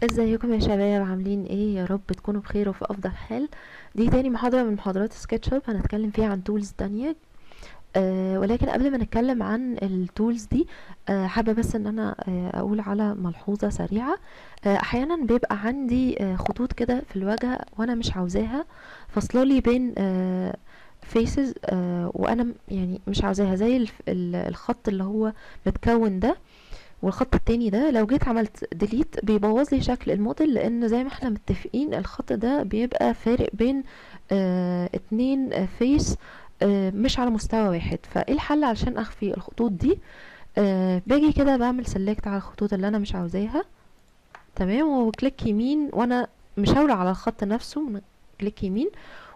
ازيكم يا شباب عاملين ايه يا رب تكونوا بخير وفي افضل حال دي تاني محاضرة من محاضرات سكتش اب هنتكلم فيها عن تولز تانية أه ولكن قبل ما نتكلم عن التولز دي أه حابة بس ان انا أه اقول على ملحوظة سريعة أه احيانا بيبقى عندي أه خطوط كده في الواجهة وانا مش عاوزاها فاصله لي بين أه فيسز أه وانا م- يعني مش عاوزاها زي الف- ال- الخط اللي هو متكون ده والخط التاني ده لو جيت عملت ديليت بيبوظ لي شكل الموديل لان زي ما احنا متفقين الخط ده بيبقى فارق بين آه اتنين آه فيس آه مش على مستوى واحد فايه الحل علشان اخفي الخطوط دي آه باجي كده بعمل سيلكت على الخطوط اللي انا مش عاوزاها تمام وكليك يمين وانا مشاورة على الخط نفسه من كليك يمين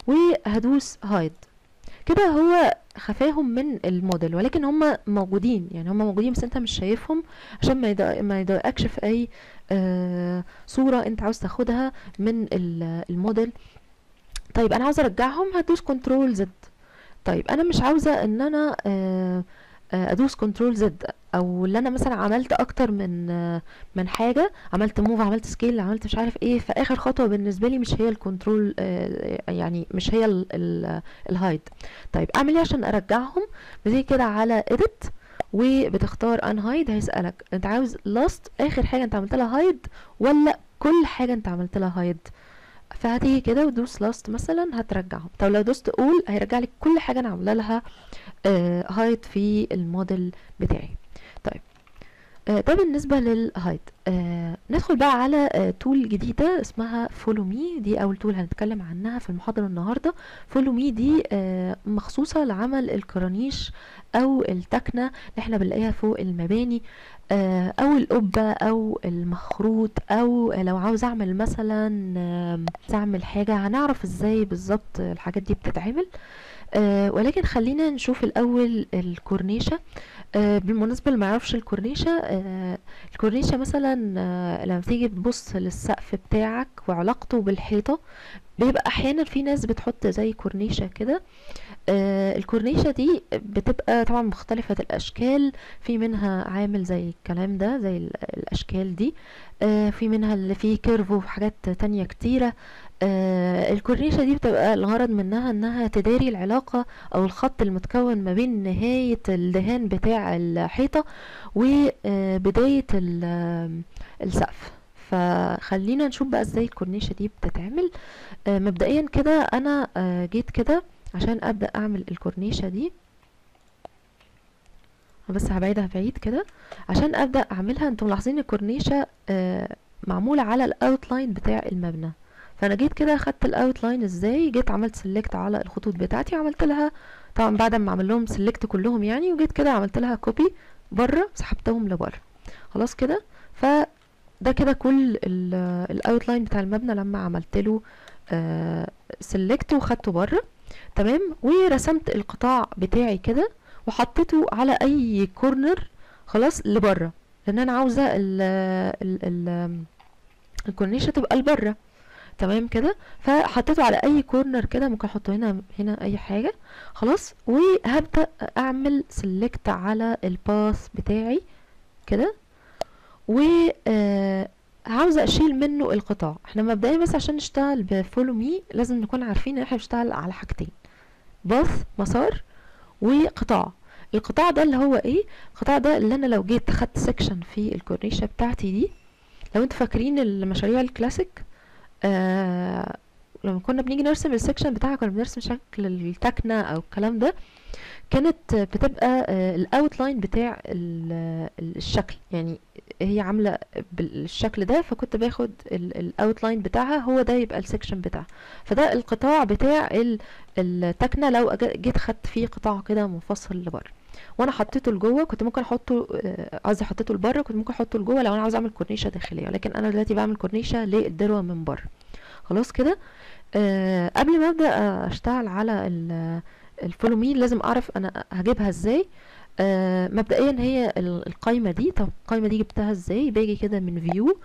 وهدوس هايد كده هو خفاهم من الموديل ولكن هم موجودين يعني هم موجودين بس انت مش شايفهم عشان ما يضايق ما يضايقكش في اي آه صورة انت عاوز تاخدها من ال- الموديل طيب انا عاوزه ارجعهم هدوس كنترول زد طيب انا مش عاوزه ان انا آه آه، ادوس كنترول زد او اللي انا مثلا عملت اكتر من آه، من حاجه عملت موف عملت سكيل عملت مش عارف ايه فاخر خطوه بالنسبه لي مش هي الكنترول يعني مش هي ال- ال- الهايد طيب اعمل ايه عشان ارجعهم بتيجي كده على edit وبتختار ان هايد هيسالك انت عاوز لاست اخر حاجه انت عملت لها هايد ولا كل حاجه انت عملت لها هايد فهتيجي كده وتدوس لاست مثلا هترجعهم طب لو دوست اول هيرجع لك كل حاجه انا عامله لها هايد في الموديل بتاعي طيب آه، ده بالنسبة للهايد آه ندخل بقى على آه تول جديدة اسمها فولو مي دي أول تول هنتكلم عنها في المحاضرة النهاردة فولو مي دي آه مخصوصة لعمل الكرانيش أو التكنة اللي احنا بنلاقيها فوق المباني آه أو القبة أو المخروط أو لو عاوز أعمل مثلا آه أعمل حاجة هنعرف ازاي بالظبط الحاجات دي بتتعمل آه ولكن خلينا نشوف الأول الكورنيشة آه بالمناسبة اللي معرفش الكورنيشة آه الكورنيشة مثلا آه لما تيجي تبص للسقف بتاعك وعلاقته بالحيطة بيبقى أحيانا في ناس بتحط زي كورنيشة كده آه الكورنيشة دي بتبقى طبعا مختلفة الأشكال في منها عامل زي الكلام ده زي ال- الأشكال دي آه في منها اللي فيه كيرف وحاجات تانية كتيرة آه الكورنيشة دي بتبقى الغرض منها انها تداري العلاقة او الخط المتكون ما بين نهاية الدهان بتاع الحيطة وبداية السقف فخلينا نشوف بقى ازاي الكورنيشة دي بتتعمل آه مبدئيا كده انا آه جيت كده عشان ابدأ اعمل الكورنيشة دي بس هبعدها بعيد كده عشان ابدأ اعملها انتم ملاحظين الكورنيشة آه معمولة على الاوتلاين بتاع المبنى فانا جيت كده اخدت الاوتلاين ازاي جيت عملت سيلكت على الخطوط بتاعتي وعملت لها طبعا بعد ما اعمل لهم سيلكت كلهم يعني وجيت كده عملت لها كوبي بره سحبتهم لبره خلاص كده فده كده كل الاوتلاين بتاع المبنى لما عملت له سيلكت وخدته بره تمام ورسمت القطاع بتاعي كده وحطيته على اي كورنر خلاص لبره لان انا عاوزه ال ال ال الكورنيشه تبقى لبره تمام كده فحطيته على اي كورنر كده ممكن احطه هنا هنا اي حاجه خلاص وهبدا اعمل سيلكت على الباث بتاعي كده و آه عاوزه اشيل منه القطاع احنا مبدئيا بس عشان نشتغل بفولو مي لازم نكون عارفين ان احنا بنشتغل على حاجتين باث مسار وقطاع القطاع ده اللي هو ايه القطاع ده اللي انا لو جيت خدت سيكشن في الكورنيشه بتاعتي دي لو انتوا فاكرين المشاريع الكلاسيك آه لما كنا بنيجي نرسم السكشن بتاعها كنا بنرسم شكل التكنة او الكلام ده كانت بتبقى آه الاوتلاين بتاع ال- الشكل يعني هي عاملة بالشكل ده فكنت باخد الاوتلاين بتاعها هو ده يبقى السكشن بتاعها فده القطاع بتاع ال- التكنة لو أجا- جيت خدت فيه قطاع كده منفصل لبره وانا حطيته لجوه كنت ممكن احطه آه، قصدي حطيته لبره كنت ممكن احطه لجوه لو انا عاوز اعمل كورنيشه داخليه ولكن انا دلوقتي بعمل كورنيشه للدروه من بره خلاص كده آه قبل ما ابدا اشتغل على ال- الفولو مي لازم اعرف انا هجيبها ازاي آه مبدئيا هي ال- القايمه دي طب القايمه دي جبتها ازاي باجي كده من فيو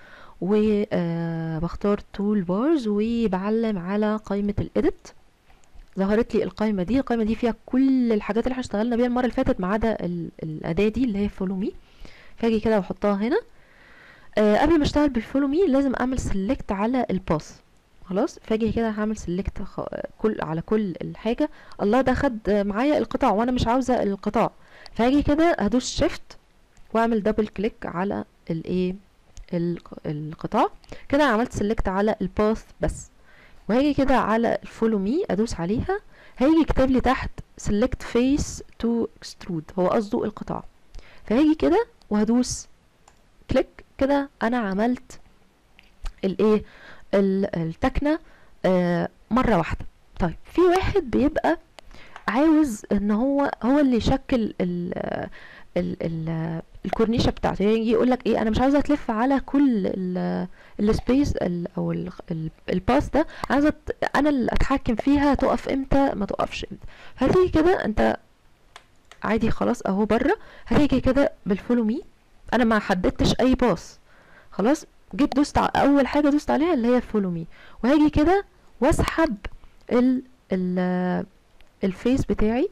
وبختار تول بارز وبعلم على قائمه الايديت ظهرت لي القائمه دي القائمه دي فيها كل الحاجات اللي احنا اشتغلنا بيها المره اللي فاتت ما عدا ال- الاداه دي اللي هي فولو مي فاجي كده واحطها هنا آه قبل ما اشتغل بالفولو مي لازم اعمل سيلكت على الباس خلاص فاجي كده هعمل سيلكت خ... كل على كل الحاجه الله ده خد معايا القطاع وانا مش عاوزه القطاع فاجي كده هدوس شيفت واعمل دبل كليك على الايه القطاع كده عملت سيلكت على الباث بس وهاجي كده على الفولو مي ادوس عليها هيجي يكتب لي تحت select face to extrude هو قصده القطاع فهاجي كده وهدوس كليك كده انا عملت الايه التكنه آه مره واحده طيب في واحد بيبقى عاوز ان هو هو اللي يشكل ال ال ال الكورنيشه بتاعته يعني يجي يقول لك ايه انا مش عاوزه تلف على كل السبيس او الباس ده عايزه انا اللي اتحكم فيها تقف امتى ما تقفش امتى هتيجي كده انت عادي خلاص اهو بره هتيجي كده بالفولو مي انا ما حددتش اي باص خلاص جيت دوست اول حاجه دوست عليها اللي هي فولو مي وهاجي كده واسحب ال ال الفيس بتاعي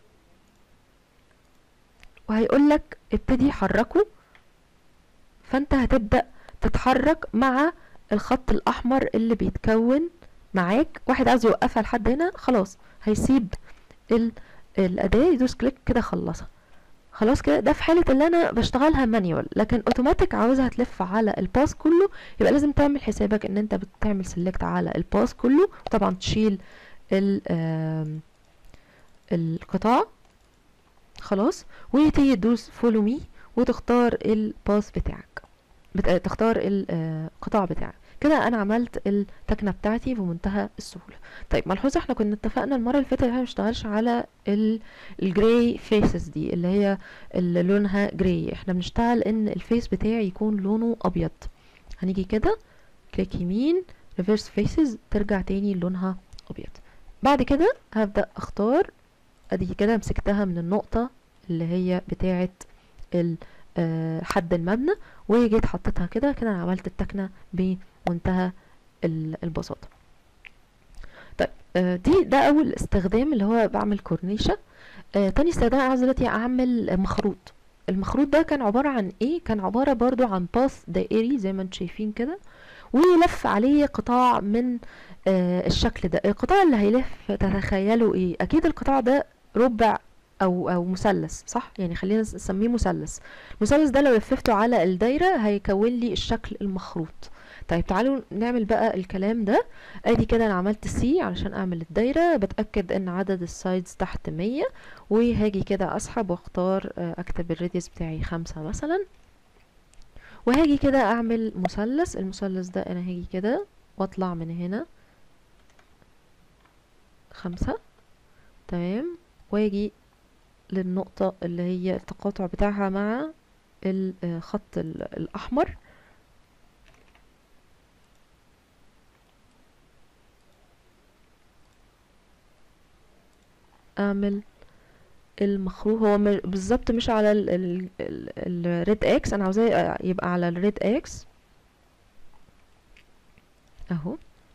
وهيقول لك ابتدي حركه فانت هتبدا تتحرك مع الخط الاحمر اللي بيتكون معاك واحد عايز يوقفها لحد هنا خلاص هيسيب ال الاداه يدوس كليك كده خلصها خلاص كده ده في حاله اللي انا بشتغلها مانيوال لكن اوتوماتيك عاوزها تلف على الباس كله يبقى لازم تعمل حسابك ان انت بتعمل سيلكت على الباس كله وطبعا تشيل ال القطاع خلاص وتيجي تدوس فولو مي وتختار الباس بتاعك بت... تختار القطاع بتاعك كده انا عملت التكنه بتاعتي بمنتهى السهوله طيب ملحوظه احنا كنا اتفقنا المره اللي فاتت احنا مشتغلش على الجراي فيسز دي اللي هي اللي لونها جراي احنا بنشتغل ان الفيس بتاعي يكون لونه ابيض هنيجي كده كليك يمين ريفرس فيسز ترجع تاني لونها ابيض بعد كده هبدا اختار ادي كده مسكتها من النقطه اللي هي بتاعه حد المبنى وجيت حطيتها كده كده انا عملت التكنه بمنتهى البساطه طيب دي ده اول استخدام اللي هو بعمل كورنيشه تاني استخدام عايز دلوقتي اعمل مخروط المخروط ده كان عبارة عن ايه كان عبارة برضو عن باث دائري زي ما انتم شايفين كده ويلف عليه قطاع من آه الشكل ده القطاع اللي هيلف تتخيلوا ايه اكيد القطاع ده ربع او او مثلث صح يعني خلينا نسميه مثلث المثلث ده لو لففته على الدايره هيكون لي الشكل المخروط طيب تعالوا نعمل بقى الكلام ده ادي كده انا عملت سي علشان اعمل الدايره بتاكد ان عدد السايدز تحت مية وهاجي كده اسحب واختار اكتب الراديوس بتاعي خمسة مثلا وهاجي كده اعمل مثلث المثلث ده انا هاجي كده واطلع من هنا خمسة تمام واجي للنقطة اللي هي التقاطع بتاعها مع الخط الأحمر أعمل المخروط هو بالظبط مش على الريد اكس انا عاوزاه يبقى على الريد اكس اهو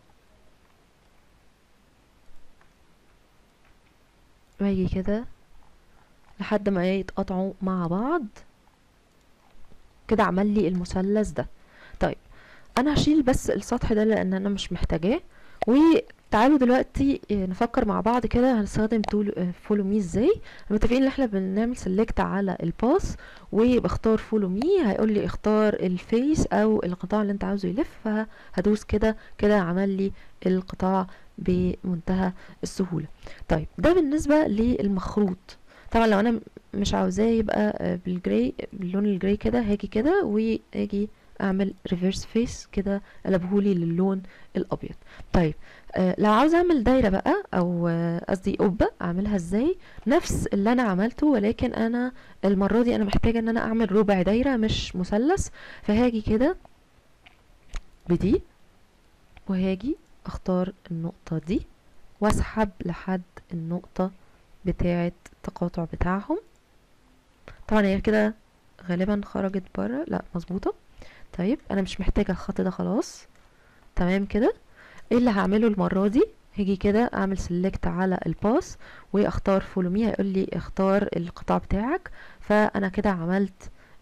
واجي كده لحد ما يتقطعوا مع بعض كده عمل لي المثلث ده طيب انا هشيل بس السطح ده لان انا مش محتاجاه وتعالوا دلوقتي نفكر مع بعض كده هنستخدم تول فولو مي ازاي متفقين ان احنا بنعمل سيلكت على الباس وبختار فولو مي هيقول لي اختار الفيس او القطاع اللي انت عاوزه يلف فهدوس كده كده عمل لي القطاع بمنتهى السهوله طيب ده بالنسبه للمخروط طبعا لو انا مش عاوزاه يبقى بالجراي باللون الجراي كده هاجي كده واجي اعمل ريفرس فيس كده قلبهولي للون الابيض طيب آه لو عاوز اعمل دايره بقى او قصدي آه قبه اعملها ازاي نفس اللي انا عملته ولكن انا المره دي انا محتاجه ان انا اعمل ربع دايره مش مثلث فهاجي كده بدي وهاجي اختار النقطه دي واسحب لحد النقطه بتاعه التقاطع بتاعهم طبعا هي كده غالبا خرجت بره لا مظبوطه طيب انا مش محتاجه الخط ده خلاص تمام كده ايه اللي هعمله المره دي هاجي كده اعمل سيلكت على الباس واختار فولو مي هيقول لي اختار القطاع بتاعك فانا كده عملت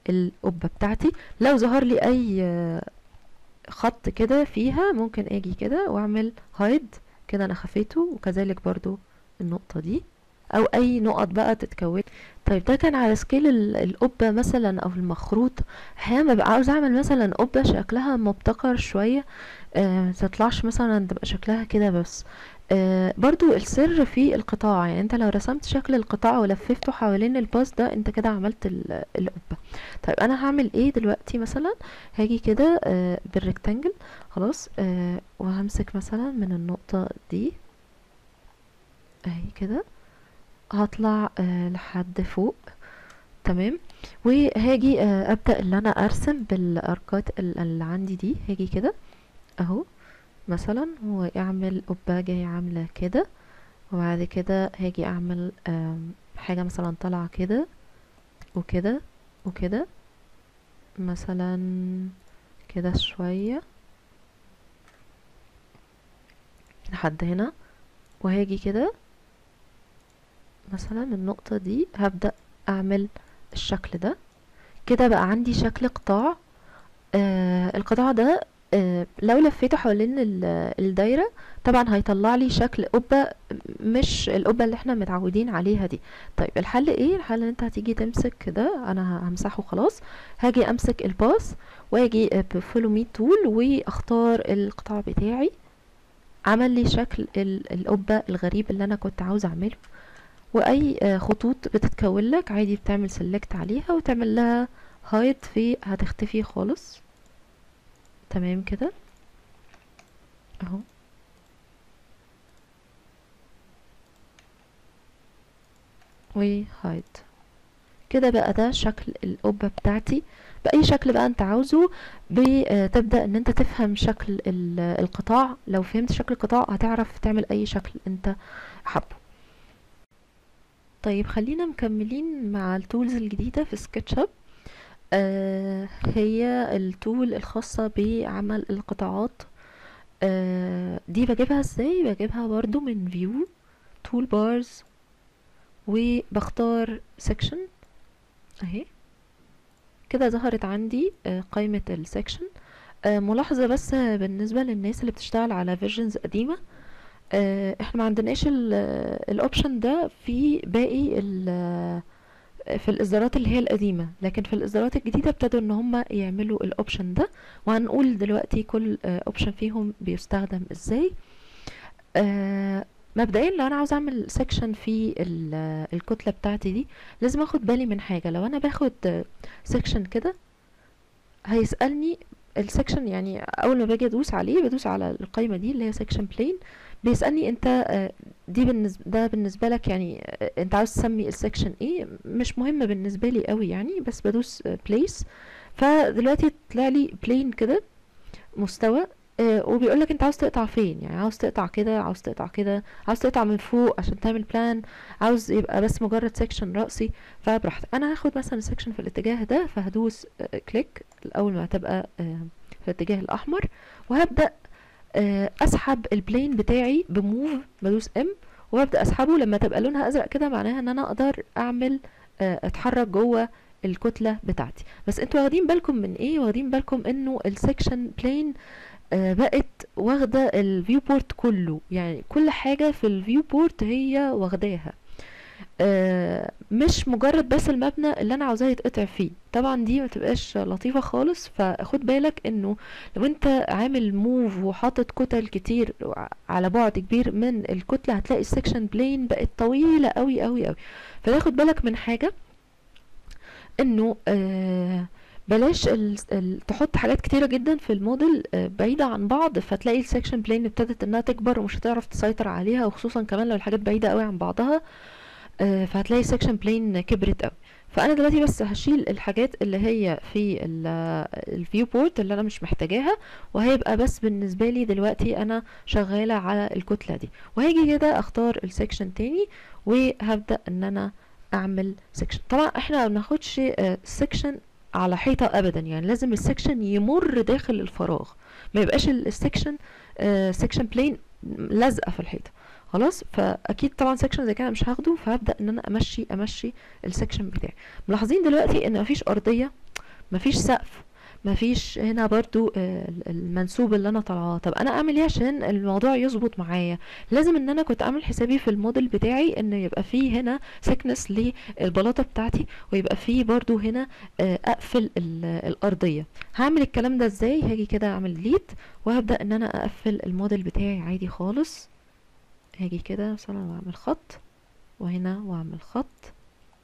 القبة بتاعتي لو ظهر لي اي آه، خط كده فيها ممكن اجي كده واعمل هايد كده انا خفيته وكذلك برضو النقطة دي او اي نقط بقى تتكون طيب ده كان على سكيل ال- القبة مثلا او المخروط احيانا ببقى عاوز اعمل مثلا قبة شكلها مبتكر شوية آه متطلعش مثلا تبقى شكلها كده بس آه برضو السر في القطاع يعني انت لو رسمت شكل القطاع ولففته حوالين الباص ده انت كده عملت ال- القبة طيب انا هعمل ايه دلوقتي مثلا هاجي كده آه بالريكتانجل خلاص آه وهمسك مثلا من النقطة دي اهي كده هطلع آه لحد فوق تمام وهاجي آه ابدا اللي انا ارسم بالاركات ال- اللي عندي دي هاجي كده اهو مثلا هو يعمل قبة جاية عاملة كده وبعد كده هاجي اعمل آم، حاجة مثلا طالعة كده وكده وكده مثلا كده شوية لحد هنا وهاجي كده مثلا من النقطة دي هبدأ اعمل الشكل ده كده بقى عندي شكل قطاع آه القطاع ده آه لو لفيته حوالين ال- الدايرة طبعا هيطلع لي شكل قبة مش القبة اللي احنا متعودين عليها دي طيب الحل ايه الحل ان انت هتيجي تمسك كده انا همسحه خلاص هاجي امسك الباص واجي بفولو مي تول واختار القطاع بتاعي عمل لي شكل ال- القبة الغريب اللي انا كنت عاوز اعمله واي آه، خطوط بتتكون لك عادي بتعمل سيلكت عليها وتعمل لها هايد في هتختفي خالص تمام كده اهو وهايد كده بقى ده شكل القبة بتاعتي بأي شكل بقى انت عاوزه بتبدأ ان انت تفهم شكل ال- القطاع لو فهمت شكل القطاع هتعرف تعمل اي شكل انت حابه طيب خلينا مكملين مع التولز الجديدة في سكتش اب آه هي التول الخاصة بعمل القطاعات آه دي بجيبها ازاي بجيبها برضو من فيو تول بارز وبختار سيكشن اهي كده ظهرت عندي آه قائمة السيكشن آه ملاحظة بس بالنسبة للناس اللي بتشتغل على فيرجنز قديمة آه احنا ما عندناش الاوبشن ده في باقي ال- في الاصدارات اللي هي القديمه لكن في الاصدارات الجديده ابتدوا ان هم يعملوا الاوبشن ده وهنقول دلوقتي كل اوبشن فيهم بيستخدم ازاي آه مبدئيا لو انا عاوز اعمل سيكشن في ال- الكتله بتاعتي دي لازم اخد بالي من حاجه لو انا باخد سيكشن كده هيسالني السكشن يعني اول ما باجي ادوس عليه بدوس على القائمه دي اللي هي سكشن بلين بيسالني انت آه، دي بالنسبه ده بالنسبه لك يعني آه، انت عاوز تسمي السكشن ايه مش مهم بالنسبه لي قوي يعني بس بدوس بليس فدلوقتي طلع لي بلين كده مستوى آه، وبيقول لك انت عاوز تقطع فين يعني عاوز تقطع كده عاوز تقطع كده عاوز تقطع من فوق عشان تعمل بلان عاوز يبقى بس مجرد سيكشن رأسي فبراحتك انا هاخد مثلا سيكشن في الاتجاه ده فهدوس كليك اول ما تبقى آه، في الاتجاه الاحمر وهبدأ آه، اسحب البلين بتاعي بموف بدوس ام وابدا اسحبه لما تبقى لونها ازرق كده معناها ان انا اقدر اعمل آه، اتحرك جوه الكتله بتاعتي بس انتوا واخدين بالكم من ايه واخدين بالكم انه السكشن بلين بقت واخده الفيو بورت كله يعني كل حاجه في الفيو بورت هي واخداها آه، مش مجرد بس المبنى اللي انا عاوزاه يتقطع فيه طبعا دي ما تبقاش لطيفه خالص فخد بالك انه لو انت عامل موف وحاطط كتل كتير على بعد كبير من الكتله هتلاقي السكشن بلين بقت طويله قوي قوي قوي فتاخد بالك من حاجه انه آه بلاش ال... ال... تحط حاجات كتيره جدا في الموديل آه بعيده عن بعض فتلاقي السكشن بلين ابتدت انها تكبر ومش هتعرف تسيطر عليها وخصوصا كمان لو الحاجات بعيده قوي عن بعضها آه، فهتلاقي السكشن بلين كبرت قوي فانا دلوقتي بس هشيل الحاجات اللي هي في الفيو بورت اللي انا مش محتاجاها وهيبقى بس بالنسبه لي دلوقتي انا شغاله على الكتله دي وهاجي كده اختار السكشن تاني وهبدا ان انا اعمل سكشن طبعا احنا ما بناخدش سكشن على حيطه ابدا يعني لازم السكشن يمر داخل الفراغ ما يبقاش السكشن سكشن بلين لازقه في الحيطه خلاص فاكيد طبعا سكشن زي كده مش هاخده فهبدا ان انا امشي امشي السكشن بتاعي ملاحظين دلوقتي ان مفيش ارضيه مفيش سقف مفيش هنا برضو آه، المنسوب اللي انا طالعاه طب انا اعمل ايه عشان الموضوع يظبط معايا لازم ان انا كنت اعمل حسابي في الموديل بتاعي ان يبقى فيه هنا سكنس للبلاطه بتاعتي ويبقى فيه برضو هنا آه، اقفل ال- الارضيه هعمل الكلام ده ازاي هاجي كده اعمل ديليت وهبدا ان انا اقفل الموديل بتاعي عادي خالص هاجي كده مثلا واعمل خط وهنا واعمل خط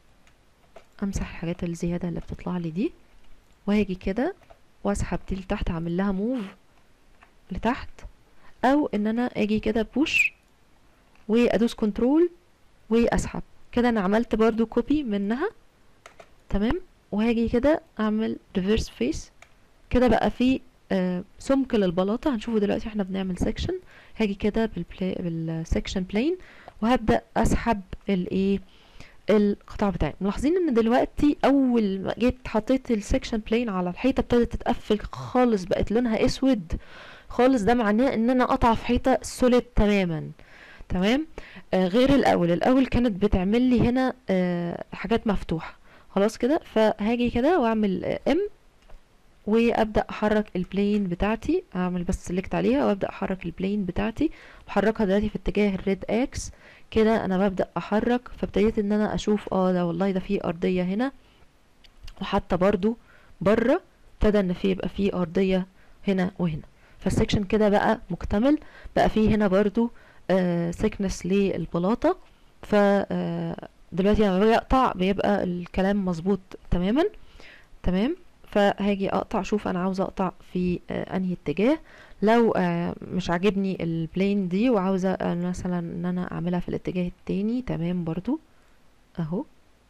امسح الحاجات الزياده اللي بتطلع لي دي وهاجي كده واسحب دي لتحت اعمل لها موف لتحت او ان انا اجي كده بوش وادوس كنترول واسحب كده انا عملت برضو كوبي منها تمام وهاجي كده اعمل ريفرس فيس كده بقى في آه سمك للبلاطه هنشوفه دلوقتي احنا بنعمل سيكشن هاجي كده بالبلاي بالسكشن بلين وهبدا اسحب الايه القطاع بتاعي ملاحظين ان دلوقتي اول ما جيت حطيت السكشن بلين على الحيطه ابتدت تتقفل خالص بقت لونها اسود خالص ده معناه ان انا قطع في حيطه سوليد تماما تمام آه غير الاول الاول كانت بتعمل لي هنا آه حاجات مفتوحه خلاص كده فهاجي كده واعمل ام وابدا احرك البلين بتاعتي اعمل بس سيلكت عليها وابدا احرك البلين بتاعتي بحركها دلوقتي في اتجاه الريد اكس كده انا ببدا احرك فابتديت ان انا اشوف اه ده والله ده في ارضيه هنا وحتى برضو بره ابتدى ان في يبقى في ارضيه هنا وهنا فالسكشن كده بقى مكتمل بقى فيه هنا برضو آه سكنس للبلاطه ف آه دلوقتي لما باجي اقطع بيبقى الكلام مظبوط تماما تمام فهاجي اقطع اشوف انا عاوزه اقطع في آه انهي اتجاه لو آه مش عاجبني البلين دي وعاوزه آه مثلا ان انا اعملها في الاتجاه التاني تمام برضو اهو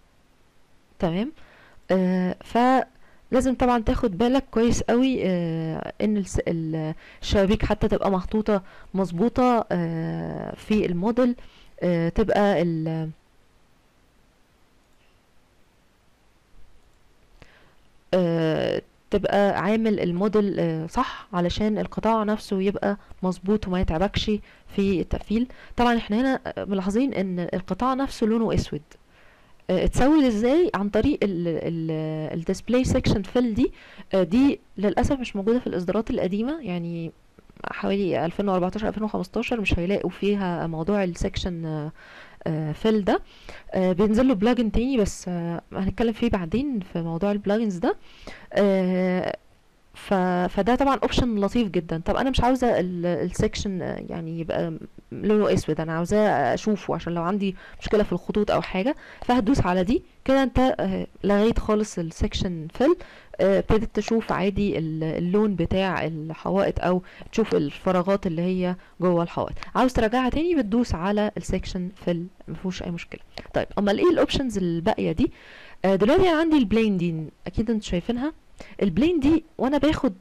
تمام آه فلازم طبعا تاخد بالك كويس قوي آه ان الس- ال- الشبابيك حتى تبقى محطوطه مظبوطه آه في الموديل آه تبقى ال آه، تبقى عامل الموديل آه، صح علشان القطاع نفسه يبقى مظبوط وما يتعبكش في التقفيل طبعا احنا هنا آه، ملاحظين ان القطاع نفسه لونه اسود آه، اتسوي ازاي عن طريق الديسبلاي سيكشن فيل دي آه، دي للاسف مش موجوده في الاصدارات القديمه يعني حوالي 2014 2015 مش هيلاقوا فيها موضوع السكشن فيل ده آه، بينزل له بلجن تاني بس آه، هنتكلم فيه بعدين في موضوع البلجنز ده آه، ف... فده طبعا اوبشن لطيف جدا طب انا مش عاوزه السكشن يعني يبقى لونه اسود انا عاوزاه اشوفه عشان لو عندي مشكله في الخطوط او حاجه فهدوس على دي كده انت آه، لغيت خالص السكشن فيل ابتديت تشوف عادي ال- اللون بتاع الحوائط او تشوف الفراغات اللي هي جوه الحوائط عاوز ترجعها تاني بتدوس على السكشن فيل مفيهوش اي مشكله طيب امال ايه الاوبشنز الباقيه دي آه، دلوقتي انا عندي البلين دي اكيد انتوا شايفينها البلين دي وانا باخد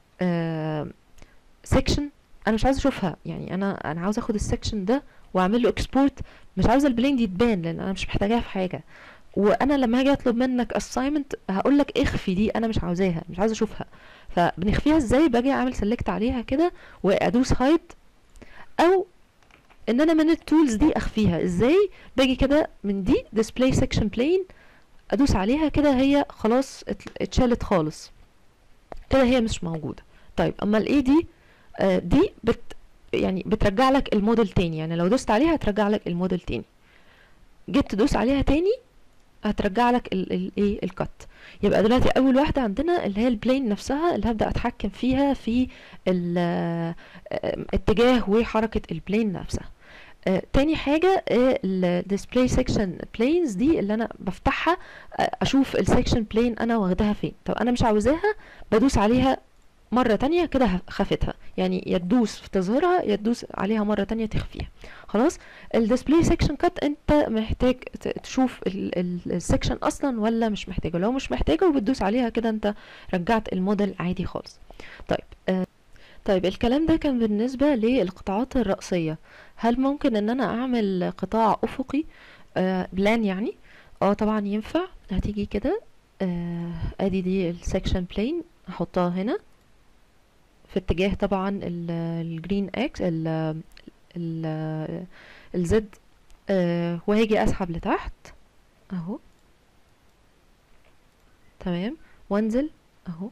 سيكشن انا مش عاوز اشوفها يعني انا انا عاوز اخد السيكشن ده واعمل له اكسبورت مش عاوزه البلين دي تبان لان انا مش محتاجاها في حاجه وانا لما هاجي اطلب منك اساينمنت هقول لك اخفي دي انا مش عاوزاها مش عاوزه اشوفها فبنخفيها ازاي باجي اعمل سيلكت عليها كده وادوس هايد او ان انا من التولز دي اخفيها ازاي باجي كده من دي display section plane ادوس عليها كده هي خلاص ات- اتشالت خالص كده هي مش موجوده طيب اما الايه دي آه دي بت يعني بترجع لك الموديل تاني يعني لو دوست عليها هترجع لك الموديل تاني جيت تدوس عليها تاني هترجع لك الايه الكت يبقى دلوقتي اول واحده عندنا اللي هي البلين نفسها اللي هبدا اتحكم فيها في ال- آه، اتجاه وحركه البلين نفسها آه، تاني حاجة الديسبلاي سيكشن بلينز دي اللي انا بفتحها آه، اشوف السيكشن بلين انا واخداها فين طب انا مش عاوزاها بدوس عليها مرة تانية كده هف- خفتها يعني يا تدوس في تظهيرها يا تدوس عليها مرة تانية تخفيها خلاص الديسبلاي سيكشن كات انت محتاج ت- تشوف السيكشن اصلا ولا مش محتاجه لو مش محتاجه وبتدوس عليها كده انت رجعت الموديل عادي خالص طيب آه، طيب الكلام ده كان بالنسبة للقطاعات الرئيسية هل ممكن ان انا اعمل قطاع افقي آه بلان يعني اه طبعا ينفع هتيجي كده آه ادي دي السكشن بلين احطها هنا في اتجاه طبعا الجرين اكس ال ال الزد آه وهاجي اسحب لتحت اهو تمام وانزل اهو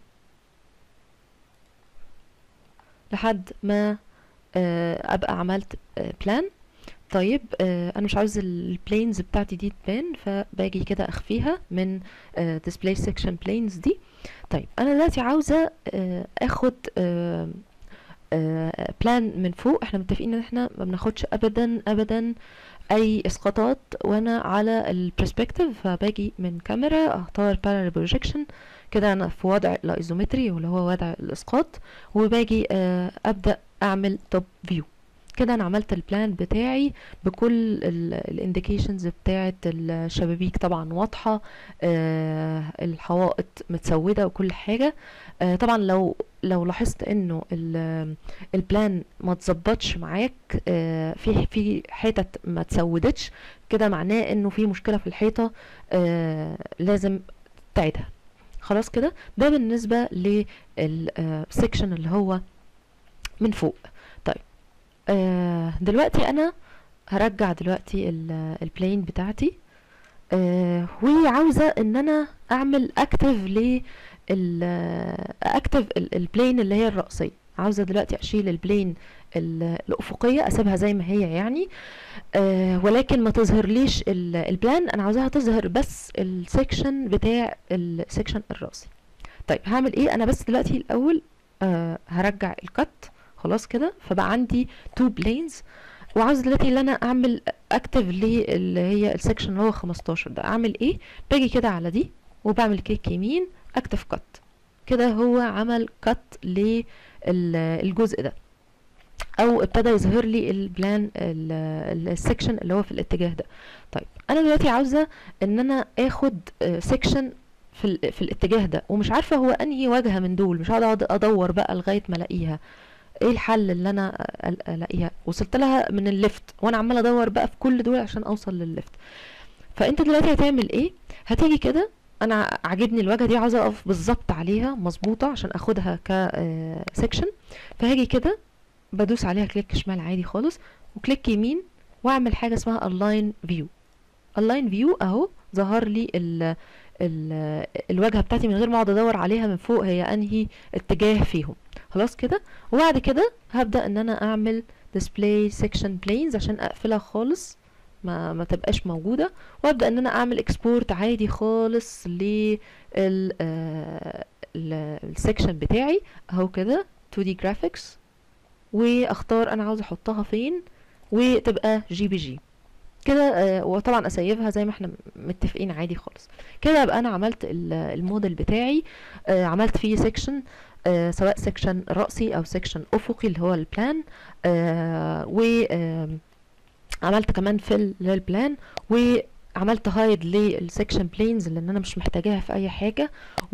لحد ما آه، ابقى عملت بلان طيب آه، انا مش عاوز البلينز بتاعتي دي تبان فباجي كده اخفيها من display section planes دي طيب انا دلوقتي عاوزه آه، اخد بلان من فوق احنا متفقين ان احنا ما بناخدش ابدا ابدا اي اسقاطات وانا على البرسبكتيف فباجي من كاميرا اختار parallel projection كده انا في وضع الايزومتري واللي هو وضع الاسقاط وباجي آه، ابدا اعمل توب فيو كده انا عملت البلان بتاعي بكل الانديكيشنز بتاعه الشبابيك طبعا واضحه آه الحوائط متسوده وكل حاجه آه طبعا لو لو لاحظت انه ال- البلان ما اتظبطش معاك آه في في حتت ما تسودتش كده معناه انه في مشكله في الحيطه آه لازم تعيدها خلاص كده ده بالنسبه للسكشن اللي هو من فوق طيب آه دلوقتي انا هرجع دلوقتي البلين بتاعتي آه وعاوزه ان انا اعمل اكتف ل اكتف البلين اللي هي الرأسيه عاوزه دلوقتي اشيل البلين ال- الافقيه اسيبها زي ما هي يعني آه ولكن ما تظهرليش ال- البلان انا عاوزاها تظهر بس السكشن بتاع السكشن الرأسي طيب هعمل ايه انا بس دلوقتي الاول آه هرجع الكت خلاص كده فبقى عندي تو بلينز وعاوز دلوقتي ان انا اعمل اكتف اللي هي السكشن اللي هو 15 ده اعمل ايه باجي كده على دي وبعمل كليك يمين اكتف كت كده هو عمل كت للجزء ده او ابتدى يظهر لي البلان السكشن اللي هو في الاتجاه ده طيب انا دلوقتي عاوزه ان انا اخد سكشن في ال- في الاتجاه ده ومش عارفه هو انهي واجهه من دول مش هقعد ادور بقى لغايه ما الاقيها ايه الحل اللي انا أل- الاقيها وصلت لها من الليفت وانا عماله ادور بقى في كل دول عشان اوصل للليفت فانت دلوقتي هتعمل ايه هتيجي كده انا عاجبني الواجهه دي عاوزه اقف بالظبط عليها مظبوطه عشان اخدها كسكشن فهاجي كده بدوس عليها كليك شمال عادي خالص وكليك يمين واعمل حاجه اسمها align view align view اهو ظهر لي ال ال الواجهه بتاعتي من غير ما اقعد ادور عليها من فوق هي انهي اتجاه فيهم خلاص كده وبعد كده هبدا ان انا اعمل display section planes عشان اقفلها خالص ما ما تبقاش موجوده وابدا ان انا اعمل اكسبورت عادي خالص لل السكشن بتاعي اهو كده 2D graphics واختار انا عاوز احطها فين وتبقى جي بي جي كده آه، وطبعا اسيفها زي ما احنا متفقين عادي خالص كده ابقى انا عملت ال- الموديل بتاعي آه، عملت فيه سيكشن سواء سيكشن رأسي او سيكشن افقي اللي هو البلان و آم، عملت كمان فيل للبلان وعملت هايد للسكشن بلينز لان انا مش محتاجاها في اي حاجه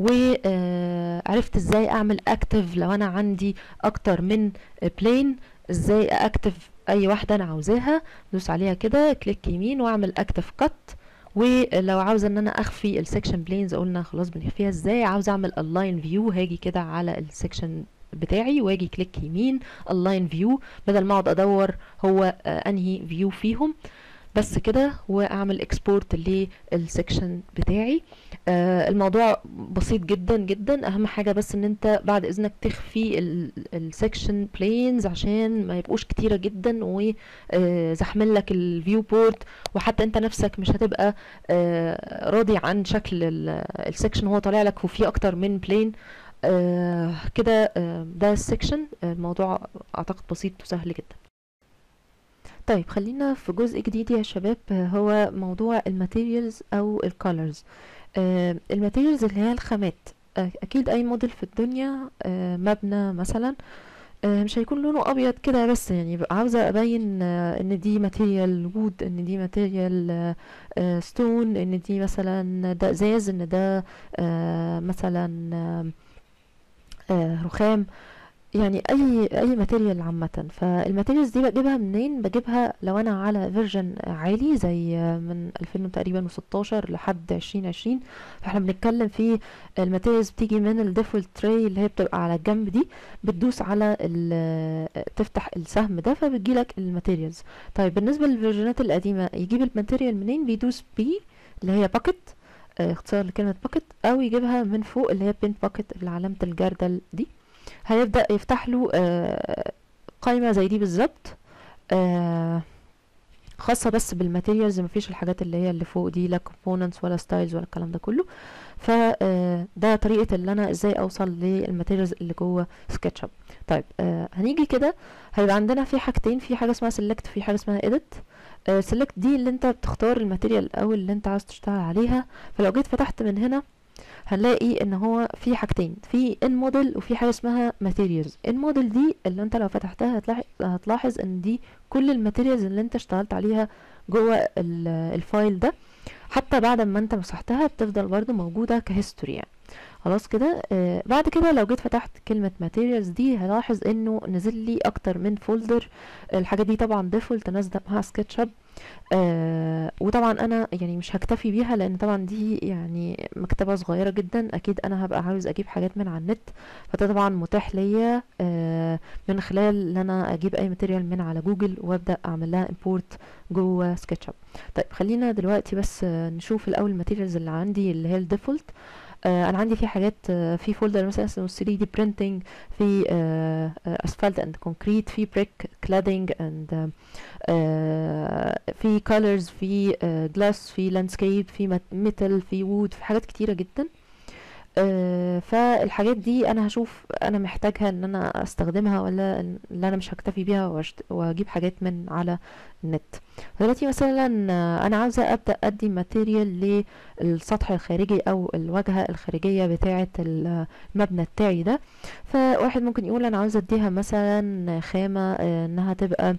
وعرفت ازاي اعمل اكتف لو انا عندي اكتر من بلين ازاي اكتف اي واحده انا عاوزاها دوس عليها كده كليك يمين واعمل اكتف كات ولو عاوزه ان انا اخفي السكشن بلينز قلنا خلاص بنخفيها ازاي عاوزه اعمل الاين فيو هاجي كده على السكشن بتاعي واجي كليك يمين الاين فيو بدل ما اقعد ادور هو آه، انهي فيو فيهم بس كده واعمل اكسبورت للسكشن بتاعي آه الموضوع بسيط جدا جدا اهم حاجه بس ان انت بعد اذنك تخفي السكشن بلينز عشان ما يبقوش كتيره جدا وزحمل لك الفيو بورد وحتى انت نفسك مش هتبقى آه راضي عن شكل السكشن هو طالع لك وفيه اكتر من بلين آه كده آه ده السكشن الموضوع اعتقد بسيط وسهل جدا طيب خلينا في جزء جديد يا شباب آه، هو موضوع الماتيريالز او الكالرز الماتيريالز اللي هي الخامات آه، اكيد اي موديل في الدنيا آه، مبنى مثلا آه، مش هيكون لونه ابيض كده بس يعني ببقى عاوزه ابين آه، ان دي ماتيريال وود ان دي ماتيريال ستون ان دي مثلا ده ازاز ان ده آه، مثلا آم، آه، رخام يعني اي اي ماتيريال عامه فالماتيريالز دي بجيبها منين بجيبها لو انا على فيرجن عالي زي من 2000 تقريبا و16 لحد 2020 فاحنا بنتكلم في الماتيريالز بتيجي من الديفولت تري اللي هي بتبقى على الجنب دي بتدوس على ال- تفتح السهم ده فبتجيلك الماتيريالز طيب بالنسبه للفيرجنات القديمه يجيب الماتيريال منين بيدوس بي اللي هي باكت آه، اختصار لكلمة باكت او يجيبها من فوق اللي هي بين باكت اللي علامة الجردل دي هيبدأ يفتح له آه، قائمة زي دي بالظبط آه، خاصة بس بالماتيريالز مفيش الحاجات اللي هي اللي فوق دي لا كومبوننتس ولا ستايلز ولا الكلام ده كله فده طريقة اللي انا ازاي اوصل للماتيريالز اللي جوه سكتش اب طيب آه هنيجي كده هيبقى عندنا في حاجتين في حاجة اسمها سيلكت في حاجة اسمها edit سيلكت دي اللي انت بتختار الماتيريال او اللي انت عاوز تشتغل عليها فلو جيت فتحت من هنا هنلاقي ان هو في حاجتين في ان موديل وفي حاجه اسمها ماتيريالز ان موديل دي اللي انت لو فتحتها هتلاحظ هتلاحظ ان دي كل الماتيريالز اللي انت اشتغلت عليها جوه ال- الفايل ده حتى بعد ما انت مسحتها بتفضل برضو موجوده كهيستوري يعني خلاص كده آه بعد كده لو جيت فتحت كلمة materials دي هلاحظ انه نزل لي اكتر من فولدر الحاجات دي طبعا ديفولت نازله مع سكتش اب آه وطبعا انا يعني مش هكتفي بيها لان طبعا دي يعني مكتبة صغيرة جدا اكيد انا هبقى عاوز اجيب حاجات من على النت فده طبعا متاح ليا آه من خلال ان انا اجيب اي ماتيريال من على جوجل وابدا اعمل لها امبورت جوه سكتش اب طيب خلينا دلوقتي بس آه نشوف الاول الماتيريالز اللي عندي اللي هي الديفولت آه انا عندي في حاجات آه في فولدر مثلا اسمه 3 دي printing في اسفلت اند كونكريت في بريك كلادنج اند في colors في جلاس في لاندسكيب في ميتال في وود في حاجات كتيره جدا آه فالحاجات دي انا هشوف انا محتاجها ان انا استخدمها ولا اللي انا مش هكتفي بيها واجيب حاجات من على النت دلوقتي مثلا انا عاوزه ابدا ادي ماتيريال للسطح الخارجي او الواجهه الخارجيه بتاعه المبنى بتاعي ده فواحد ممكن يقول انا عاوزه اديها مثلا خامه انها تبقى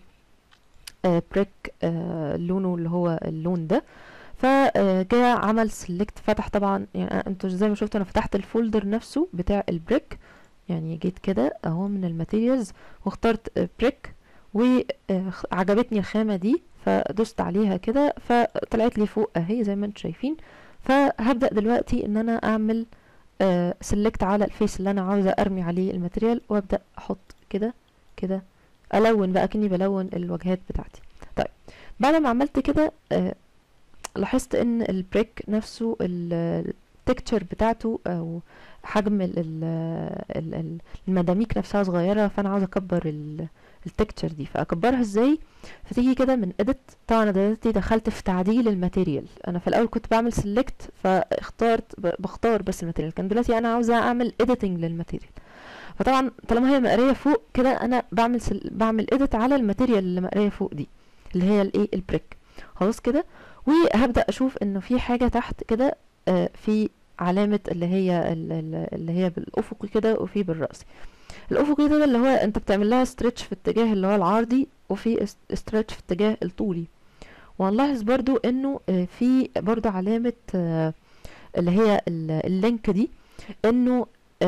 بريك لونه اللي هو اللون ده فجاء عمل سيلكت فتح طبعا يعني انتوا زي ما شفتوا انا فتحت الفولدر نفسه بتاع البريك يعني جيت كده اهو من الماتيريالز واخترت بريك وعجبتني الخامة دي فدوست عليها كده فطلعت لي فوق اهي زي ما انتم شايفين فهبدأ دلوقتي ان انا اعمل سيلكت على الفيس اللي انا عاوزة ارمي عليه الماتيريال وابدأ احط كده كده الون بقى كني بلون الواجهات بتاعتي طيب بعد ما عملت كده لاحظت ان البريك نفسه التكتشر بتاعته او حجم ال ال المداميك نفسها صغيرة فانا عاوز اكبر التكتشر دي فاكبرها ازاي فتيجي كده من اديت طبعا انا دلوقتي دخلت في تعديل الماتيريال انا في الاول كنت بعمل سيلكت فاخترت بختار بس الماتيريال كان دلوقتي انا عاوزه اعمل اديتنج للماتيريال فطبعا طالما هي مقريه فوق كده انا بعمل سل... بعمل اديت على الماتيريال اللي مقريه فوق دي اللي هي الايه البريك خلاص كده وهبدا اشوف انه في حاجه تحت كده آه في علامه اللي هي اللي هي بالافقي كده وفي بالراسي الافقي ده اللي هو انت بتعمل لها ستريتش في اتجاه اللي هو العرضي وفي ستريتش في اتجاه الطولي وهنلاحظ برضو انه آه في برضو علامه آه اللي هي اللينك دي انه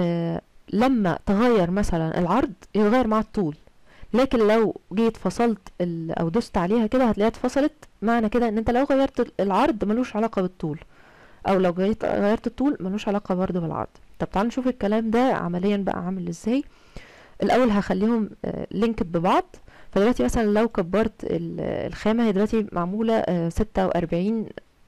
لما تغير مثلا العرض يتغير مع الطول لكن لو جيت فصلت او دوست عليها كده هتلاقيها اتفصلت معنى كده ان انت لو غيرت العرض ملوش علاقه بالطول او لو جيت غيرت الطول ملوش علاقه برضه بالعرض طب تعالوا نشوف الكلام ده عمليا بقى عامل ازاي الاول هخليهم لينكد ببعض فدلوقتي مثلا لو كبرت الخامه هي دلوقتي معموله ستة واربعين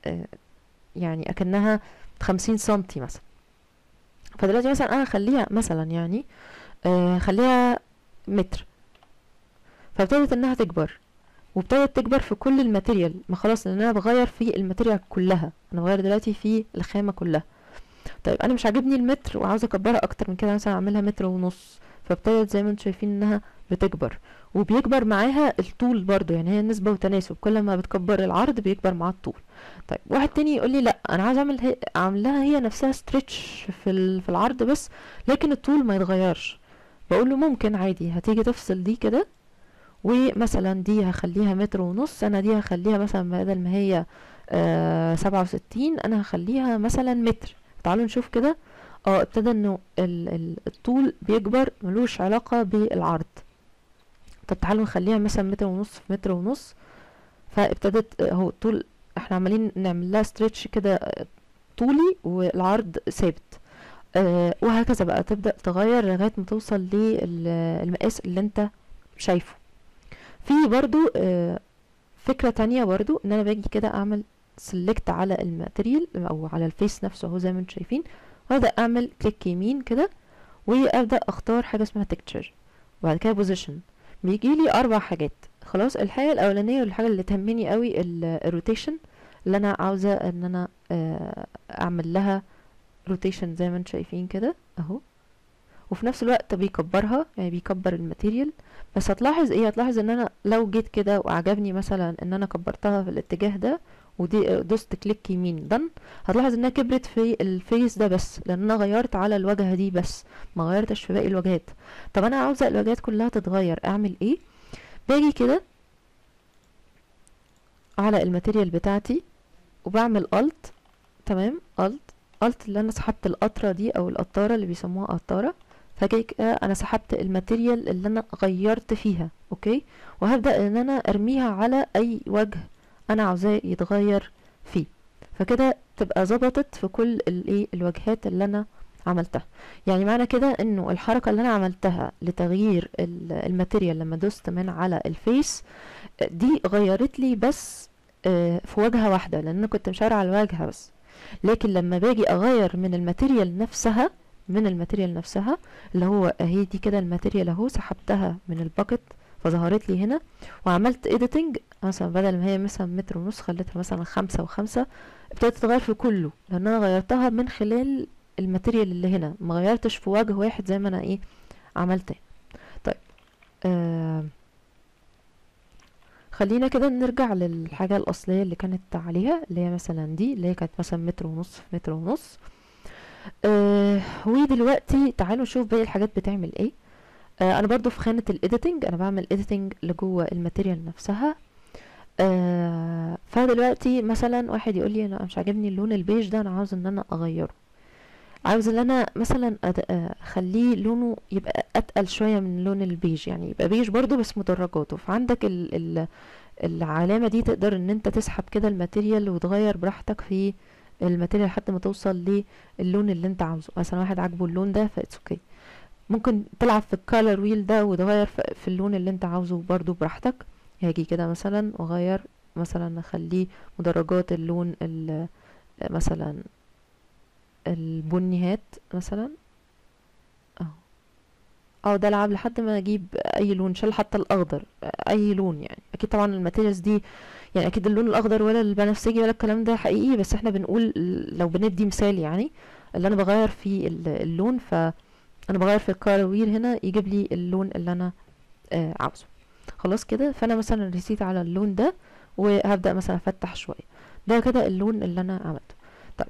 يعني اكنها خمسين سنتي مثلا فدلوقتي مثلا انا هخليها مثلا يعني هخليها متر فابتدت انها تكبر وابتدت تكبر في كل الماتيريال ما خلاص لان انا بغير في الماتيريال كلها انا بغير دلوقتي في الخامه كلها طيب انا مش عاجبني المتر وعاوزه اكبرها اكتر من كده مثلا اعملها متر ونص فابتدت زي ما انتم شايفين انها بتكبر وبيكبر معاها الطول برضو يعني هي نسبه وتناسب كل ما بتكبر العرض بيكبر مع الطول طيب واحد تاني يقول لي لا انا عايز اعمل هي اعمل لها هي نفسها ستريتش في في العرض بس لكن الطول ما يتغيرش بقول له ممكن عادي هتيجي تفصل دي كده ومثلا دي هخليها متر ونص انا دي هخليها مثلا بدل ما هي آه سبعة وستين انا هخليها مثلا متر تعالوا نشوف كده اه ابتدى انه ال ال الطول بيكبر ملوش علاقة بالعرض طب تعالوا نخليها مثلا متر ونص في متر ونص فابتدت اهو الطول احنا عمالين نعمل لها ستريتش كده طولي والعرض ثابت آه وهكذا بقى تبدأ تغير لغاية ما توصل للمقاس اللي انت شايفه في برضو آه فكرة تانية برضو ان انا باجي كده اعمل سيلكت على الماتيريال او على الفيس نفسه اهو زي ما انتم شايفين وابدا اعمل كليك يمين كده وابدا اختار حاجه اسمها تكتشر وبعد كده بوزيشن بيجي لي اربع حاجات خلاص الحاجه الاولانيه والحاجه اللي تهمني قوي الروتيشن اللي انا عاوزه ان انا آه، اعمل لها روتيشن زي ما انتم شايفين كده اهو وفي نفس الوقت بيكبرها يعني بيكبر الماتيريال بس هتلاحظ ايه هتلاحظ ان انا لو جيت كده وعجبني مثلا ان انا كبرتها في الاتجاه ده ودي دوست كليك يمين دن هتلاحظ انها كبرت في الفيس ده بس لان انا غيرت على الواجهه دي بس ما غيرتش في باقي الواجهات طب انا عاوزه الواجهات كلها تتغير اعمل ايه باجي كده على الماتيريال بتاعتي وبعمل الت تمام الت الت اللي انا سحبت القطره دي او القطاره اللي بيسموها قطاره فجأة انا سحبت الماتيريال اللي انا غيرت فيها اوكي وهبدأ ان انا ارميها على اي وجه انا عاوزاه يتغير فيه فكده تبقى ظبطت في كل الايه الواجهات اللي انا عملتها يعني معنى كده انه الحركة اللي انا عملتها لتغيير الماتيريال لما دوست من على الفيس دي غيرت لي بس آه، في واجهة واحدة لان انا كنت مشاور على الواجهة بس لكن لما باجي اغير من الماتيريال نفسها من الماتيريال نفسها اللي هو اهي دي كده الماتيريال اهو سحبتها من الباكت فظهرت لي هنا وعملت editing مثلا بدل ما هي مثلا متر ونص خليتها مثلا خمسة وخمسة ابتدت تتغير في كله لان انا غيرتها من خلال الماتيريال اللي هنا ما غيرتش في وجه واحد زي ما انا ايه عملت طيب آه خلينا كده نرجع للحاجة الأصلية اللي كانت عليها اللي هي مثلا دي اللي هي كانت مثلا متر ونص في متر ونص آه ودلوقتي تعالوا نشوف باقي الحاجات بتعمل ايه آه انا برضو في خانة الايديتنج انا بعمل ايديتنج لجوه الماتيريال نفسها آه فدلوقتي مثلا واحد يقول لي انا مش عاجبني اللون البيج ده انا عاوز ان انا اغيره عاوز ان انا مثلا آه، اخليه لونه يبقى اتقل شويه من لون البيج يعني يبقى بيج برضو بس مدرجاته فعندك ال ال العلامه دي تقدر ان انت تسحب كده الماتيريال وتغير براحتك في الماتيريال لحد ما توصل للون اللي انت عاوزه مثلا واحد عاجبه اللون ده فاتس اوكي ممكن تلعب في الكالر ويل ده وتغير في اللون اللي انت عاوزه برضو براحتك هاجي كده مثلا واغير مثلا اخليه مدرجات اللون مثلا البنيهات مثلا اهو اه ده لعب لحد ما اجيب اي لون شال حتى الاخضر اي لون يعني اكيد طبعا الماتيريالز دي يعني اكيد اللون الاخضر ولا البنفسجي ولا الكلام ده حقيقي بس احنا بنقول لو بندي مثال يعني اللي انا بغير فيه اللون ف انا بغير في الكالر ويل هنا يجيب لي اللون اللي انا آه عاوزه خلاص كده فانا مثلا رسيت على اللون ده وهبدا مثلا افتح شويه ده كده اللون اللي انا عملته طيب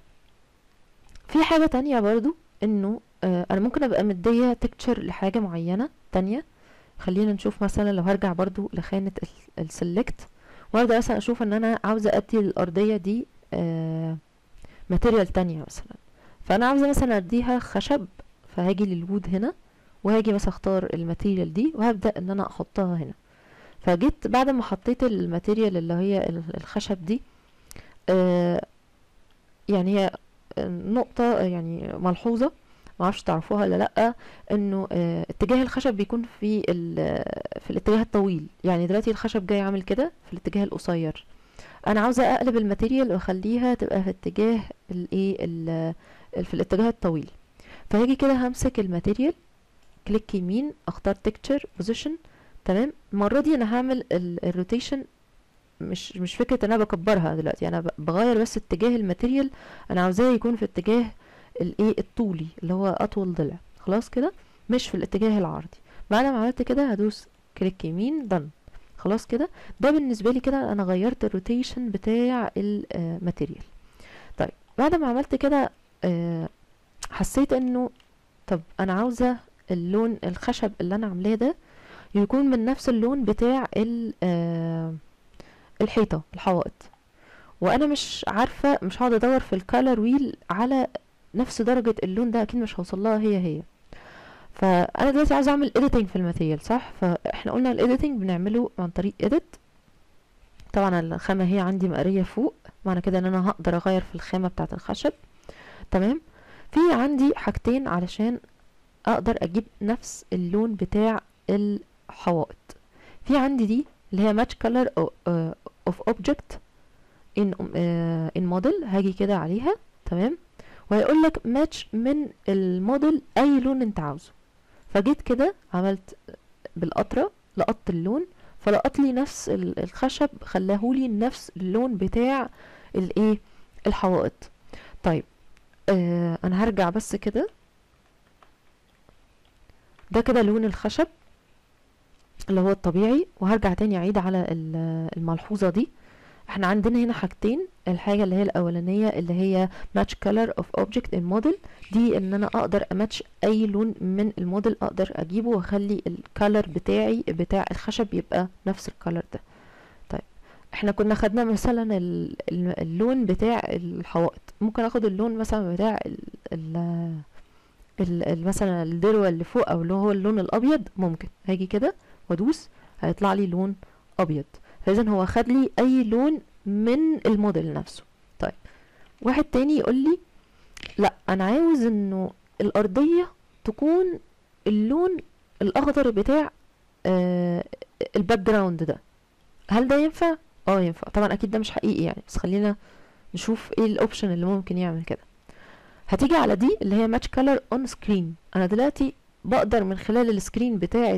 في حاجه تانية برضو انه آه انا ممكن ابقى مديه تكتشر لحاجه معينه تانية خلينا نشوف مثلا لو هرجع برضو لخانه السلكت وابدا مثلا اشوف ان انا عاوزه ادي الارضيه دي آه ماتيريال تانية مثلا فانا عاوزه مثلا اديها خشب فهاجي للوود هنا وهاجي مثلا اختار الماتيريال دي وهبدا ان انا احطها هنا فجيت بعد ما حطيت الماتيريال اللي هي الخشب دي آه يعني هي نقطة يعني ملحوظة معرفش تعرفوها ولا لأ انه اه اتجاه الخشب بيكون في في الاتجاه الطويل يعني دلوقتي الخشب جاي عامل كده في الاتجاه القصير انا عاوزة اقلب الماتيريال واخليها تبقى في اتجاه الايه في الاتجاه الطويل فهاجي كده همسك الماتيريال كليك يمين اختار تكتشر بوزيشن تمام المره دي انا هعمل الروتيشن مش مش فكره ان انا بكبرها دلوقتي انا بغير بس اتجاه الماتيريال انا عاوزاه يكون في اتجاه الايه الطولي اللي هو اطول ضلع خلاص كده مش في الاتجاه العرضي بعد ما عملت كده هدوس كليك يمين دن خلاص كده ده بالنسبه لي كده انا غيرت الروتيشن بتاع الماتيريال طيب بعد ما عملت كده آه، حسيت انه طب انا عاوزه اللون الخشب اللي انا عاملاه ده يكون من نفس اللون بتاع آه الحيطه الحوائط وانا مش عارفه مش هقعد ادور في الكالر ويل على نفس درجه اللون ده اكيد مش هوصل لها هي هي فانا دلوقتي عايزه اعمل editing في الماتيريال صح فاحنا قلنا الايديتنج بنعمله عن طريق edit طبعا الخامه هي عندي مقريه فوق معنى كده ان انا هقدر اغير في الخامه بتاعه الخشب تمام في عندي حاجتين علشان اقدر اجيب نفس اللون بتاع الحوائط في عندي دي اللي هي match color of object ان ان موديل هاجي كده عليها تمام وهيقول لك ماتش من الموديل اي لون انت عاوزه فجيت كده عملت بالقطره لقطت اللون فلقط لي نفس ال- الخشب خلاهولي نفس اللون بتاع الايه الحوائط طيب آه انا هرجع بس كده ده كده لون الخشب اللي هو الطبيعي وهرجع تاني اعيد على ال- الملحوظة دي احنا عندنا هنا حاجتين الحاجة اللي هي الأولانية اللي هي match color of object in model دي ان انا اقدر اماتش اي لون من الموديل اقدر اجيبه واخلي الكالر بتاعي بتاع الخشب يبقى نفس الكالر ده طيب احنا كنا خدنا مثلا ال- ال- اللون بتاع الحوائط ممكن اخد اللون مثلا بتاع ال ال ال ال- مثلا الدروة اللي فوق او اللي هو اللون الابيض ممكن هاجي كده وادوس هيطلع لي لون ابيض فاذا هو خد لي اي لون من الموديل نفسه طيب واحد تاني يقول لي لا انا عاوز انه الارضية تكون اللون الاخضر بتاع آه الباك جراوند ده هل ده ينفع اه ينفع طبعا اكيد ده مش حقيقي يعني بس خلينا نشوف ايه الاوبشن اللي ممكن يعمل كده هتيجي على دي اللي هي ماتش كلر اون سكرين انا دلوقتي بقدر من خلال السكرين بتاعه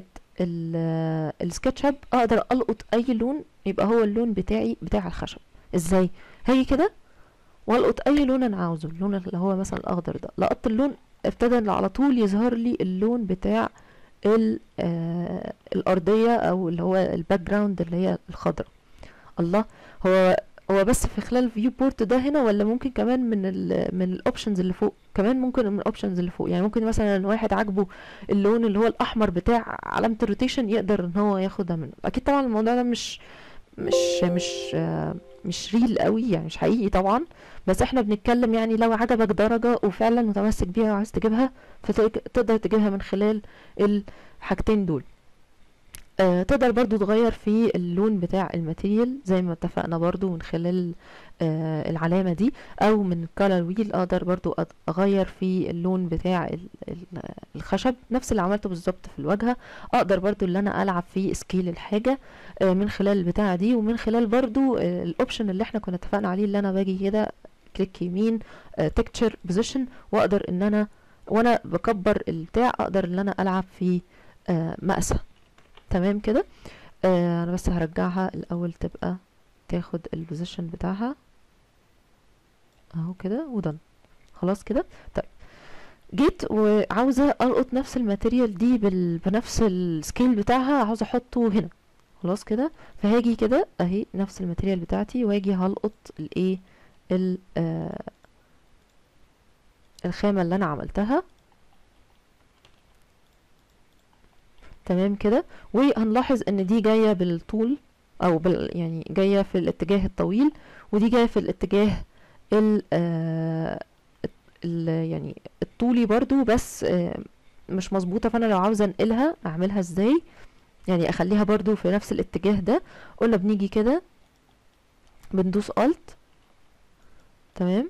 السكتش اب اقدر القط اي لون يبقى هو اللون بتاعي بتاع الخشب ازاي هاجي كده والقط اي لون انا عاوزه اللون اللي هو مثلا الاخضر ده لقطت اللون ابتدى على طول يظهر لي اللون بتاع ال آه الارضيه او اللي هو الباك جراوند اللي هي الخضراء الله هو هو بس في خلال الفيو بورت ده هنا ولا ممكن كمان من ال من الاوبشنز اللي فوق كمان ممكن من الاوبشنز اللي فوق يعني ممكن مثلا واحد عاجبه اللون اللي هو الاحمر بتاع علامه الروتيشن يقدر ان هو ياخدها منه اكيد طبعا الموضوع ده مش مش مش آه مش ريل قوي يعني مش حقيقي طبعا بس احنا بنتكلم يعني لو عجبك درجة وفعلا متمسك بيها وعايز تجيبها فتقدر تجيبها من خلال الحاجتين دول آه تقدر برضو تغير في اللون بتاع الماتيريال زي ما اتفقنا برضو من خلال آه العلامة دي او من color ويل اقدر برضو اغير في اللون بتاع ال ال الخشب نفس اللي عملته بالظبط في الواجهة اقدر برضو اللي انا العب في سكيل الحاجة آه من خلال البتاعة دي ومن خلال برضو آه الاوبشن اللي احنا كنا اتفقنا عليه اللي انا باجي كده كليك يمين تكتشر بوزيشن واقدر ان انا وانا بكبر البتاع اقدر ان انا العب في مقاسها تمام كده آه انا بس هرجعها الاول تبقى تاخد البوزيشن بتاعها اهو كده ودن خلاص كده طيب جيت وعاوزه القط نفس الماتيريال دي بال... بنفس السكيل بتاعها عاوزه احطه هنا خلاص كده فهاجي كده اهي نفس الماتيريال بتاعتي واجي هلقط الايه ال آه الخامه اللي انا عملتها تمام كده وهنلاحظ ان دي جايه بالطول او بال يعني جايه في الاتجاه الطويل ودي جايه في الاتجاه ال آه ال يعني الطولي برضو بس آه مش مظبوطه فانا لو عاوزه انقلها اعملها ازاي يعني اخليها برضو في نفس الاتجاه ده قلنا بنيجي كده بندوس الت تمام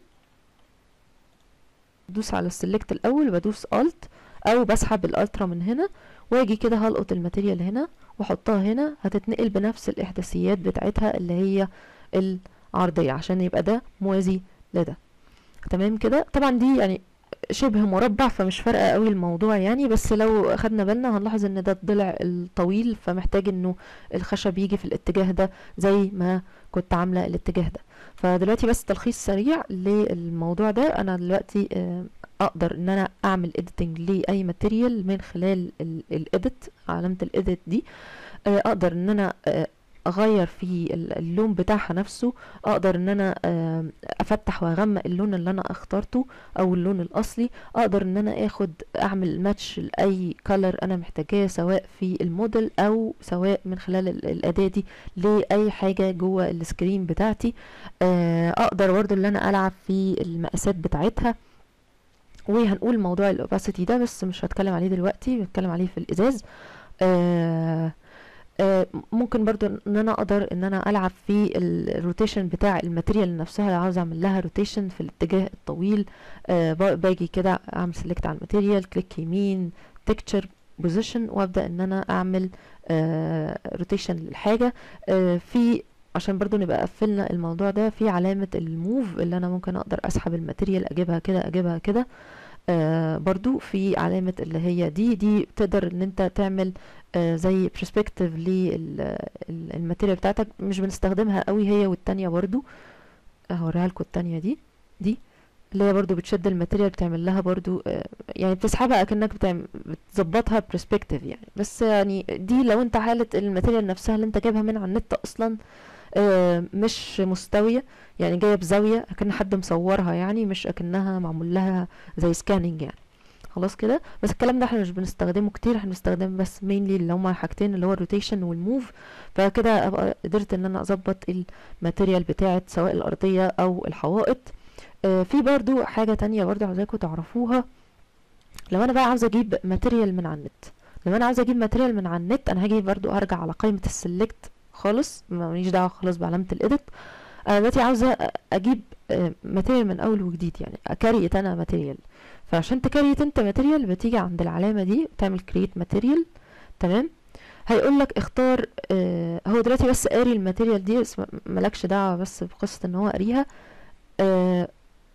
بدوس على السلكت الاول بدوس الت او بسحب الالترا من هنا واجي كده هلقط الماتيريال هنا واحطها هنا هتتنقل بنفس الاحداثيات بتاعتها اللي هي العرضيه عشان يبقى ده موازي لده تمام كده طبعا دي يعني شبه مربع فمش فارقه قوي الموضوع يعني بس لو خدنا بالنا هنلاحظ ان ده الضلع الطويل فمحتاج انه الخشب يجي في الاتجاه ده زي ما كنت عامله الاتجاه ده فدلوقتي بس تلخيص سريع للموضوع ده انا دلوقتي اقدر ان انا اعمل اديتنج لاي ماتيريال من خلال الايديت علامه الايديت دي اقدر ان انا اغير في اللون بتاعها نفسه اقدر ان انا افتح واغمق اللون اللي انا اخترته او اللون الاصلي اقدر ان انا اخد اعمل ماتش لاي كلر انا محتاجاه سواء في الموديل او سواء من خلال الاداه دي لاي حاجه جوه السكرين بتاعتي اقدر برضه ان انا العب في المقاسات بتاعتها وهنقول موضوع الاوباسيتي ده بس مش هتكلم عليه دلوقتي بتكلم عليه في الازاز آه آه ممكن برضو ان انا اقدر ان انا العب في الروتيشن بتاع الماتيريال نفسها لو عاوز اعمل لها روتيشن في الاتجاه الطويل آه باجي كده اعمل سيلكت على الماتيريال كليك يمين تكتشر بوزيشن وابدا ان انا اعمل روتيشن للحاجه في عشان برضو نبقى قفلنا الموضوع ده في علامة الموف اللي انا ممكن اقدر اسحب الماتيريال اجيبها كده اجيبها كده آه برضو في علامة اللي هي دي دي تقدر ان انت تعمل آه زي برسبكتيف للماتيريال بتاعتك مش بنستخدمها قوي هي والتانية برضو هوريها لكم التانية دي دي اللي هي برضو بتشد الماتيريال بتعمل لها برضو آه يعني بتسحبها اكنك بتعمل بتظبطها برسبكتيف يعني بس يعني دي لو انت حالة الماتيريال نفسها اللي انت جايبها من على النت اصلا آه مش مستوية يعني جاية بزاوية اكن حد مصورها يعني مش اكنها معمول لها زي سكاننج يعني خلاص كده بس الكلام ده احنا مش بنستخدمه كتير احنا بنستخدمه بس مينلي اللي هما حاجتين اللي هو الروتيشن والموف فكده ابقى قدرت ان انا اظبط الماتيريال بتاعت سواء الارضية او الحوائط آه في برضو حاجة تانية برضو عاوزاكم تعرفوها لو انا بقى عاوزة اجيب ماتيريال من على النت لو انا عاوزة اجيب ماتيريال من على النت انا هاجي برضو ارجع على قائمة السلكت خالص ماليش دعوة خالص بعلامة الاديت انا دلوقتي عاوزة اجيب ماتيريال من اول وجديد يعني اكريت انا ماتيريال فعشان تكريت انت ماتيريال بتيجي عند العلامة دي تعمل كريت ماتيريال تمام هيقول لك اختار اه هو دلوقتي بس قاري الماتيريال دي بس ملكش دعوة بس بقصة ان هو قاريها اه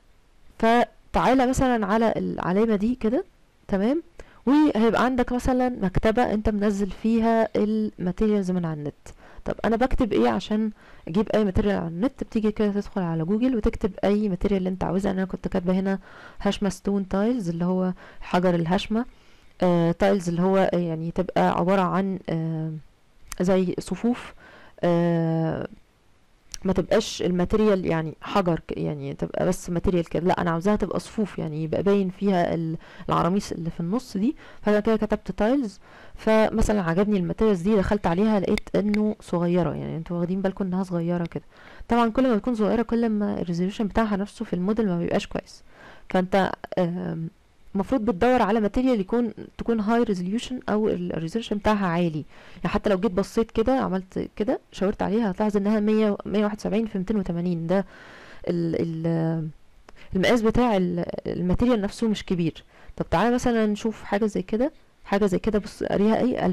فتعالى مثلا على العلامة دي كده تمام وهيبقى عندك مثلا مكتبة انت منزل فيها الماتيريالز من على النت طب انا بكتب ايه عشان اجيب اي ماتيريال على النت بتيجي كده تدخل على جوجل وتكتب اي ماتيريال اللي انت عاوزها انا كنت كاتبه هنا هشمه ستون تايلز اللي هو حجر الهشمه آه تايلز اللي هو يعني تبقى عباره عن آه زي صفوف آه ما تبقاش الماتيريال يعني حجر يعني تبقى بس ماتيريال كده لا انا عاوزاها تبقى صفوف يعني يبقى باين فيها العراميس اللي في النص دي فانا كده كتبت تايلز فمثلا عجبني الماتيريالز دي دخلت عليها لقيت انه صغيره يعني انتوا واخدين بالكم انها صغيره كده طبعا كل ما تكون صغيره كل ما الريزوليوشن بتاعها نفسه في الموديل ما بيبقاش كويس فانت المفروض بتدور على ماتيريال يكون تكون هاي ريزوليوشن او الريزوليوشن بتاعها عالي يعني حتى لو جيت بصيت كده عملت كده شاورت عليها هتلاحظ انها 100 171 في 280 ده ال ال المقاس بتاع الماتيريال نفسه مش كبير طب تعالى مثلا نشوف حاجه زي كده حاجه زي كده بص قاريها ايه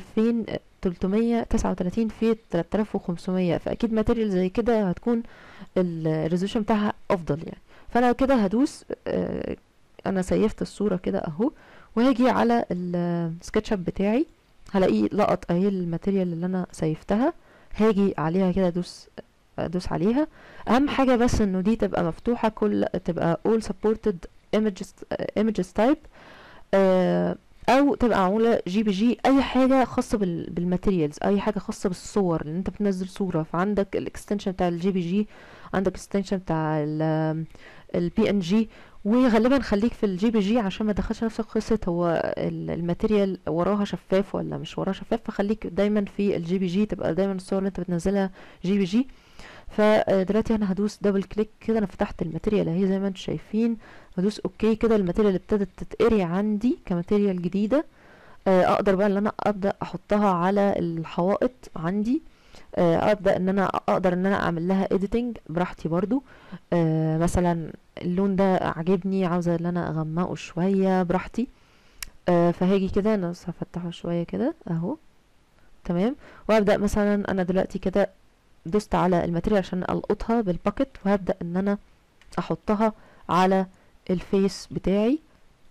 2339 في 3500 فاكيد ماتيريال زي كده هتكون الريزوليوشن بتاعها افضل يعني فانا كده هدوس آه انا سيفت الصوره كده اهو وهاجي على السكتش اب بتاعي هلاقيه لقط اهي الماتيريال اللي انا سيفتها هاجي عليها كده ادوس ادوس عليها اهم حاجه بس انه دي تبقى مفتوحه كل تبقى all supported images images type آه او تبقى معموله جي بي جي اي حاجه خاصه بالماتيريالز اي حاجه خاصه بالصور لان انت بتنزل صوره فعندك الاكستنشن بتاع الجي بي جي عندك الاكستنشن بتاع البي ان جي وغالبا خليك في الجي بي جي عشان ما تدخلش نفسك قصه هو الماتيريال وراها شفاف ولا مش وراها شفاف فخليك دايما في الجي بي جي تبقى دايما الصور اللي انت بتنزلها جي بي جي فدلوقتي انا هدوس دبل كليك كده انا فتحت الماتيريال اهي زي ما انتم شايفين هدوس اوكي كده الماتيريال ابتدت تتقري عندي كماتيريال جديده اقدر بقى ان انا ابدا احطها على الحوائط عندي ابدا ان انا اقدر ان انا اعمل لها اديتنج براحتي برضو آه مثلا اللون ده عاجبني عاوزه ان انا اغمقه شويه براحتي آه فهاجي كده انا هفتحه شويه كده اهو تمام وابدا مثلا انا دلوقتي كده دوست على الماتيريال عشان القطها بالباكت وهبدا ان انا احطها على الفيس بتاعي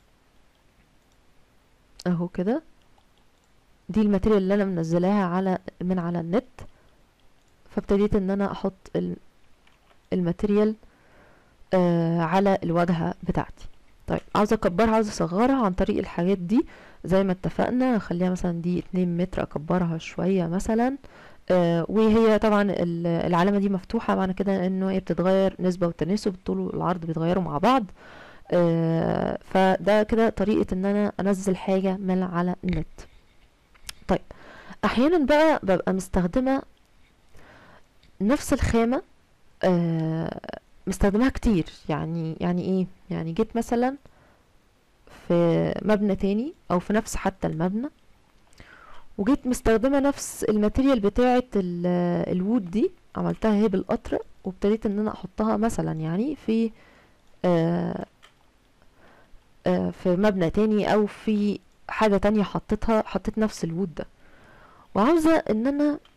اهو كده دي الماتيريال اللي انا منزلاها على من على النت فابتديت ان انا احط الماتيريال آه على الواجهة بتاعتي طيب عاوزة اكبرها عاوزة اصغرها عن طريق الحاجات دي زي ما اتفقنا اخليها مثلا دي اتنين متر اكبرها شوية مثلا آه وهي طبعا العلامة دي مفتوحة معنى كده انه هي بتتغير نسبة والتناسب الطول والعرض بيتغيروا مع بعض آه فده كده طريقة ان انا انزل حاجة من على النت طيب احيانا بقى ببقى مستخدمة نفس الخامة آه مستخدمها كتير يعني يعني ايه يعني جيت مثلا في مبنى تاني او في نفس حتى المبنى وجيت مستخدمة نفس الماتيريال بتاعة الوود دي عملتها هي بالقطر وابتديت ان انا احطها مثلا يعني في آه آه في مبنى تاني او في حاجة تانية حطيتها حطيت نفس الوود ده وعاوزة ان انا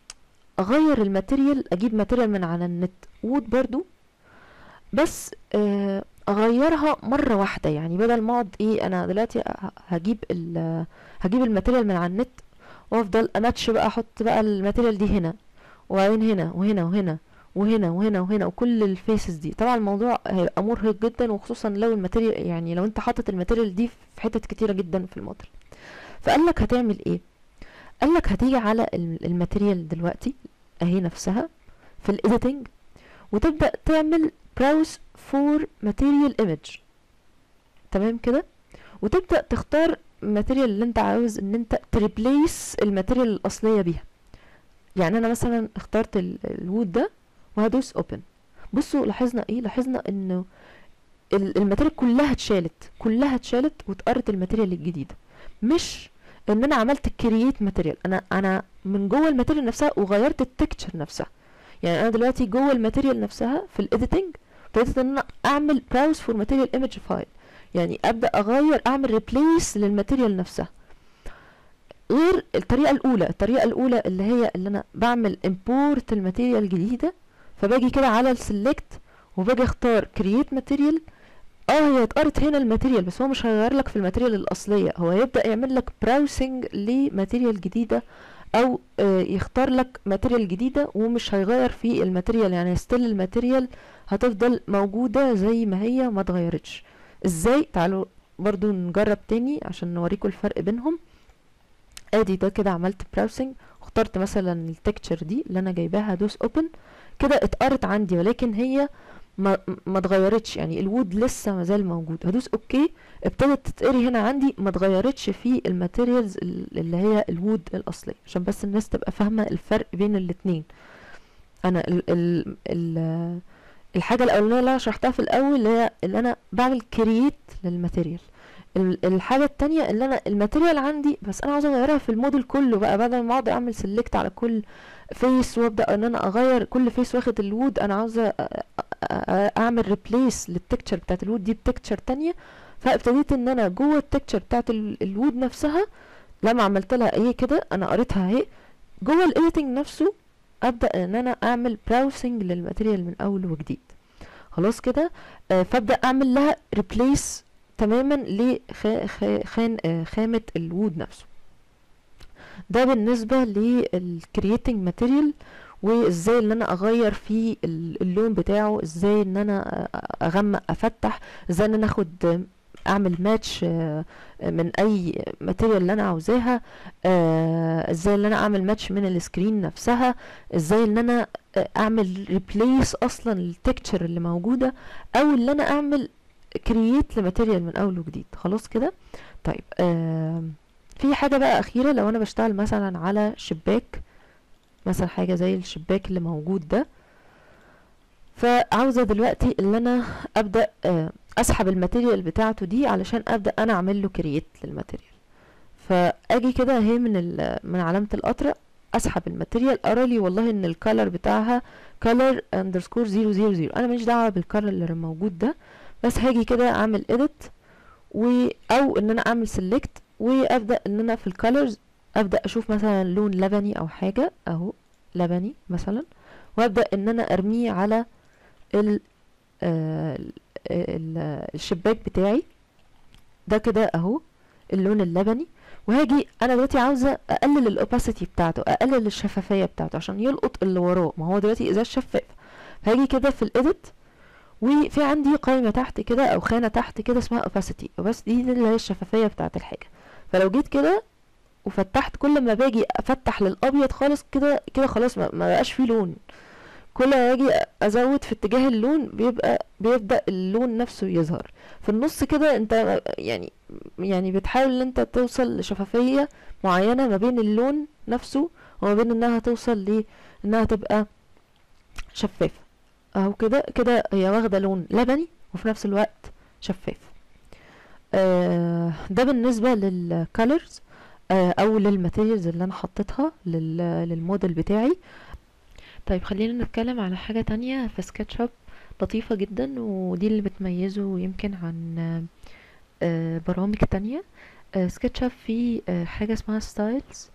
اغير الماتيريال اجيب ماتيريال من على النت وود برضو بس آه، اغيرها مره واحده يعني بدل ما اقعد ايه انا دلوقتي ه- هجيب ال هجيب الماتيريال من على النت وافضل اماتش بقى احط بقى الماتيريال دي هنا وبعدين هنا وهنا وهنا وهنا وهنا وهنا وكل الفيسز دي طبعا الموضوع هيبقى مرهق جدا وخصوصا لو الماتيريال يعني لو انت حاطط الماتيريال دي في حتت كتيره جدا في الموديل فقال لك هتعمل ايه قال لك هتيجي على ال- الماتيريال دلوقتي اهي نفسها في الايديتنج وتبدا تعمل براوس فور ماتيريال ايمج تمام كده وتبدا تختار الماتيريال اللي انت عاوز ان انت تريبليس الماتيريال الاصليه بيها يعني انا مثلا اخترت ال- الوود ده وهدوس اوبن بصوا لاحظنا ايه لاحظنا انه ال- الماتيريال كلها اتشالت كلها اتشالت واتقرت الماتيريال الجديده مش ان انا عملت كرييت ماتيريال انا انا من جوه الماتيريال نفسها وغيرت التكتشر نفسها يعني انا دلوقتي جوه الماتيريال نفسها في الايديتنج ابتديت ان انا اعمل براوز فور ماتيريال ايمج فايل يعني ابدا اغير اعمل ريبليس للماتيريال نفسها غير الطريقه الاولى الطريقه الاولى اللي هي اللي انا بعمل امبورت الماتيريال الجديده فباجي كده على السلكت وباجي اختار كرييت ماتيريال اه هي اتقرت هنا الماتيريال بس هو مش هيغير لك في الماتيريال الاصليه هو هيبدا يعمل لك براوسنج لماتيريال جديده او آه يختار لك ماتيريال جديده ومش هيغير في الماتيريال يعني ستيل الماتيريال هتفضل موجوده زي ما هي ما اتغيرتش ازاي تعالوا برضو نجرب تاني عشان نوريكم الفرق بينهم ادي ده كده عملت براوسنج واخترت مثلا التكتشر دي اللي انا جايباها هدوس اوبن كده اتقرت عندي ولكن هي ما ما اتغيرتش يعني الوود لسه ما زال موجود هدوس اوكي ابتدت تتقري هنا عندي ما اتغيرتش في الماتيريالز اللي هي الوود الاصليه عشان بس الناس تبقى فاهمه الفرق بين الاتنين انا ال ال ال الحاجه الاولانيه اللي انا شرحتها في الاول اللي هي اللي انا بعمل كرييت للماتيريال ال- الحاجه التانية اللي انا الماتيريال عندي بس انا عاوزه اغيرها في الموديل كله بقى بدل ما اقعد اعمل سيلكت على كل فيس وابدا ان انا اغير كل فيس واخد الوود انا عاوزه أ- أ- أ- اعمل ريبليس للتكتشر بتاعت الوود دي بتكتشر تانية فابتديت ان انا جوه التكتشر بتاعت ال- الوود نفسها لما عملت لها ايه كده انا قريتها اهي جوه الايديتنج نفسه ابدا ان انا اعمل براوسنج للماتيريال من اول وجديد خلاص كده آه فابدا اعمل لها ريبليس تماما لخان آه خامه الوود نفسه ده بالنسبه للكرييتنج ماتيريال وازاي ان انا اغير في ال- اللون بتاعه ازاي ان انا أ- اغمق افتح ازاي ان انا اخد اعمل ماتش من اي ماتيريال اللي انا عاوزاها آه، ازاي ان انا اعمل ماتش من السكرين نفسها ازاي ان انا آه، اعمل ريبليس اصلا للتكتشر اللي موجوده او ان انا اعمل كرييت لماتيريال من اول وجديد خلاص كده طيب آه في حاجه بقى اخيره لو انا بشتغل مثلا على شباك مثلا حاجه زي الشباك اللي موجود ده فعاوزه دلوقتي ان انا ابدا آه اسحب الماتيريال بتاعته دي علشان ابدا انا اعمل له كرييت للماتيريال فاجي كده اهي من ال- من علامه القطر اسحب الماتيريال ارى لي والله ان الكالر بتاعها color underscore زيرو زيرو زيرو انا ماليش دعوه بالكالر اللي موجود ده بس هاجي كده اعمل edit و او ان انا اعمل select وابدا ان انا في الكالرز ابدا اشوف مثلا لون لبني او حاجه اهو لبني مثلا وابدا ان انا ارميه على ال آه، ال- ال- الشباك بتاعي ده كده اهو اللون اللبني وهاجي انا دلوقتي عاوزه اقلل الاوباسيتي بتاعته اقلل الشفافيه بتاعته عشان يلقط اللي وراه ما هو دلوقتي ازاز شفاف هاجي كده في الايديت وفي عندي قائمه تحت كده او خانه تحت كده اسمها opacity opacity دي اللي هي الشفافيه بتاعه الحاجه فلو جيت كده وفتحت كل ما باجي افتح للابيض خالص كده كده خلاص ما ما بقاش فيه لون كل ما اجي ازود في اتجاه اللون بيبقى بيبدا اللون نفسه يظهر في النص كده انت يعني يعني بتحاول ان انت توصل لشفافيه معينه ما بين اللون نفسه وما بين انها توصل ل انها تبقى شفافه اهو كده كده هي واخده لون لبني وفي نفس الوقت شفاف آه ده بالنسبه للكالرز آه او للماتيريالز اللي انا حطيتها لل- للموديل بتاعي طيب خلينا نتكلم على حاجة تانية في سكتش اب لطيفة جدا ودي اللي بتميزه يمكن عن آه، برامج تانية سكتش اب فيه آه، حاجة اسمها ستايلز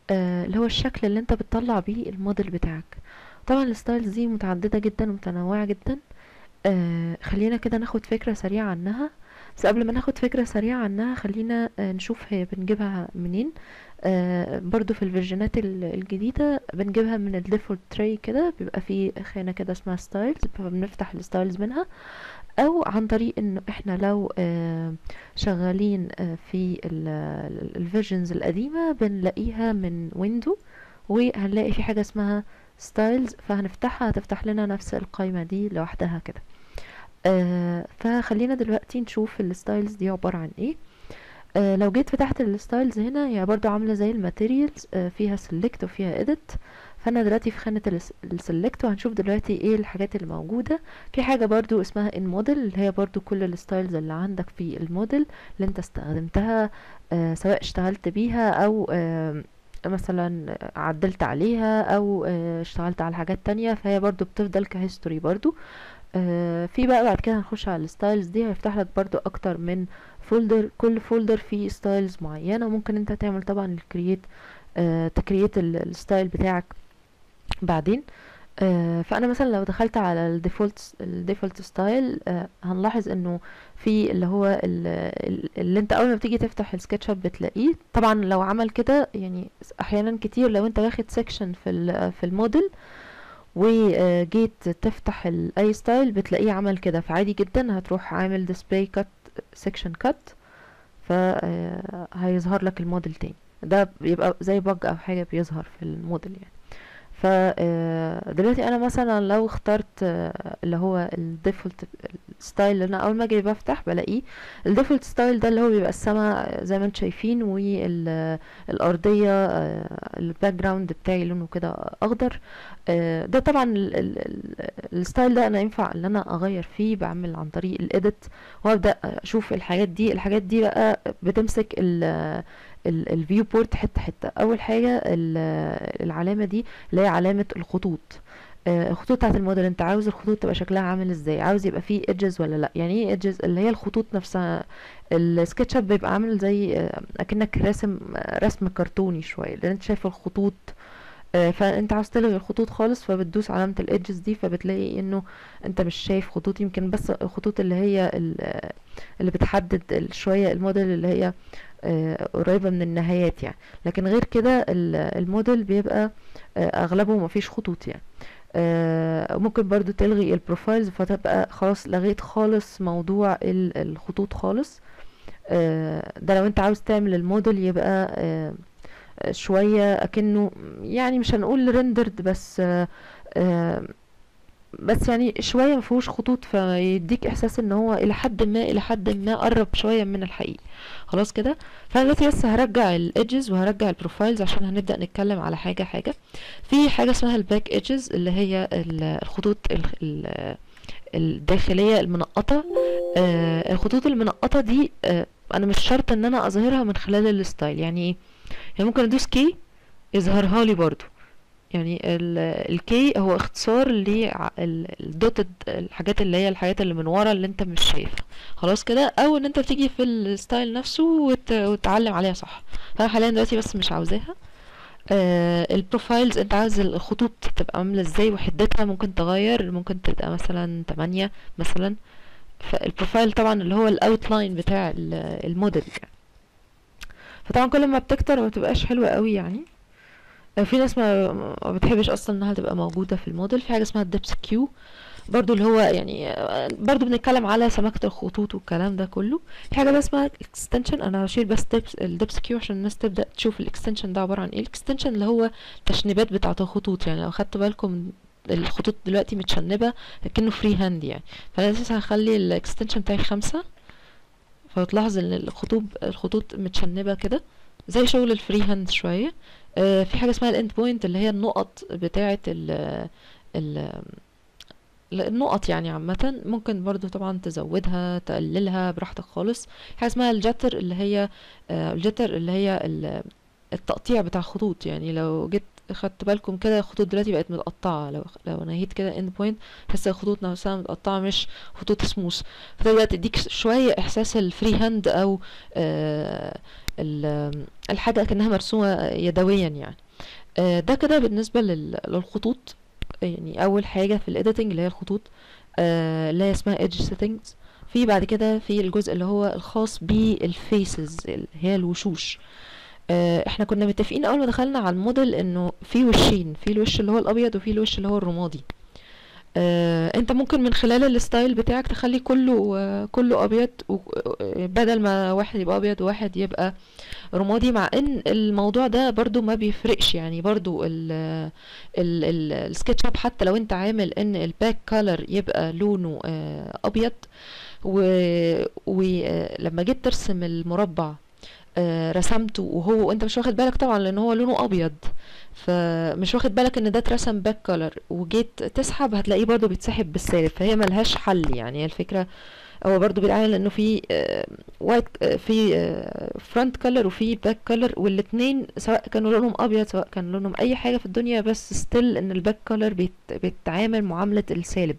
آه اللي هو الشكل اللي انت بتطلع بيه الموديل بتاعك طبعا الستايلز دي متعددة جدا ومتنوعة جدا آه خلينا كده ناخد فكرة سريعة عنها بس قبل ما ناخد فكرة سريعة عنها خلينا آه نشوف هي بنجيبها منين آه برضو في الفيرجنات ال- الجديدة بنجيبها من الديفولت تري كده بيبقى فيه خانة كده اسمها ستايلز فبنفتح الستايلز منها او عن طريق انه احنا لو آه شغالين آه في الفيرجنز القديمة بنلاقيها من ويندو وهنلاقي في حاجة اسمها ستايلز فهنفتحها هتفتح لنا نفس القائمة دي لوحدها كده آه فخلينا دلوقتي نشوف الستايلز دي عبارة عن ايه آه لو جيت فتحت الستايلز هنا هي برضو عاملة زي الماتيريالز آه فيها سيلكت وفيها اديت فانا دلوقتي في خانة السيلكت وهنشوف دلوقتي ايه الحاجات اللي موجودة في حاجة برضو اسمها ان موديل اللي هي برضو كل الستايلز اللي عندك في الموديل اللي انت استخدمتها آه سواء اشتغلت بيها او آه مثلا عدلت عليها او آه اشتغلت على حاجات تانية فهي برضو بتفضل كهيستوري برضو آه في بقى بعد كده هنخش على الستايلز دي هيفتح لك برضو اكتر من فولدر كل فولدر فيه ستايلز معينة وممكن انت تعمل طبعا الكرييت آه تكريت الستايل بتاعك بعدين آه فانا مثلا لو دخلت على الديفولت الديفولت ستايل آه هنلاحظ انه في اللي هو ال- ال- اللي انت اول ما بتيجي تفتح السكتش اب بتلاقيه طبعا لو عمل كده يعني احيانا كتير لو انت واخد سيكشن في ال- في الموديل وجيت تفتح ال- اي ستايل بتلاقيه عمل كده فعادي جدا هتروح عامل display cut section cut فهيظهر لك الموديل تاني ده بيبقى زي بج او حاجة بيظهر في الموديل يعني ف آه، دلوقتي انا مثلا لو اخترت آه، اللي هو الديفولت ستايل اللي انا اول ما اجي بفتح بلاقيه الديفولت ستايل ده اللي هو بيبقى السما زي ما انتم شايفين والارضيه الباك جراوند بتاعي لونه كده اخضر آه، ده طبعا ال- ال- ال- الستايل ده انا ينفع ان انا اغير فيه بعمل عن طريق الايديت وابدا اشوف الحاجات دي الحاجات دي بقى بتمسك ال الفيو بورت حته حته اول حاجه ال- العلامه دي اللي هي علامه الخطوط آه، الخطوط بتاعت الموديل انت عاوز الخطوط تبقى شكلها عامل ازاي عاوز يبقى فيه ايدجز ولا لا يعني ايه ايدجز اللي هي الخطوط نفسها السكتش اب بيبقى عامل زي آه، اكنك راسم آه، رسم كرتوني شويه لان انت شايف الخطوط آه، فانت عاوز تلغي الخطوط خالص فبتدوس علامة الايدجز دي فبتلاقي انه انت مش شايف خطوط يمكن بس الخطوط اللي هي ال- اللي بتحدد ال- شوية الموديل اللي هي آه، قريبة من النهايات يعني لكن غير كده ال- الموديل بيبقى آه، اغلبه مفيش خطوط يعني آه، ممكن برضو تلغي البروفايلز فتبقى خلاص لغيت خالص موضوع ال- الخطوط خالص آه، ده لو انت عاوز تعمل الموديل يبقى آه، شوية اكنه يعني مش هنقول ريندرد بس آه، آه، بس يعني شوية مفيهوش خطوط فيديك احساس ان هو الى حد ما الى حد ما قرب شوية من الحقيقي خلاص كده فانا دلوقتي بس هرجع الايدجز وهرجع البروفايلز عشان هنبدأ نتكلم على حاجة حاجة في حاجة اسمها الباك ايدجز اللي هي ال- الخطوط ال- ال- الداخلية المنقطة آه، الخطوط المنقطة دي آه، انا مش شرط ان انا اظهرها من خلال الستايل يعني ايه يعني ممكن ادوس كي يظهرها لي برضو يعني الكي هو اختصار للدوتد الحاجات اللي هي الحاجات اللي من ورا اللي انت مش شايفها خلاص كده او ان انت بتيجي في الستايل نفسه وت... وتعلم عليها صح فانا حاليا دلوقتي بس مش عاوزاها آه البروفايلز انت عاوز الخطوط تبقى عامله ازاي وحدتها ممكن تغير ممكن تبقى مثلا 8 مثلا فالبروفايل طبعا اللي هو الاوتلاين بتاع ال- الموديل يعني فطبعا كل ما بتكتر ما بتبقاش حلوة قوي يعني آه، في ناس ما ما بتحبش اصلا انها تبقى موجودة في الموديل في حاجة اسمها الدبس كيو برضو اللي هو يعني آه، برضو بنتكلم على سماكة الخطوط والكلام ده كله في حاجة بقى اسمها اكستنشن انا هشيل بس دبس الدبس كيو عشان الناس تبدأ تشوف الاكستنشن ده عبارة عن ايه الاكستنشن اللي هو تشنيبات بتاعة الخطوط يعني لو خدتوا بالكم الخطوط دلوقتي متشنبة لكنه فري هاند يعني فانا اساسا هخلي الاكستنشن بتاعي خمسة فتلاحظ ان الخطوط الخطوط متشنبة كده زي شغل الفري هاند شوية آه في حاجة اسمها الاند بوينت اللي هي النقط بتاعة ال ال النقط يعني عامة ممكن برضو طبعا تزودها تقللها براحتك خالص حاجة اسمها الجتر اللي هي آه الجتر اللي هي ال- التقطيع بتاع الخطوط يعني لو جيت خدت بالكم كده الخطوط دلوقتي بقت متقطعة لو لو نهيت كده اند بوينت تحس الخطوط نفسها متقطعة مش خطوط سموث فتبدأ تديك شوية احساس الفري هاند او آه ال الحاجة كأنها مرسومة يدويا يعني آه، ده كده بالنسبة لل- للخطوط يعني أول حاجة في الإيديتنج اللي هي الخطوط آه، اللي هي اسمها edge settings في بعد كده في الجزء اللي هو الخاص بالفيسز اللي هي الوشوش آه، احنا كنا متفقين اول ما دخلنا على الموديل انه في وشين في الوش اللي هو الابيض وفي الوش اللي هو الرمادي آه، انت ممكن من خلال الستايل بتاعك تخلي كله آه، كله ابيض و- آه، بدل ما واحد يبقى ابيض وواحد يبقى رمادي مع ان الموضوع ده برضو ما بيفرقش يعني برضو ال ال ال السكتش اب حتى لو انت عامل ان الباك كولر يبقى لونه آه، ابيض ولما جيت ترسم المربع آه، رسمته وهو انت مش واخد بالك طبعا لان هو لونه ابيض فمش واخد بالك ان ده اترسم باك كولر وجيت تسحب هتلاقيه برضو بيتسحب بالسالب فهي ملهاش حل يعني هي الفكره هو برضو بيتعامل انه في وايت في فرونت كولر وفي باك كولر والاتنين سواء كانوا لونهم ابيض سواء كان لونهم اي حاجه في الدنيا بس ستيل ان الباك كولر بيتعامل معامله السالب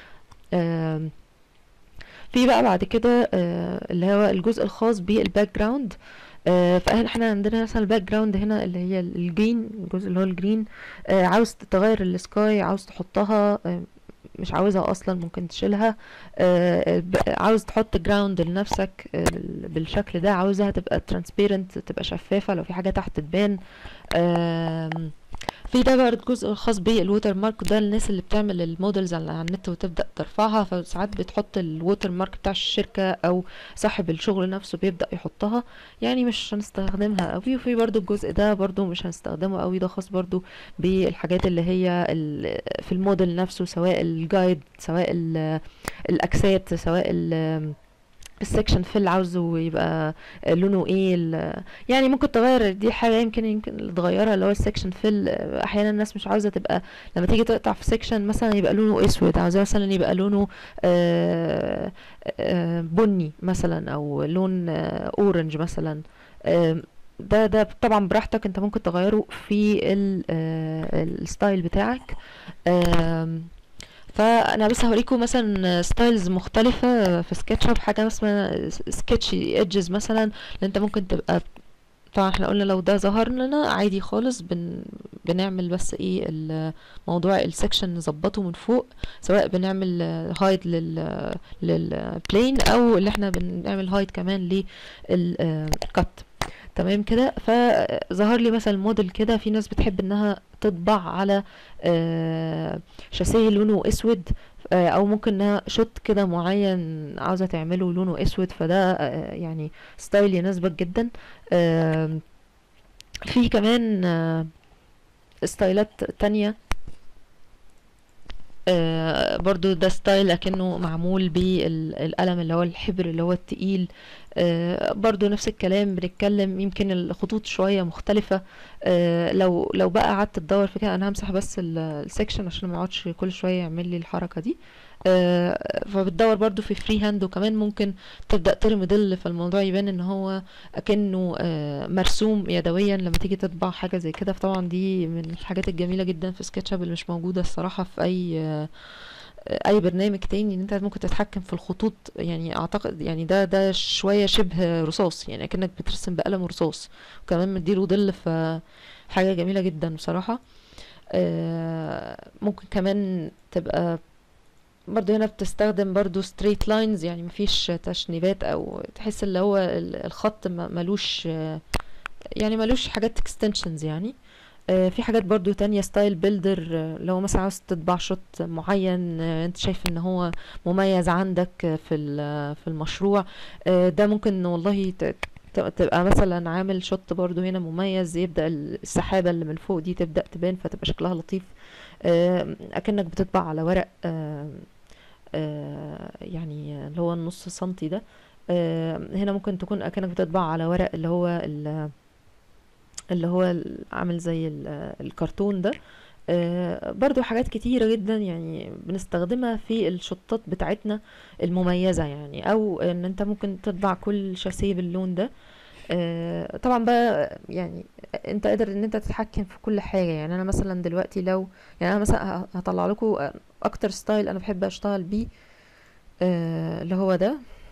آم، في بقى بعد كده آه، اللي هو الجزء الخاص بالباك جراوند فاحنا عندنا مثلا الباك جراوند هنا اللي هي الجرين الجزء اللي هو الجرين آه، عاوز تغير السكاي عاوز تحطها آه، مش عاوزها اصلا ممكن تشيلها آه، ب- عاوز تحط جراوند لنفسك آه، بال- بالشكل ده عاوزها تبقى ترانسبيرنت تبقى شفافة لو في حاجة تحت تبان آم، في ده برضه الجزء الخاص بالووتر مارك ده الناس اللي بتعمل المودلز على على النت وتبدأ ترفعها فساعات بتحط الووتر مارك بتاع الشركة او صاحب الشغل نفسه بيبدأ يحطها يعني مش هنستخدمها قوي وفي برضه الجزء ده برضه مش هنستخدمه قوي ده خاص برضه بالحاجات اللي هي ال- في الموديل نفسه سواء الجايد سواء ال- الاكسات سواء ال- السكشن فيل عاوزه يبقى لونه ايه ال- يعني ممكن تغير دي حاجة يمكن يمكن اللي تغيرها اللي هو السكشن فيل احيانا الناس مش عاوزة تبقى لما تيجي تقطع في سكشن مثلا يبقى لونه اسود عاوزاه مثلا يبقى لونه آه، آه، بني مثلا او لون آه، اورنج مثلا آم، ده ده طبعا براحتك انت ممكن تغيره في ال- آه، الستايل بتاعك آم، فانا بس هوريكم مثلا ستايلز مختلفة في سكتش اب حاجة اسمها سكتشي ايدجز مثلا اللي انت ممكن تبقى طبعا احنا قلنا لو ده ظهر لنا عادي خالص بن بنعمل بس ايه ال- موضوع السكشن نظبطه من فوق سواء بنعمل هايد لل للبلين او اللي احنا بنعمل هايد كمان للكت تمام كده فظهر لي مثلا موديل كده في ناس بتحب انها تطبع على آه، شاسيه لونه اسود آه، او ممكن انها شوت كده معين عاوزه تعمله لونه اسود فده آه، يعني ستايل يناسبك جدا آم، في كمان آه، ستايلات تانية آه، برضو ده ستايل لكنه معمول بالقلم اللي هو الحبر اللي هو التقيل آه، برضو نفس الكلام بنتكلم يمكن الخطوط شوية مختلفة آه، لو لو بقى قعدت تدور في كده انا همسح بس ال- السكشن عشان ما اقعدش كل شوية يعمل لي الحركة دي آه، فبتدور برضو في فري هاند وكمان ممكن تبدأ ترمي ظل فالموضوع يبان ان هو اكنه آه، مرسوم يدويا لما تيجي تطبع حاجة زي كده فطبعا دي من الحاجات الجميلة جدا في سكتش اب اللي مش موجودة الصراحة في اي آه، اي برنامج تاني ان انت ممكن تتحكم في الخطوط يعني اعتقد يعني ده ده شوية شبه رصاص يعني اكنك بترسم بقلم رصاص وكمان مديله ظل ف حاجة جميلة جدا بصراحة آه، ممكن كمان تبقى برضو هنا بتستخدم برضو straight lines يعني مفيش تشنيبات او تحس اللي هو ال- الخط ما- ملوش آه، يعني ملوش حاجات extensions يعني آه، في حاجات برضو تانية ستايل بيلدر اللي هو مثلا عاوز تطبع شوت معين آه، انت شايف ان هو مميز عندك آه، في ال- في المشروع آه، ده ممكن والله ت- ت- تبقى مثلا عامل شوت برضو هنا مميز يبدأ السحابة اللي من فوق دي تبدأ تبان فتبقى شكلها لطيف آه، اكنك بتطبع على ورق آه، آه، يعني اللي هو النص سنتي ده آه، هنا ممكن تكون اكنك بتطبع على ورق اللي هو ال- اللي هو ال- عامل زي ال- الكرتون ده آه، برضو حاجات كتيرة جدا يعني بنستخدمها في الشطات بتاعتنا المميزة يعني او ان انت ممكن تطبع كل شاسيه باللون ده آه، طبعا بقى يعني انت قادر ان انت تتحكم في كل حاجة يعني انا مثلا دلوقتي لو يعني انا مثلا ه- هطلع لكم اكتر ستايل انا بحب اشتغل بيه آه، اللي هو ده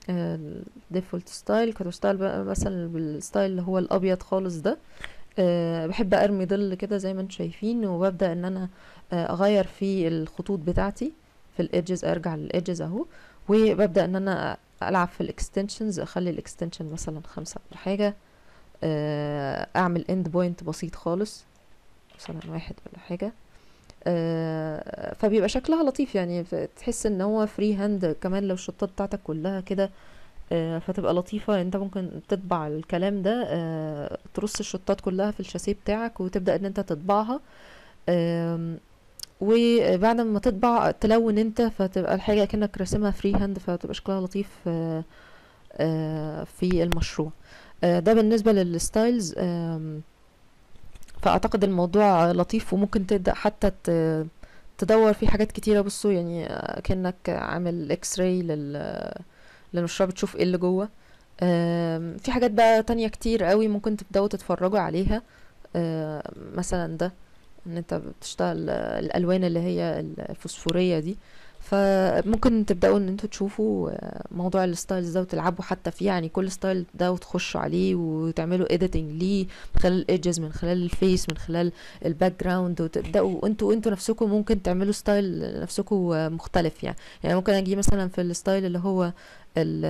الديفولت ستايل كتر ستايل بقى مثلا بالستايل اللي هو الابيض خالص ده أه بحب ارمي ظل كده زي ما انتم شايفين وببدا ان انا آه، اغير في الخطوط بتاعتي في الايدجز ارجع للايدجز اهو وببدا ان انا العب في الاكستنشنز اخلي الاكستنشن مثلا خمسة ولا حاجه آه، اعمل اند بوينت بسيط خالص مثلا واحد ولا حاجه آه، فبيبقى شكلها لطيف يعني تحس ان هو فري هاند كمان لو الشطات بتاعتك كلها كده آه، فتبقى لطيفة انت ممكن تطبع الكلام ده آه، ترص الشطات كلها في الشاسيه بتاعك وتبدأ ان انت تطبعها آم، وبعد ما تطبع تلون انت فتبقى الحاجة كأنك راسمها فري هاند فتبقى شكلها لطيف آه، آه، في المشروع آه، ده بالنسبة للستايلز آم، فاعتقد الموضوع لطيف وممكن تبدأ حتى ت- تدور في حاجات كتيرة بصوا يعني آه، كأنك عامل اكس راي لل للمشروع بتشوف ايه اللي جوه آم، في حاجات بقى تانية كتير قوي ممكن تبدأوا تتفرجوا عليها آم، مثلا ده ان انت بتشتغل آه، الالوان اللي هي الفوسفورية دي فممكن تبدأوا ان انتوا تشوفوا آه، موضوع الستايلز ده وتلعبوا حتى فيه يعني كل ستايل ده وتخشوا عليه وتعملوا editing ليه من خلال الايدجز من خلال الفيس من خلال الباك جراوند وتبدأوا انتوا انتوا نفسكم ممكن تعملوا ستايل نفسكم آه، مختلف يعني يعني ممكن اجي مثلا في الستايل اللي هو ال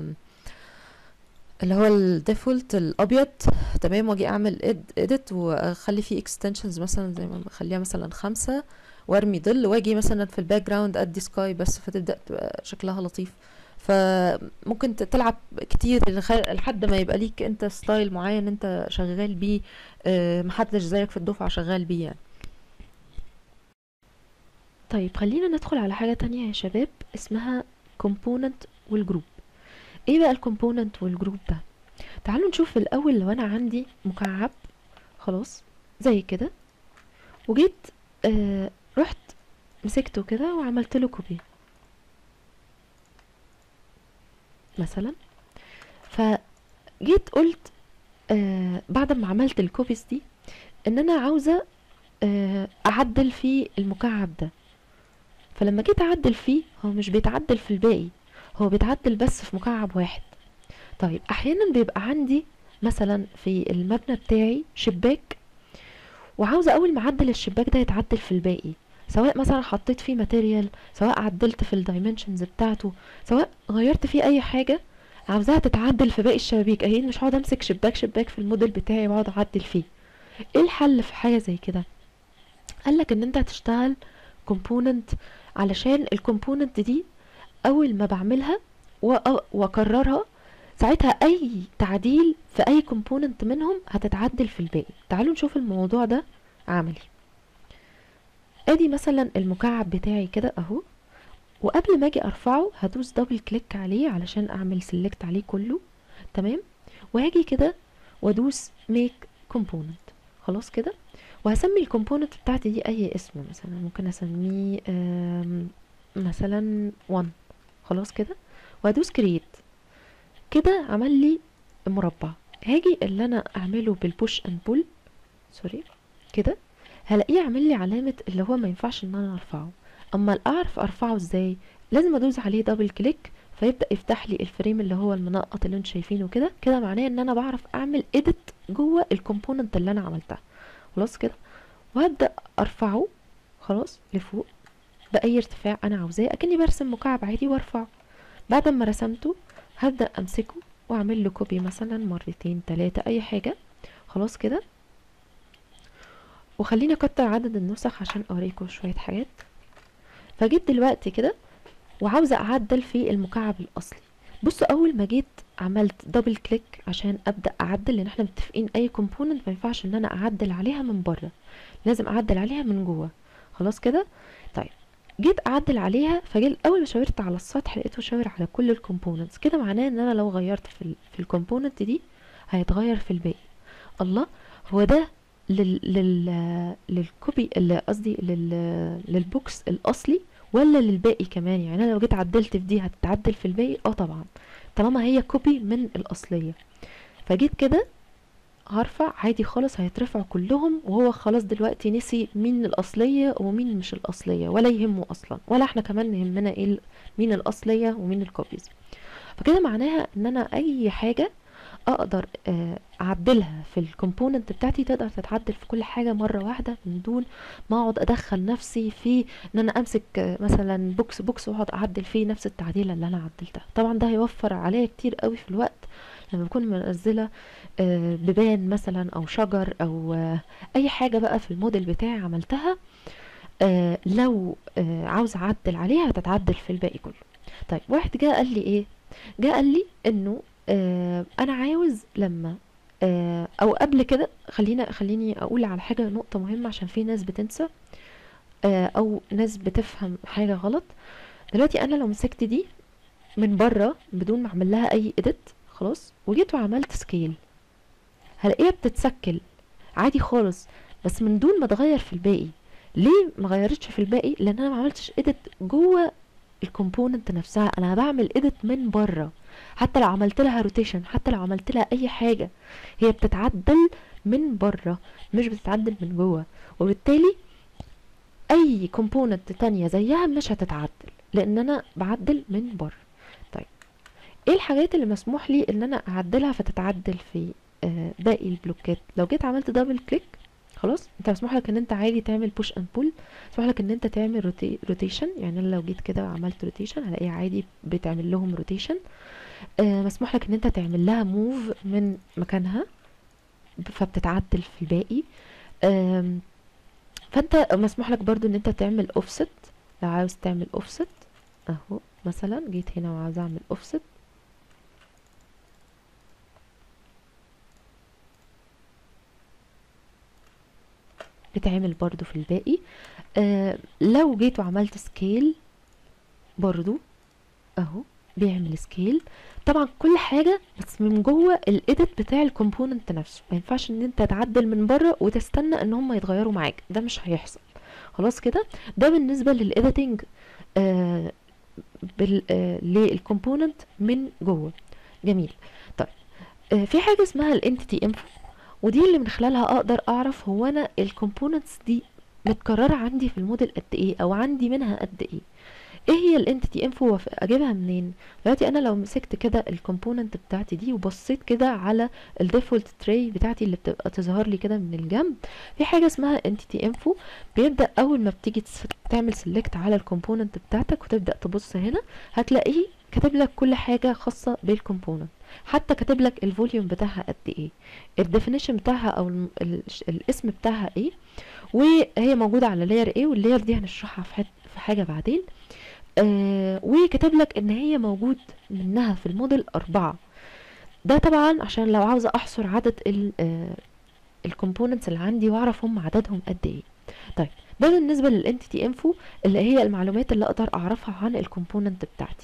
اللي هو الديفولت الابيض تمام واجي اعمل اديت واخلي فيه اكستنشنز مثلا زي ما بخليها مثلا خمسة وارمي ظل واجي مثلا في الباك جراوند ادي سكاي بس فتبدا تبقى شكلها لطيف فممكن ت- تلعب كتير لخ- لحد ما يبقى ليك انت ستايل معين انت شغال بيه آه، محدش زيك في الدفعة شغال بيه يعني طيب خلينا ندخل على حاجة تانية يا شباب اسمها component والجروب ايه بقى الكومبوننت والجروب ده تعالوا نشوف الاول لو انا عندي مكعب خلاص زي كده وجيت آه رحت مسكته كده وعملت له كوبي مثلا فجيت قلت آه بعد ما عملت الكوبيز دي ان انا عاوزه آه اعدل في المكعب ده فلما جيت اعدل فيه هو مش بيتعدل في الباقي هو بيتعدل بس في مكعب واحد طيب احيانا بيبقى عندي مثلا في المبنى بتاعي شباك وعاوزه اول ما اعدل الشباك ده يتعدل في الباقي سواء مثلا حطيت فيه ماتيريال سواء عدلت في الدايمنشنز بتاعته سواء غيرت فيه اي حاجه عاوزاها تتعدل في باقي الشبابيك اكيد مش هقعد امسك شباك شباك في الموديل بتاعي واقعد اعدل فيه ايه الحل في حاجه زي كده قالك ان انت هتشتغل كومبوننت علشان الكومبوننت دي اول ما بعملها وأ- واكررها ساعتها اي تعديل في اي كومبوننت منهم هتتعدل في الباقي تعالوا نشوف الموضوع ده عملي ادي مثلا المكعب بتاعي كده اهو وقبل ما اجي ارفعه هدوس دبل كليك عليه علشان اعمل سيلكت عليه كله تمام وهاجي كده وادوس ميك كومبوننت خلاص كده وهسمي الكومبوننت بتاعتي دي اي اسم مثلا ممكن اسميه آم، مثلا 1 خلاص كده وهدوس كرييت كده عمل لي مربع هاجي اللي انا اعمله بالبوش اند بول سوري كده هلاقيه عامل لي علامة اللي هو ما ينفعش ان انا ارفعه اما اعرف ارفعه ازاي لازم ادوس عليه دبل كليك فيبدأ يفتح لي الفريم اللي هو المنقط اللي انتوا شايفينه كده كده معناه ان انا بعرف اعمل اديت جوه الكومبوننت اللي انا عملتها خلاص كده وهبدأ ارفعه خلاص لفوق بأي ارتفاع انا عاوزاه اكني برسم مكعب عادي وارفعه بعد ما رسمته هبدأ امسكه واعمل له كوبي مثلا مرتين تلاتة اي حاجة خلاص كده وخليني اكتر عدد النسخ عشان اوريكم شوية حاجات فجيت دلوقتي كده وعاوزة اعدل في المكعب الاصلي بصوا اول ما جيت عملت دبل كليك عشان ابدا اعدل لان احنا متفقين اي كومبوننت ما ينفعش ان انا اعدل عليها من بره لازم اعدل عليها من جوه خلاص كده طيب جيت اعدل عليها فجيت اول ما شاورت على السطح لقيته شاور على كل الكومبوننتس كده معناه ان انا لو غيرت في ال في الكومبوننت دي هيتغير في الباقي الله هو ده لل لل للكوبي اللي قصدي لل للبوكس الاصلي ولا للباقي كمان يعني انا لو جيت عدلت في دي هتتعدل في الباقي اه طبعا طالما هي كوبي من الاصليه فجيت كده هرفع عادي خالص هيترفعوا كلهم وهو خلاص دلوقتي نسي مين الأصلية ومين مش الأصلية ولا يهمه أصلا ولا احنا كمان يهمنا ايه ال- مين الأصلية ومين الكوبيز فكده معناها ان انا اي حاجة اقدر آه، اعدلها في الكومبوننت بتاعتي تقدر تتعدل في كل حاجة مرة واحدة من دون ما اقعد ادخل نفسي في ان انا امسك آه، مثلا بوكس بوكس واقعد اعدل فيه نفس التعديلة اللي انا عدلتها طبعا ده هيوفر عليا كتير قوي في الوقت لما بكون منزلة آه، بيبان مثلا او شجر او آه، اي حاجة بقى في الموديل بتاعي عملتها آه، لو آه، عاوز اعدل عليها هتتعدل في الباقي كله طيب واحد جه قال لي ايه جه قال لي انه آه انا عاوز لما آه او قبل كده خلينا خليني اقول على حاجه نقطه مهمه عشان في ناس بتنسى آه او ناس بتفهم حاجه غلط دلوقتي انا لو مسكت دي من بره بدون ما اعمل لها اي اديت خلاص وجيت وعملت سكيل هلاقيها بتتسكل عادي خالص بس من دون ما اتغير في الباقي ليه ما غيرتش في الباقي لان انا ما عملتش اديت جوه الكومبوننت نفسها انا بعمل اديت من بره حتى لو عملت لها روتيشن حتى لو عملت لها اي حاجه هي بتتعدل من بره مش بتتعدل من جوه وبالتالي اي كومبوننت تانية زيها مش هتتعدل لان انا بعدل من بره طيب ايه الحاجات اللي مسموح لي ان انا اعدلها فتتعدل في آه باقي البلوكات لو جيت عملت دبل كليك خلاص انت مسموح لك ان انت عادي تعمل بوش اند بول مسموح لك ان انت تعمل روتي روتيشن يعني انا لو جيت كده وعملت روتيشن هلاقيه عادي بتعمل لهم روتيشن آه مسموح لك ان انت تعمل لها موف من مكانها فبتتعدل في الباقي آم، فانت مسموح لك برضو ان انت تعمل اوفست لو عاوز تعمل اوفست اهو مثلا جيت هنا وعاوز اعمل اوفست بتعمل برضو في الباقي آه لو جيت وعملت سكيل برضو اهو بيعمل سكيل طبعا كل حاجة بس من جوه الايديت بتاع الكومبوننت نفسه ما ينفعش ان انت تعدل من بره وتستنى ان هم يتغيروا معاك ده مش هيحصل خلاص كده ده بالنسبة للايديتنج آه بال آه للكومبوننت من جوه جميل طيب آه في حاجة اسمها الانتيتي انفو ودي اللي من خلالها اقدر اعرف هو انا الكومبوننتس دي متكررة عندي في الموديل قد ايه او عندي منها قد ايه ايه هي الانتيتي انفو اجيبها منين دلوقتي انا لو مسكت كده الكومبوننت بتاعتي دي وبصيت كده على الديفولت تري بتاعتي اللي بتبقى تظهر لي كده من الجنب في حاجه اسمها انتيتي انفو بيبدا اول ما بتيجي تس- تعمل سيلكت على الكومبوننت بتاعتك وتبدا تبص هنا هتلاقيه كاتب لك كل حاجه خاصه بالكومبوننت حتى كاتب لك الفوليوم بتاعها قد ايه الديفينيشن بتاعها او الم- ال- الاسم بتاعها ايه وهي موجوده على لاير ايه واللاير دي هنشرحها في حت- في حاجه بعدين آه وكتب لك ان هي موجود منها في الموديل اربعة ده طبعا عشان لو عاوزة احصر عدد ال الكومبوننتس اللي عندي واعرف هم عددهم قد ايه طيب ده بالنسبة للانتيتي انفو اللي هي المعلومات اللي اقدر اعرفها عن الكومبوننت بتاعتي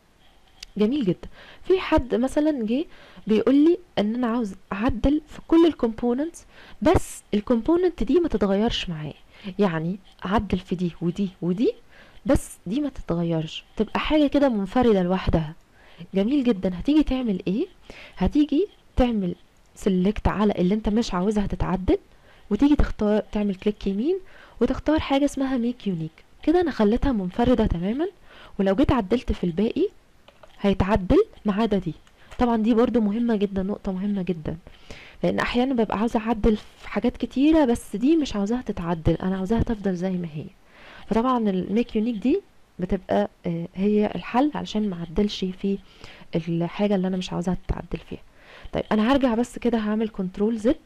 جميل جدا في حد مثلا جه بيقول لي ان انا عاوز اعدل في كل الكومبوننتس بس الكومبوننت دي ما تتغيرش معايا يعني اعدل في دي ودي ودي بس دي ما تتغيرش تبقى حاجة كده منفردة لوحدها جميل جدا هتيجي تعمل ايه هتيجي تعمل سيلكت على اللي انت مش عاوزها تتعدل وتيجي تختار تعمل كليك يمين وتختار حاجة اسمها ميك يونيك كده انا خليتها منفردة تماما ولو جيت عدلت في الباقي هيتعدل ما عدا دي طبعا دي برضو مهمة جدا نقطة مهمة جدا لان احيانا ببقى عاوزة اعدل في حاجات كتيرة بس دي مش عاوزاها تتعدل انا عاوزاها تفضل زي ما هي فطبعا الميك يونيك دي بتبقى آه، هي الحل علشان ما اعدلش في الحاجة اللي انا مش عاوزاها تتعدل فيها طيب انا هرجع بس كده هعمل كنترول زد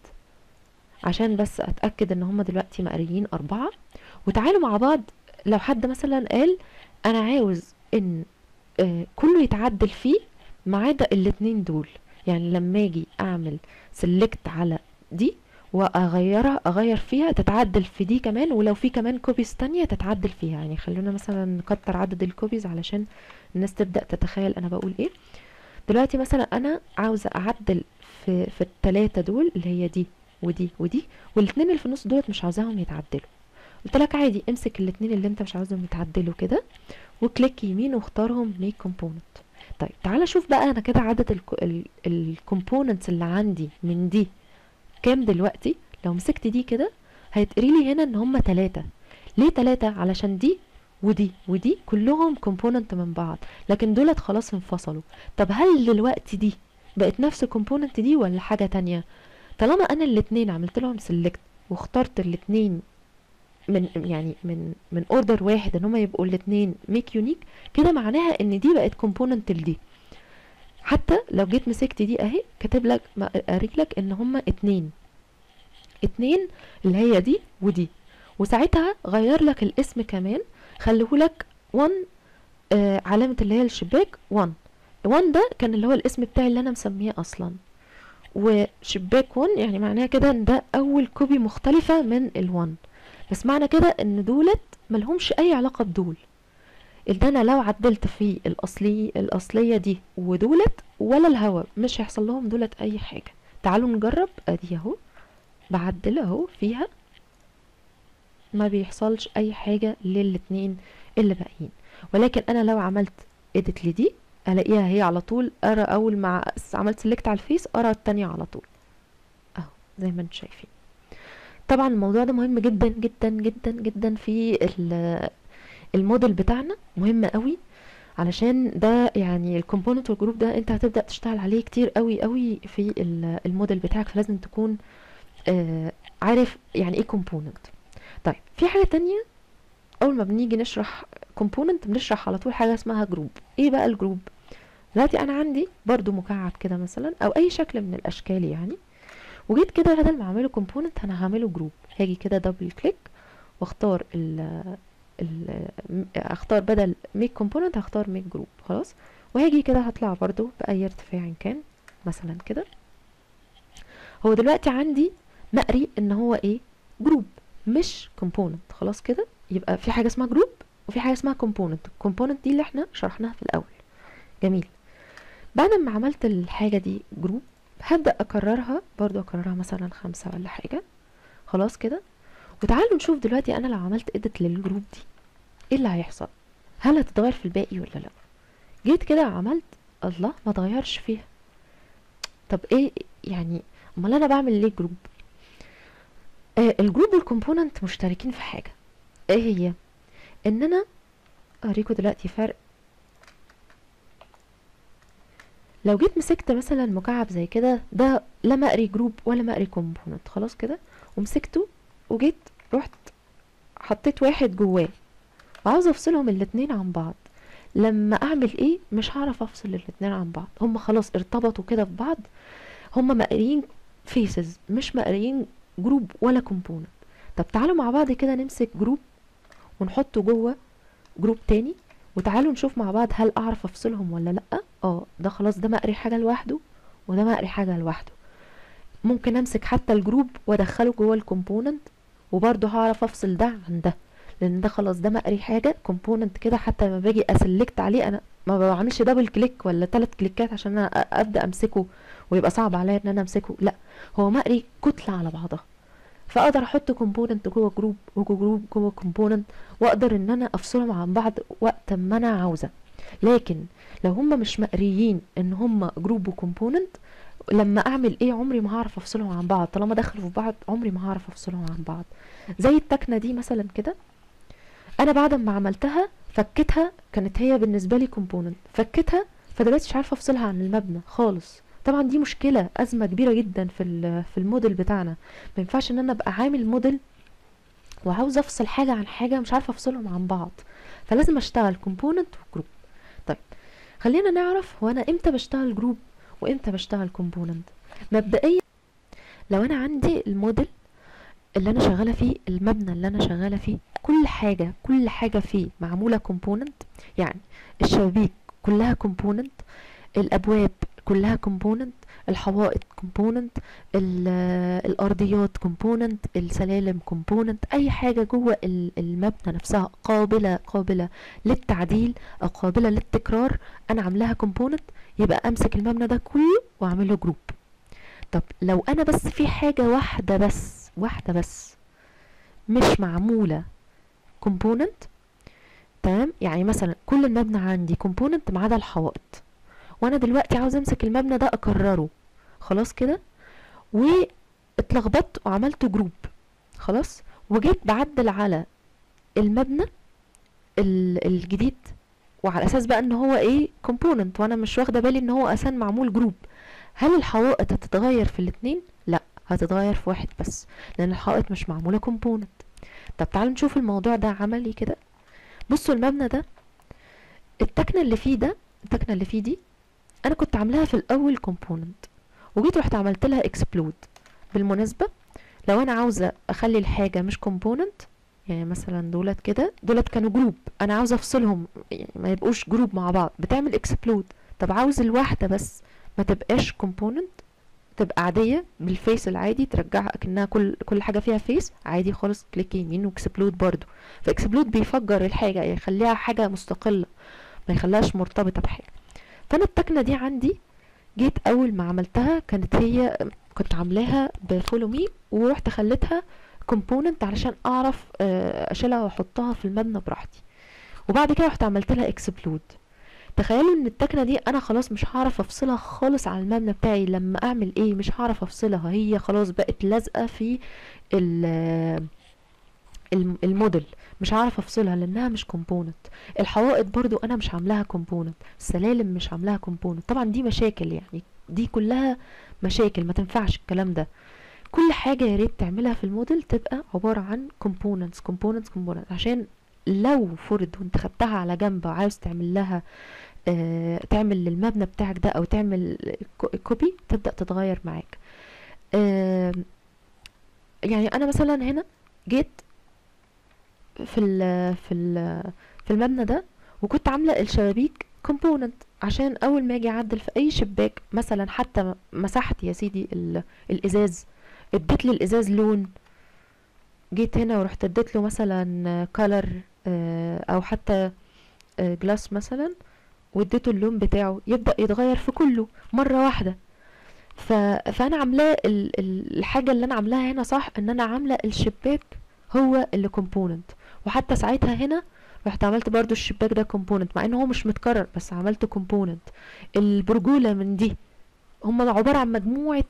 عشان بس اتأكد ان هما دلوقتي مقريين اربعة وتعالوا مع بعض لو حد مثلا قال انا عاوز ان آه، كله يتعدل فيه ما عدا الاتنين دول يعني لما اجي اعمل سيلكت على دي واغيرها اغير فيها تتعدل في دي كمان ولو في كمان كوبيز تانية تتعدل فيها يعني خلونا مثلا نكتر عدد الكوبيز علشان الناس تبدأ تتخيل انا بقول ايه دلوقتي مثلا انا عاوزة اعدل في في التلاتة دول اللي هي دي ودي ودي والاتنين اللي في النص دولت مش عاوزاهم يتعدلوا قلت لك عادي امسك الاتنين اللي انت مش عاوزهم يتعدلوا كده وكليك يمين واختارهم ميك كومبوننت طيب تعالى شوف بقى انا كده عدد الكومبوننتس اللي عندي من دي كام دلوقتي لو مسكت دي كده هيتقري لي هنا ان هما تلاتة ليه تلاتة علشان دي ودي ودي كلهم كومبوننت من بعض لكن دولت خلاص انفصلوا طب هل دلوقتي دي بقت نفس الكومبوننت دي ولا حاجة تانية طالما انا الاتنين عملت لهم سيلكت واخترت الاتنين من يعني من من اوردر واحد ان هما يبقوا الاتنين ميك يونيك كده معناها ان دي بقت كومبوننت لدي حتى لو جيت مسكت دي اهي كاتب لك قاري لك ان هما اتنين اتنين اللي هي دي ودي وساعتها غير لك الاسم كمان خليهولك 1 آه علامة اللي هي الشباك 1 1 ده كان اللي هو الاسم بتاعي اللي انا مسميه اصلا وشباك 1 يعني معناها كده ان ده اول كوبي مختلفة من ال1 بس معنى كده ان دولت ملهمش اي علاقة بدول ده انا لو عدلت في الاصلي الاصلية دي ودولت ولا الهوا مش هيحصل لهم دولت اي حاجة تعالوا نجرب ادي اهو بعدل اهو فيها ما بيحصلش اي حاجة للاتنين اللي باقيين ولكن انا لو عملت اديت لدي الاقيها هي على طول ارى اول ما عملت سيلكت على الفيس ارى التانية على طول اهو زي ما انتم شايفين طبعا الموضوع ده مهم جدا جدا جدا جدا في الموديل بتاعنا مهم قوي علشان ده يعني الكومبوننت والجروب ده انت هتبدا تشتغل عليه كتير قوي قوي في الموديل بتاعك فلازم تكون آه عارف يعني ايه كومبوننت طيب في حاجه تانية اول ما بنيجي نشرح كومبوننت بنشرح على طول حاجه اسمها جروب ايه بقى الجروب دلوقتي انا عندي برضو مكعب كده مثلا او اي شكل من الاشكال يعني وجيت كده بدل ما اعمله كومبوننت انا هعمله جروب هاجي كده دبل كليك واختار ال ال اختار بدل ميك كومبوننت هختار ميك جروب خلاص وهاجي كده هطلع برضو باي ارتفاع كان مثلا كده هو دلوقتي عندي مقري ان هو ايه جروب مش كومبوننت خلاص كده يبقى في حاجه اسمها جروب وفي حاجه اسمها كومبوننت الكومبوننت دي اللي احنا شرحناها في الاول جميل بعد ما عملت الحاجه دي جروب هبدا اكررها برضو اكررها مثلا خمسة ولا حاجه خلاص كده وتعالوا نشوف دلوقتي انا لو عملت اديت للجروب دي ايه اللي هيحصل هل هتتغير في الباقي ولا لا جيت كده عملت الله ما اتغيرش فيها طب ايه يعني امال انا بعمل ليه جروب آه الجروب والكومبوننت مشتركين في حاجه ايه هي ان انا اوريكم دلوقتي فرق لو جيت مسكت مثلا مكعب زي كده ده لا مقري جروب ولا مقري كومبوننت خلاص كده ومسكته وجيت رحت حطيت واحد جواه وعاوزه افصلهم الاتنين عن بعض لما اعمل ايه مش هعرف افصل الاتنين عن بعض هم خلاص ارتبطوا كده في بعض هم مقريين فيسز مش مقريين جروب ولا كومبوننت طب تعالوا مع بعض كده نمسك جروب ونحطه جوه جروب تاني وتعالوا نشوف مع بعض هل اعرف افصلهم ولا لا اه ده خلاص ده مقري حاجه لوحده وده مقري حاجه لوحده ممكن امسك حتى الجروب وادخله جوه الكومبوننت وبرضه هعرف افصل ده عن ده لان ده خلاص ده مقري حاجه كومبوننت كده حتى لما باجي اسلكت عليه انا ما بعملش دبل كليك ولا ثلاث كليكات عشان انا ابدا امسكه ويبقى صعب عليا ان انا امسكه لا هو مقري كتله على بعضها فاقدر احط كومبوننت جوه جروب وجوه جروب جوه كومبوننت واقدر ان انا افصلهم عن بعض وقت ما انا عاوزه لكن لو هم مش مقريين ان هم جروب وكومبوننت لما اعمل ايه عمري ما هعرف افصلهم عن بعض طالما دخلوا في بعض عمري ما هعرف افصلهم عن بعض زي التكنه دي مثلا كده انا بعد ما عملتها فكتها كانت هي بالنسبه لي كومبوننت فكتها فدلوقتي مش عارفه افصلها عن المبنى خالص طبعا دي مشكله ازمه كبيره جدا في في الموديل بتاعنا ما ينفعش ان انا ابقى عامل موديل وعاوز افصل حاجه عن حاجه مش عارفه افصلهم عن بعض فلازم اشتغل كومبوننت وجروب طيب خلينا نعرف هو انا امتى بشتغل جروب وامتى بشتغل كومبوننت مبدئيا لو انا عندي الموديل اللي انا شغاله فيه المبنى اللي انا شغاله فيه كل حاجه كل حاجه فيه معموله كومبوننت يعني الشبابيك كلها كومبوننت الابواب كلها كومبوننت الحوائط كومبوننت الارضيات كومبوننت السلالم كومبوننت اي حاجه جوه المبنى نفسها قابله قابله للتعديل او قابله للتكرار انا عاملاها كومبوننت يبقى امسك المبنى ده كله واعمله جروب طب لو انا بس في حاجه واحده بس واحده بس مش معموله كومبوننت تمام يعني مثلا كل المبنى عندي كومبوننت ما عدا الحوائط وانا دلوقتي عاوز امسك المبنى ده اكرره خلاص كده واتلخبطت وعملت جروب خلاص وجيت بعدل على المبنى ال- الجديد وعلى اساس بقى ان هو ايه كومبوننت وانا مش واخده بالي ان هو اساسا معمول جروب هل الحوائط هتتغير في الاتنين لا هتتغير في واحد بس لان الحائط مش معموله كومبوننت طب تعالوا نشوف الموضوع ده عملي كده بصوا المبنى ده التكنه اللي فيه ده التكنه اللي فيه دي انا كنت عاملاها في الاول كومبوننت وجيت رحت عملت لها اكسبلود بالمناسبه لو انا عاوزه اخلي الحاجه مش كومبوننت يعني مثلا دولت كده دولت كانوا جروب انا عاوزه افصلهم يعني ما يبقوش جروب مع بعض بتعمل اكسبلود طب عاوز الواحده بس ما تبقاش كومبوننت تبقى عاديه بالفيس العادي ترجعها اكنها كل كل حاجه فيها فيس عادي خالص كليك يمين واكسبلود برضو فاكسبلود بيفجر الحاجه يخليها حاجه مستقله ما يخليهاش مرتبطه بحاجه فانا التكنه دي عندي جيت اول ما عملتها كانت هي كنت عاملاها بفولو مي ورحت خليتها كومبوننت علشان اعرف آه، اشيلها واحطها في المبنى براحتي وبعد كده رحت عملت لها اكسبلود تخيلوا ان التكنه دي انا خلاص مش هعرف افصلها خالص عن المبنى بتاعي لما اعمل ايه مش هعرف افصلها هي خلاص بقت لازقه في ال- الم- الموديل مش هعرف افصلها لانها مش كومبوننت الحوائط برضو انا مش عاملاها كومبوننت السلالم مش عاملاها كومبوننت طبعا دي مشاكل يعني دي كلها مشاكل ما تنفعش الكلام ده كل حاجه يا ريت تعملها في الموديل تبقى عباره عن components components components عشان لو فرض وانت خدتها على جنب وعاوز تعمل لها آه تعمل للمبنى بتاعك ده او تعمل كو- كوبي تبدا تتغير معاك آه يعني انا مثلا هنا جيت في ال في ال في المبنى ده وكنت عامله الشبابيك كومبوننت عشان اول ما اجي اعدل في اي شباك مثلا حتى مسحت يا سيدي ال- الازاز اديت للازاز لون جيت هنا ورحت اديت له مثلا كولر او حتى جلاس مثلا واديته اللون بتاعه يبدأ يتغير في كله مرة واحدة ف... فانا عاملاه ال... ال- الحاجة اللي انا عاملاها هنا صح ان انا عاملة الشباك هو اللي كومبوننت وحتى ساعتها هنا رحت عملت برضو الشباك ده كومبوننت مع ان هو مش متكرر بس عملته كومبوننت البرجولة من دي هم عبارة عن مجموعة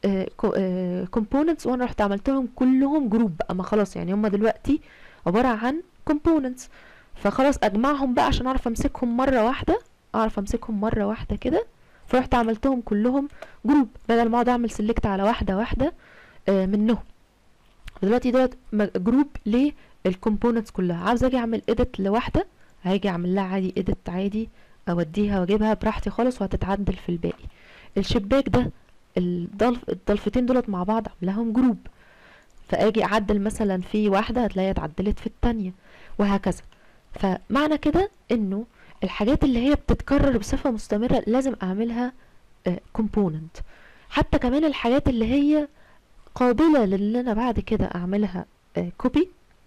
كومبوننتس وانا رحت عملتهم كلهم جروب بقى ما خلاص يعني هم دلوقتي عبارة عن كومبوننتس فخلاص اجمعهم بقى عشان اعرف امسكهم مرة واحدة اعرف امسكهم مرة واحدة كده فرحت عملتهم كلهم جروب بدل ما اقعد اعمل سيلكت على واحدة واحدة آه، منهم دلوقتي دوت م- جروب للكومبوننتس كلها عاوز اجي اعمل اديت لواحدة هاجي اعمل لها عادي اديت عادي اوديها واجيبها براحتي خالص وهتتعدل في الباقي الشباك ده الضلف الضلفتين دولت مع بعض عاملاهم جروب فاجي اعدل مثلا في واحدة هتلاقيها اتعدلت في التانية وهكذا فمعنى كده انه الحاجات اللي هي بتتكرر بصفة مستمرة لازم اعملها كومبوننت حتى كمان الحاجات اللي هي قابلة للي انا بعد كده اعملها كوبي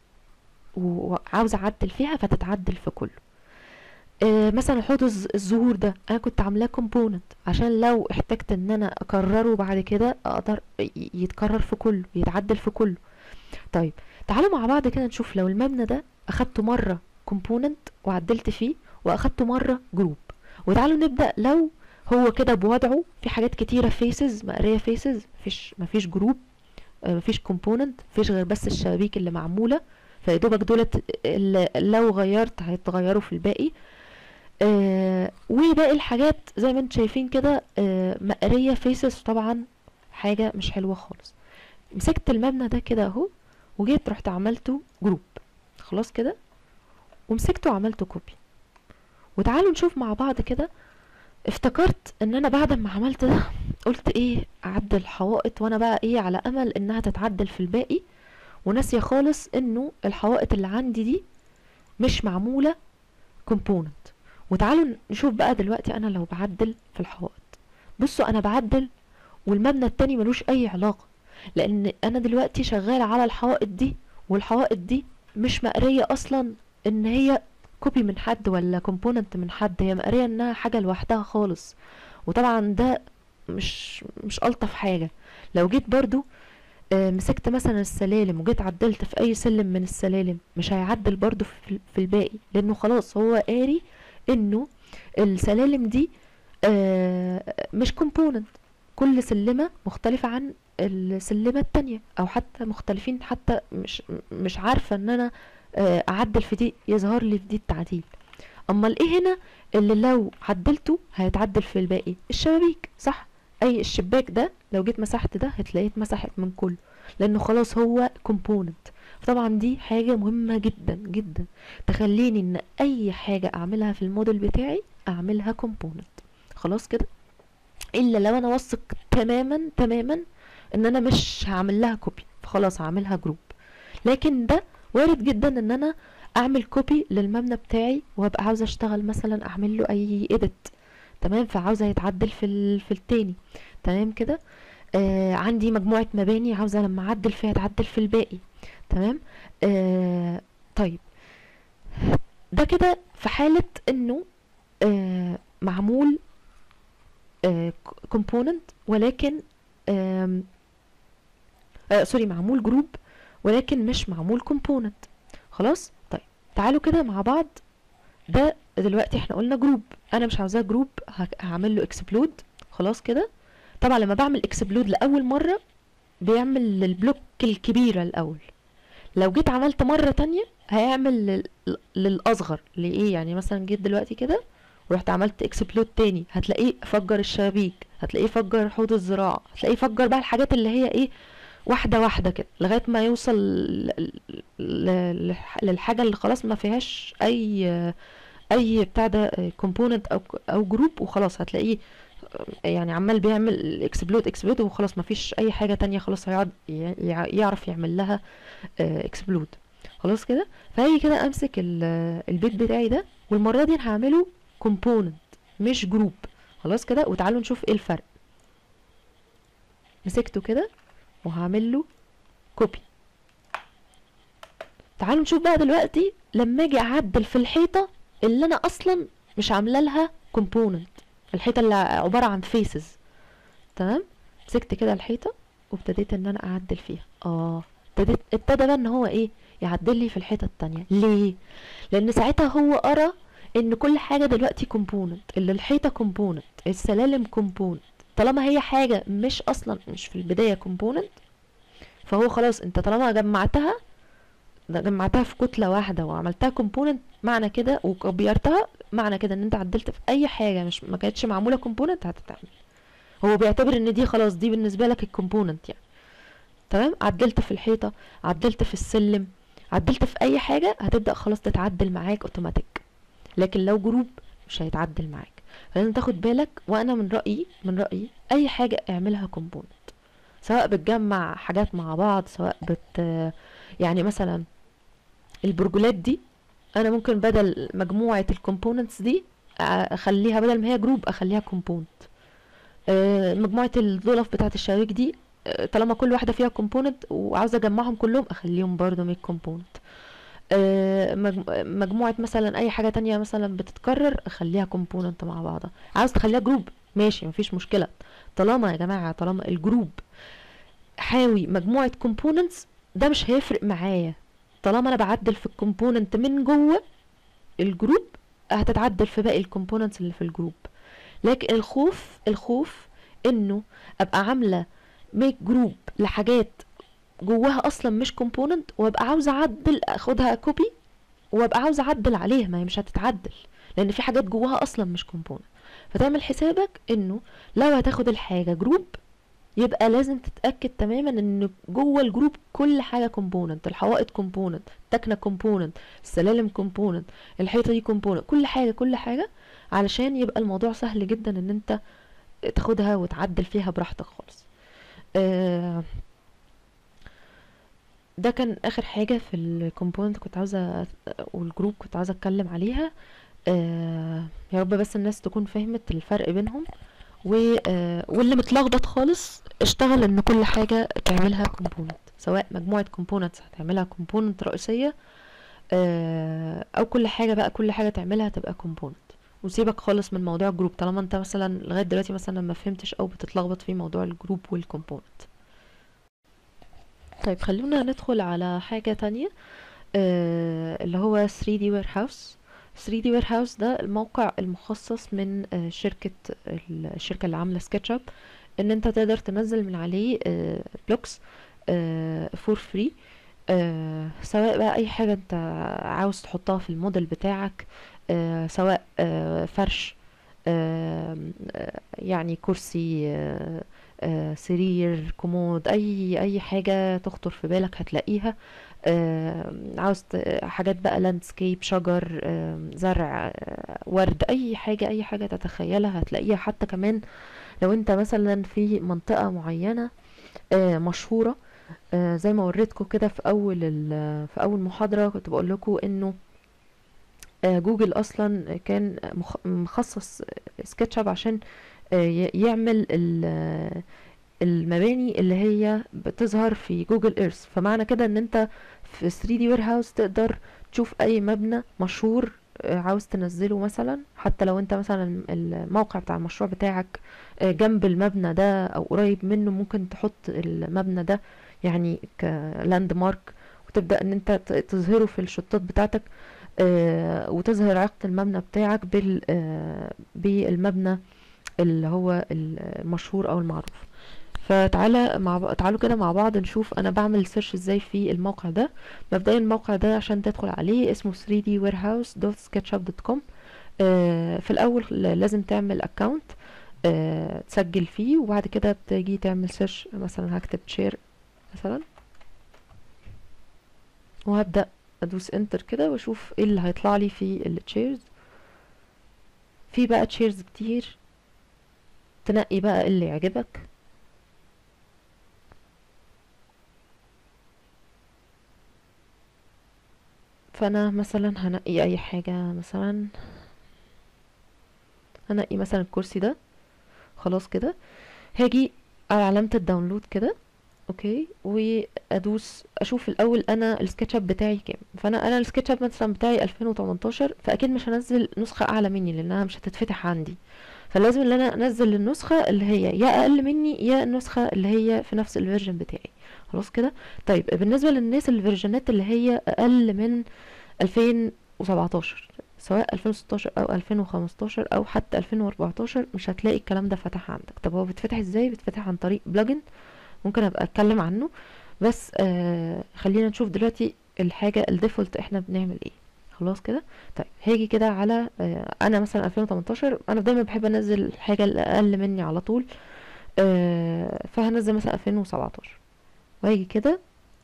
وعاوزة اعدل فيها فتتعدل في كله آه، مثلا حوض الز- الزهور ده انا كنت عاملاه كومبوننت عشان لو احتجت ان انا اكرره بعد كده اقدر ي- يتكرر في كله يتعدل في كله طيب تعالوا مع بعض كده نشوف لو المبنى ده اخدته مرة كومبوننت وعدلت فيه واخدته مرة جروب وتعالوا نبدأ لو هو كده بوضعه في حاجات كتيرة فيسز مقرية فيسز مفيش مفيش جروب آه، مفيش كومبوننت مفيش غير بس الشبابيك اللي معمولة فيدوبك دولت اللي لو غيرت هيتغيروا في الباقي آه وباقي الحاجات زي ما انتم شايفين كده آه مقرية فيسز طبعا حاجة مش حلوة خالص مسكت المبنى ده كده اهو وجيت رحت عملته جروب خلاص كده ومسكته وعملته كوبي وتعالوا نشوف مع بعض كده افتكرت ان انا بعد ما عملت ده قلت ايه اعدل الحوائط وانا بقى ايه على امل انها تتعدل في الباقي وناسيه خالص انه الحوائط اللي عندي دي مش معمولة كومبوننت وتعالوا نشوف بقى دلوقتي انا لو بعدل في الحوائط بصوا انا بعدل والمبنى التاني ملوش اي علاقة لان انا دلوقتي شغالة على الحوائط دي والحوائط دي مش مقرية اصلا ان هي كوبي من حد ولا كومبوننت من حد هي مقرية انها حاجة لوحدها خالص وطبعا ده مش مش الطف حاجة لو جيت برضو آه، مسكت مثلا السلالم وجيت عدلت في اي سلم من السلالم مش هيعدل برضو في, في الباقي لانه خلاص هو قاري انه السلالم دي آه، مش كومبوننت كل سلمة مختلفة عن السلمة التانية او حتى مختلفين حتى مش مش عارفة ان انا آه، اعدل في دي يظهر لي في دي التعديل امال ايه هنا اللي لو عدلته هيتعدل في الباقي الشبابيك صح اي الشباك ده لو جيت مسحت ده هتلاقيه اتمسحت من كله لانه خلاص هو كومبوننت طبعا دي حاجة مهمة جدا جدا تخليني ان اي حاجة اعملها في الموديل بتاعي اعملها كومبوننت خلاص كده الا لو انا واثق تماما تماما ان انا مش هعمل لها كوبي فخلاص هعملها جروب لكن ده وارد جدا ان انا اعمل كوبي للمبنى بتاعي وابقى عاوزه اشتغل مثلا اعمل له اي اديت تمام فعاوزه يتعدل في ال... في التاني تمام كده آه عندي مجموعه مباني عاوزه لما اعدل فيها اتعدل في الباقي تمام آه طيب ده كده في حاله انه آه معمول كومبوننت ولكن آم، آه سوري معمول جروب ولكن مش معمول كومبوننت خلاص طيب تعالوا كده مع بعض ده دلوقتي احنا قلنا جروب انا مش عاوزاه جروب هعمل له اكسبلود خلاص كده طبعا لما بعمل اكسبلود لاول مره بيعمل البلوك الكبيره الاول لو جيت عملت مره تانية هيعمل لل- للاصغر لايه يعني مثلا جيت دلوقتي كده ورحت عملت اكسبلود تاني هتلاقيه فجر الشبابيك هتلاقيه فجر حوض الزراعه هتلاقيه فجر بقى الحاجات اللي هي ايه واحده واحده كده لغايه ما يوصل ل- ل- لح- للحاجه اللي خلاص ما فيهاش اي اي بتاع ده كومبوننت او او جروب وخلاص هتلاقيه يعني عمال بيعمل اكسبلود اكسبلود وخلاص ما فيش اي حاجه تانية خلاص هيقعد ي- يع- يعرف يعمل لها اكسبلود خلاص كده فهي كده امسك ال- البيت بتاعي ده والمره دي أنا هعمله كومبوننت مش جروب خلاص كده وتعالوا نشوف ايه الفرق مسكته كده وهعمل له كوبي تعالوا نشوف بقى دلوقتي لما اجي اعدل في الحيطه اللي انا اصلا مش عامله لها كومبوننت الحيطه اللي عباره عن فيسز تمام مسكت كده الحيطه وابتديت ان انا اعدل فيها اه ابتديت ابتدى بقى ان هو ايه يعدل لي في الحيطه التانية ليه لان ساعتها هو قرا ان كل حاجه دلوقتي كومبوننت اللي الحيطه كومبوننت السلالم كومبوننت طالما هي حاجه مش اصلا مش في البدايه كومبوننت فهو خلاص انت طالما جمعتها ده جمعتها في كتله واحده وعملتها كومبوننت معنى كده وكبرتها معنى كده ان انت عدلت في اي حاجه مش ما كانتش معموله كومبوننت هتتعمل هو بيعتبر ان دي خلاص دي بالنسبه لك الكومبوننت يعني تمام عدلت في الحيطه عدلت في السلم عدلت في اي حاجه هتبدا خلاص تتعدل معاك اوتوماتيك لكن لو جروب مش هيتعدل معاك فلازم تاخد بالك وانا من رايي من رايي اي حاجه اعملها كومبوننت سواء بتجمع حاجات مع بعض سواء بت يعني مثلا البرجولات دي انا ممكن بدل مجموعه الكومبوننتس دي اخليها بدل ما هي جروب اخليها كومبوننت مجموعه الظلف بتاعه الشبابيك دي آه، طالما كل واحده فيها كومبوننت وعاوزه اجمعهم كلهم اخليهم برضو ميك كومبوننت مجموعه مثلا اي حاجه تانية مثلا بتتكرر اخليها كومبوننت مع بعضها عاوز تخليها جروب ماشي مفيش مشكله طالما يا جماعه طالما الجروب حاوي مجموعه كومبوننتس ده مش هيفرق معايا طالما انا بعدل في الكومبوننت من جوه الجروب هتتعدل في باقي الكومبوننتس اللي في الجروب لكن الخوف الخوف انه ابقى عامله ميك جروب لحاجات جواها اصلا مش كومبوننت وابقى عاوزه اعدل اخدها كوبي وابقى عاوزه اعدل عليها ما هي مش هتتعدل لان في حاجات جواها اصلا مش كومبوننت فتعمل حسابك انه لو هتاخد الحاجه جروب يبقى لازم تتاكد تماما ان جوه الجروب كل حاجه كومبوننت الحوائط كومبوننت التكنه كومبوننت السلالم كومبوننت الحيطه دي كومبوننت كل حاجه كل حاجه علشان يبقى الموضوع سهل جدا ان انت تاخدها وتعدل فيها براحتك خالص آه ده كان اخر حاجه في الكومبوننت كنت عاوزه والجروب كنت عاوزه اتكلم عليها آه يا رب بس الناس تكون فهمت الفرق بينهم و آه واللي متلخبط خالص اشتغل ان كل حاجه تعملها كومبوننت سواء مجموعه كومبوننتس هتعملها كومبوننت رئيسيه آه او كل حاجه بقى كل حاجه تعملها تبقى كومبوننت وسيبك خالص من موضوع الجروب طالما انت مثلا لغايه دلوقتي مثلا ما فهمتش او بتتلخبط في موضوع الجروب والكومبوننت طيب خلونا ندخل على حاجة تانية آه اللي هو 3D Warehouse 3D Warehouse ده الموقع المخصص من آه شركة الشركة اللي عاملة سكتش اب ان انت تقدر تنزل من عليه آه بلوكس فور فري آه سواء بقى اي حاجة انت عاوز تحطها في الموديل بتاعك آه سواء آه فرش آه آه، يعني كرسي آه آه سرير كومود اي اي حاجة تخطر في بالك هتلاقيها آه عاوز ت- حاجات بقى لاندسكيب شجر آه زرع آه ورد اي حاجة اي حاجة تتخيلها هتلاقيها حتى كمان لو انت مثلا في منطقة معينة آه مشهورة آه زي ما وريتكم كده في اول ال- في اول محاضرة كنت بقول لكم انه آه جوجل اصلا كان مخ- مخصص سكتش اب عشان آه ي- يعمل ال- المباني اللي هي بتظهر في جوجل ايرث فمعنى كده ان انت في 3D warehouse تقدر تشوف اي مبنى مشهور آه، عاوز تنزله مثلا حتى لو انت مثلا الموقع بتاع المشروع بتاعك آه، جنب المبنى ده او قريب منه ممكن تحط المبنى ده يعني كلاند مارك وتبدأ ان انت ت- تظهره في الشطات بتاعتك آه، وتظهر علاقة المبنى بتاعك بال آه، بالمبنى اللي هو المشهور او المعروف فتعالى مع ب... تعالوا كده مع بعض نشوف انا بعمل سيرش ازاي في الموقع ده مبدئيا الموقع ده عشان تدخل عليه اسمه 3dwarehouse.sketchup.com آه في الاول ل- لازم تعمل اكونت آه تسجل فيه وبعد كده بتيجي تعمل سيرش مثلا هكتب شير مثلا وهبدأ ادوس انتر كده واشوف ايه اللي هيطلع لي في التشيرز في بقى تشيرز كتير تنقي بقى اللي يعجبك فانا مثلا هنقي اي حاجة مثلا هنقي مثلا الكرسي ده خلاص كده هاجي على علامة الداونلود كده اوكي وادوس اشوف الاول انا السكتش اب بتاعي كام فانا انا السكتش اب مثلا بتاعي 2018 فاكيد مش هنزل نسخة اعلى مني لانها مش هتتفتح عندي فلازم ان انا انزل النسخة اللي هي يا اقل مني يا النسخة اللي هي في نفس الفيرجن بتاعي خلاص كده طيب بالنسبة للناس الفيرجنات اللي هي اقل من 2017 سواء 2016 او 2015 او حتى 2014 مش هتلاقي الكلام ده فتح عندك طب هو بيتفتح ازاي بيتفتح عن طريق بلجن ممكن ابقى اتكلم عنه بس آه خلينا نشوف دلوقتي الحاجة الديفولت احنا بنعمل ايه خلاص كده طيب هاجي كده على آه انا مثلا 2018 انا دايما بحب انزل الحاجة الاقل مني على طول آه فهنزل مثلا 2017 وهاجي كده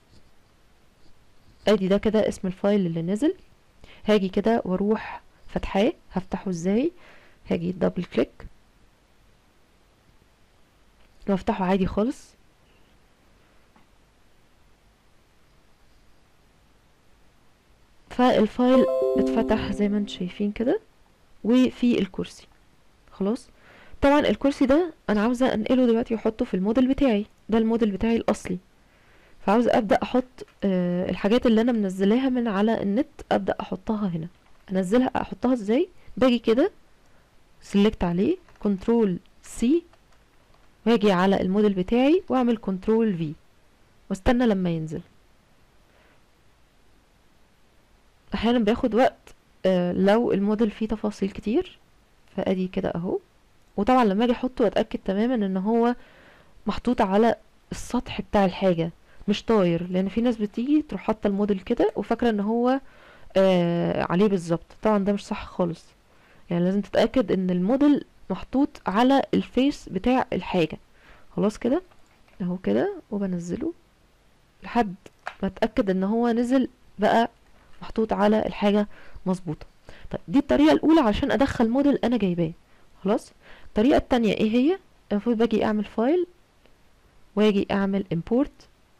ادي ده كده اسم الفايل اللي نزل هاجي كده واروح فتحاه هفتحه ازاي هاجي دبل كليك وافتحه عادي خالص فالفايل اتفتح زي ما انتم شايفين كده وفي الكرسي خلاص طبعا الكرسي ده انا عاوزه انقله دلوقتي واحطه في الموديل بتاعي ده الموديل بتاعي الاصلي فعاوزه ابدا احط آه الحاجات اللي انا منزلاها من على النت ابدا احطها هنا انزلها احطها ازاي باجي كده سيلكت عليه كنترول سي واجي على الموديل بتاعي واعمل كنترول في واستنى لما ينزل احيانا بياخد وقت آه لو الموديل فيه تفاصيل كتير فادي كده اهو وطبعا لما اجي احطه اتاكد تماما ان هو محطوط على السطح بتاع الحاجه مش طاير لان في ناس بتيجي تروح حاطه الموديل كده وفاكره ان هو آه عليه بالظبط طبعا ده مش صح خالص يعني لازم تتاكد ان الموديل محطوط على الفيس بتاع الحاجه خلاص كده اهو كده وبنزله لحد ما اتاكد ان هو نزل بقى محطوط على الحاجه مظبوطه طيب دي الطريقه الاولى عشان ادخل موديل انا جايباه خلاص الطريقه التانية ايه هي المفروض باجي اعمل فايل واجي اعمل import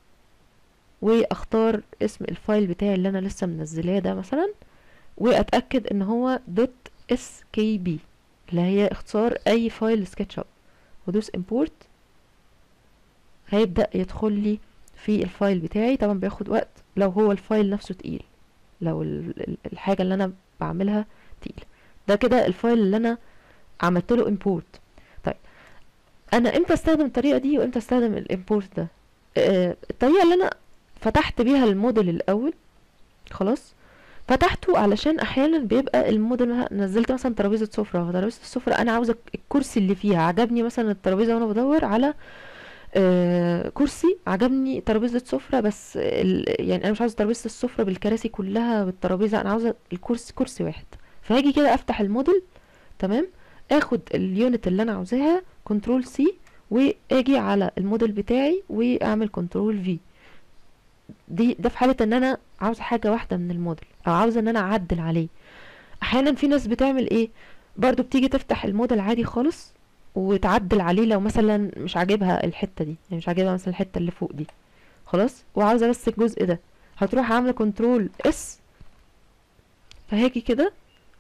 واختار اسم الفايل بتاعي اللي انا لسه منزلاه ده مثلا واتاكد ان هو دوت اس كي بي اللي هي اختصار اي فايل سكتش اب وادوس import هيبدا يدخل لي في الفايل بتاعي طبعا بياخد وقت لو هو الفايل نفسه تقيل لو الحاجه اللي انا بعملها تقيل ده كده الفايل اللي انا عملت له import طيب انا امتى استخدم الطريقه دي وامتى استخدم الامبورت ده آه الطريقه اللي انا فتحت بيها الموديل الاول خلاص فتحته علشان احيانا بيبقى الموديل نزلت مثلا ترابيزه سفره ترابيزه السفره انا عاوزه الكرسي اللي فيها عجبني مثلا الترابيزه وانا بدور على آه كرسي عجبني ترابيزه سفره بس ال... يعني انا مش عاوزه ترابيزه السفره بالكراسي كلها بالترابيزه انا عاوزه الكرسي كرسي واحد فهاجي كده افتح الموديل تمام اخد اليونت اللي انا عاوزاها كنترول سي واجي على الموديل بتاعي واعمل كنترول في دي ده في حاله ان انا عاوزه حاجه واحده من الموديل او عاوزه ان انا اعدل عليه احيانا في ناس بتعمل ايه برضو بتيجي تفتح الموديل عادي خالص وتعدل عليه لو مثلا مش عاجبها الحته دي يعني مش عاجبها مثلا الحته اللي فوق دي خلاص وعاوزه بس الجزء ده هتروح عامله كنترول اس فهاجي كده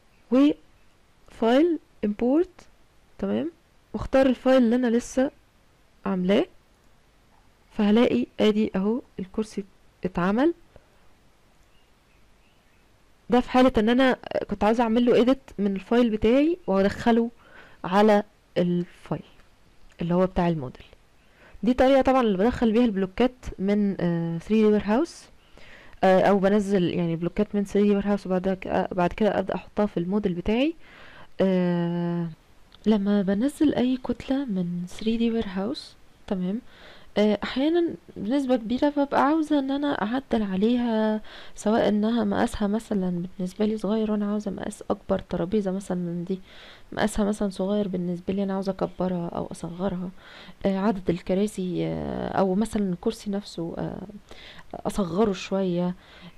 وفايل امبورت تمام واختار الفايل اللي انا لسه عاملاه فهلاقي ادي اهو الكرسي اتعمل ده في حالة ان انا كنت عاوزة اعمل له edit من الفايل بتاعي وادخله على الفايل اللي هو بتاع الموديل دي طريقة طبعا اللي بدخل بيها البلوكات من 3D warehouse او بنزل يعني بلوكات من 3D warehouse وبعد كده بعد كده ابدا احطها في الموديل بتاعي لما بنزل اي كتلة من 3D warehouse تمام احيانا بنسبة كبيرة ببقى عاوزة ان انا اعدل عليها سواء انها مقاسها مثلا بالنسبة لي صغير وانا عاوزة مقاس اكبر ترابيزة مثلا من دي مقاسها مثلا صغير بالنسبة لي انا عاوزة اكبرها او اصغرها عدد الكراسي او مثلا الكرسي نفسه اصغره شوية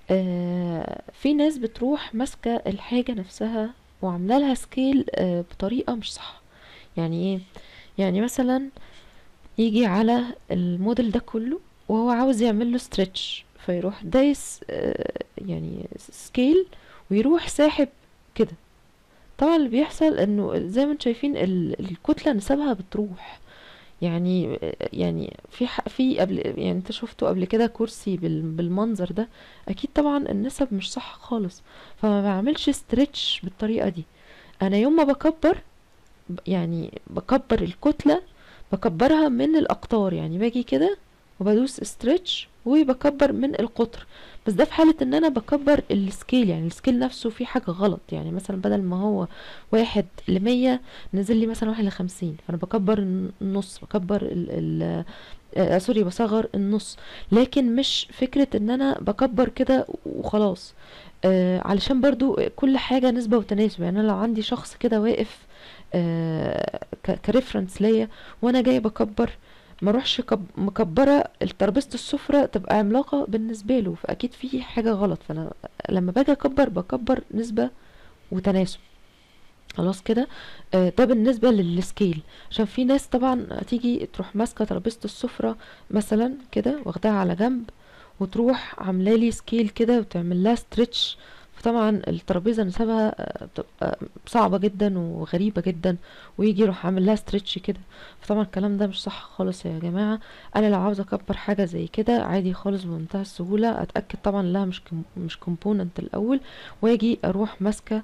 في ناس بتروح ماسكة الحاجة نفسها وعاملة لها سكيل بطريقة مش صح يعني ايه يعني مثلا يجي على الموديل ده كله وهو عاوز يعمل له ستريتش فيروح دايس يعني سكيل ويروح ساحب كده طبعا اللي بيحصل انه زي ما انتم شايفين الكتله نسبها بتروح يعني يعني في في قبل يعني انت شفته قبل كده كرسي بالمنظر ده اكيد طبعا النسب مش صح خالص فما بعملش ستريتش بالطريقه دي انا يوم ما بكبر يعني بكبر الكتله بكبرها من الاقطار يعني باجي كده وبدوس استريتش وبكبر من القطر بس ده في حالة ان انا بكبر السكيل يعني السكيل نفسه فيه حاجة غلط يعني مثلا بدل ما هو واحد لمية نزل لي مثلا واحد لخمسين فانا بكبر النص بكبر ال ال آه سوري بصغر النص لكن مش فكرة ان انا بكبر كده وخلاص آه علشان برضو كل حاجة نسبة وتناسب يعني انا لو عندي شخص كده واقف آه كريفرنس ليا وانا جاي بكبر ما اروحش مكبره الترابيزه السفره تبقى عملاقه بالنسبه له فاكيد في حاجه غلط فانا لما باجي اكبر بكبر نسبه وتناسب خلاص كده آه ده بالنسبه للسكيل عشان في ناس طبعا تيجي تروح ماسكه ترابيزه السفره مثلا كده واخداها على جنب وتروح عامله لي سكيل كده وتعمل لها ستريتش فطبعا الترابيزه نسبها بتبقى صعبه جدا وغريبه جدا ويجي يروح عامل لها ستريتش كده فطبعا الكلام ده مش صح خالص يا جماعه انا لو عاوزه اكبر حاجه زي كده عادي خالص بمنتهى السهوله اتاكد طبعا انها مش مش كومبوننت الاول واجي اروح ماسكه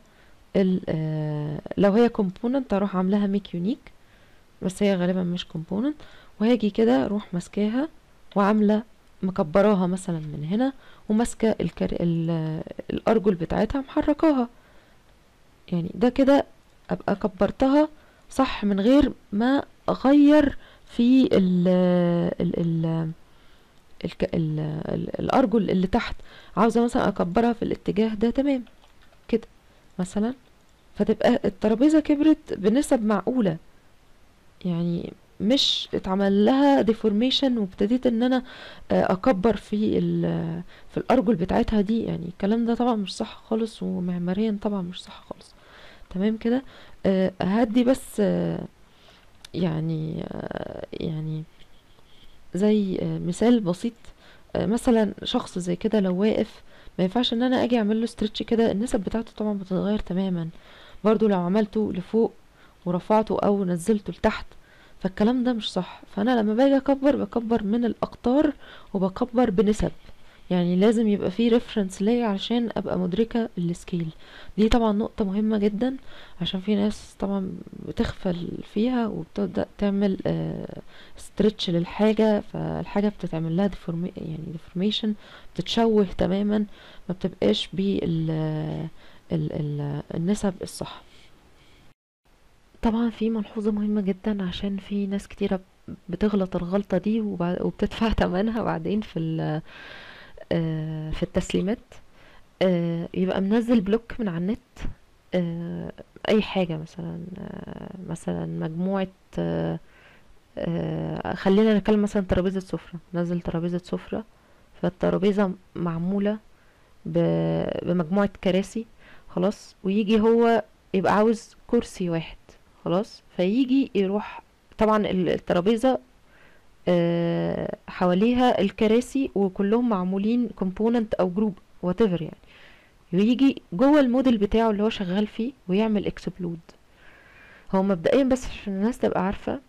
لو هي كومبوننت اروح عاملاها ميك يونيك بس هي غالبا مش كومبوننت وهاجي كده اروح ماسكاها وعامله مكبراها مثلا من هنا وماسكه الكر... الارجل بتاعتها محركاها يعني ده كده ابقى كبرتها صح من غير ما اغير في ال ال ال الك... ال... ال... الارجل اللي تحت عاوزه مثلا اكبرها في الاتجاه ده تمام كده مثلا فتبقى الترابيزه كبرت بنسب معقوله يعني مش اتعمل لها ديفورميشن وابتديت ان انا اكبر في في الارجل بتاعتها دي يعني الكلام ده طبعا مش صح خالص ومعماريا طبعا مش صح خالص تمام كده هدي بس يعني يعني زي مثال بسيط مثلا شخص زي كده لو واقف ما ينفعش ان انا اجي اعمل له ستريتش كده النسب بتاعته طبعا بتتغير تماما برضو لو عملته لفوق ورفعته او نزلته لتحت فالكلام ده مش صح فانا لما باجي اكبر بكبر من الاقطار وبكبر بنسب يعني لازم يبقى في ريفرنس ليا عشان ابقى مدركة السكيل دي طبعا نقطة مهمة جدا عشان في ناس طبعا بتغفل فيها وبتبدأ تعمل ستريتش للحاجة فالحاجة بتتعمل لها ديفورمي يعني ديفورميشن بتتشوه تماما ما بتبقاش بال النسب الصح طبعا في ملحوظة مهمة جدا عشان في ناس كتيرة بتغلط الغلطة دي وبع- وبتدفع ثمنها بعدين في ال- آه، في التسليمات آه، يبقى منزل بلوك من على النت آه، اي حاجة مثلا آه، مثلا مجموعة آه، آه، خلينا نتكلم مثلا ترابيزة سفرة نزل ترابيزة سفرة فالترابيزة معمولة ب- بمجموعة كراسي خلاص ويجي هو يبقى عاوز كرسي واحد خلاص فيجي يروح طبعا ال- الترابيزة آه، حواليها الكراسي وكلهم معمولين كومبوننت او جروب whatever يعني ويجي جوه الموديل بتاعه اللي هو شغال فيه ويعمل اكسبلود هو مبدئيا بس عشان الناس تبقى عارفة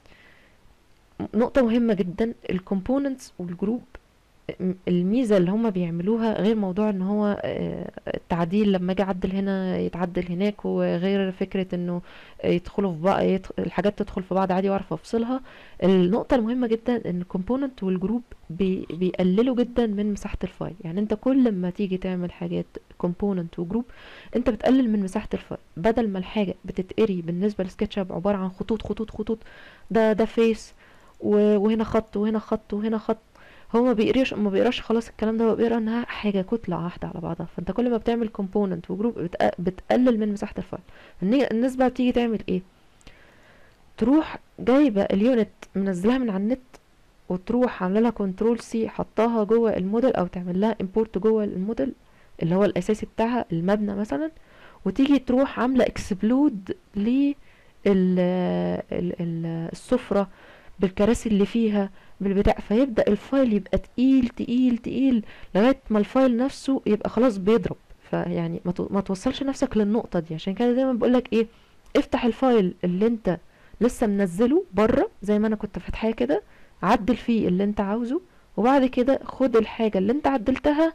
نقطة مهمة جدا الكومبوننتس والجروب م- الميزة اللي هما بيعملوها غير موضوع ان هو آه، التعديل لما اجي اعدل هنا يتعدل هناك وغير فكرة انه يدخلوا في بعض يدخ... الحاجات تدخل في بعض عادي واعرف افصلها النقطة المهمة جدا ان الكومبوننت والجروب بي... بيقللوا جدا من مساحة الفايل يعني انت كل ما تيجي تعمل حاجات كومبوننت وجروب انت بتقلل من مساحة الفايل بدل ما الحاجة بتتقري بالنسبة لسكتش اب عبارة عن خطوط خطوط خطوط ده ده فيس و- وهنا خط وهنا خط وهنا خط هو ما بيقراش ما بيقراش خلاص الكلام ده هو بيقرا انها حاجه كتله واحده على بعضها فانت كل ما بتعمل كومبوننت وجروب بتق- بتقلل من مساحه الفايل الني- الناس بقى بتيجي تعمل ايه تروح جايبه اليونت منزلها من على النت وتروح عامله لها كنترول سي حطاها جوه الموديل او تعمل لها امبورت جوه الموديل اللي هو الاساسي بتاعها المبنى مثلا وتيجي تروح عامله اكسبلود لل ال- ال- السفره بالكراسي اللي فيها بالبتاع فيبدأ الفايل يبقى تقيل تقيل تقيل لغاية ما الفايل نفسه يبقى خلاص بيضرب فيعني ما, تو- ما توصلش نفسك للنقطة دي عشان كده دايما بقولك ايه افتح الفايل اللي انت لسه منزله بره زي ما انا كنت فاتحاه كده عدل فيه اللي انت عاوزه وبعد كده خد الحاجة اللي انت عدلتها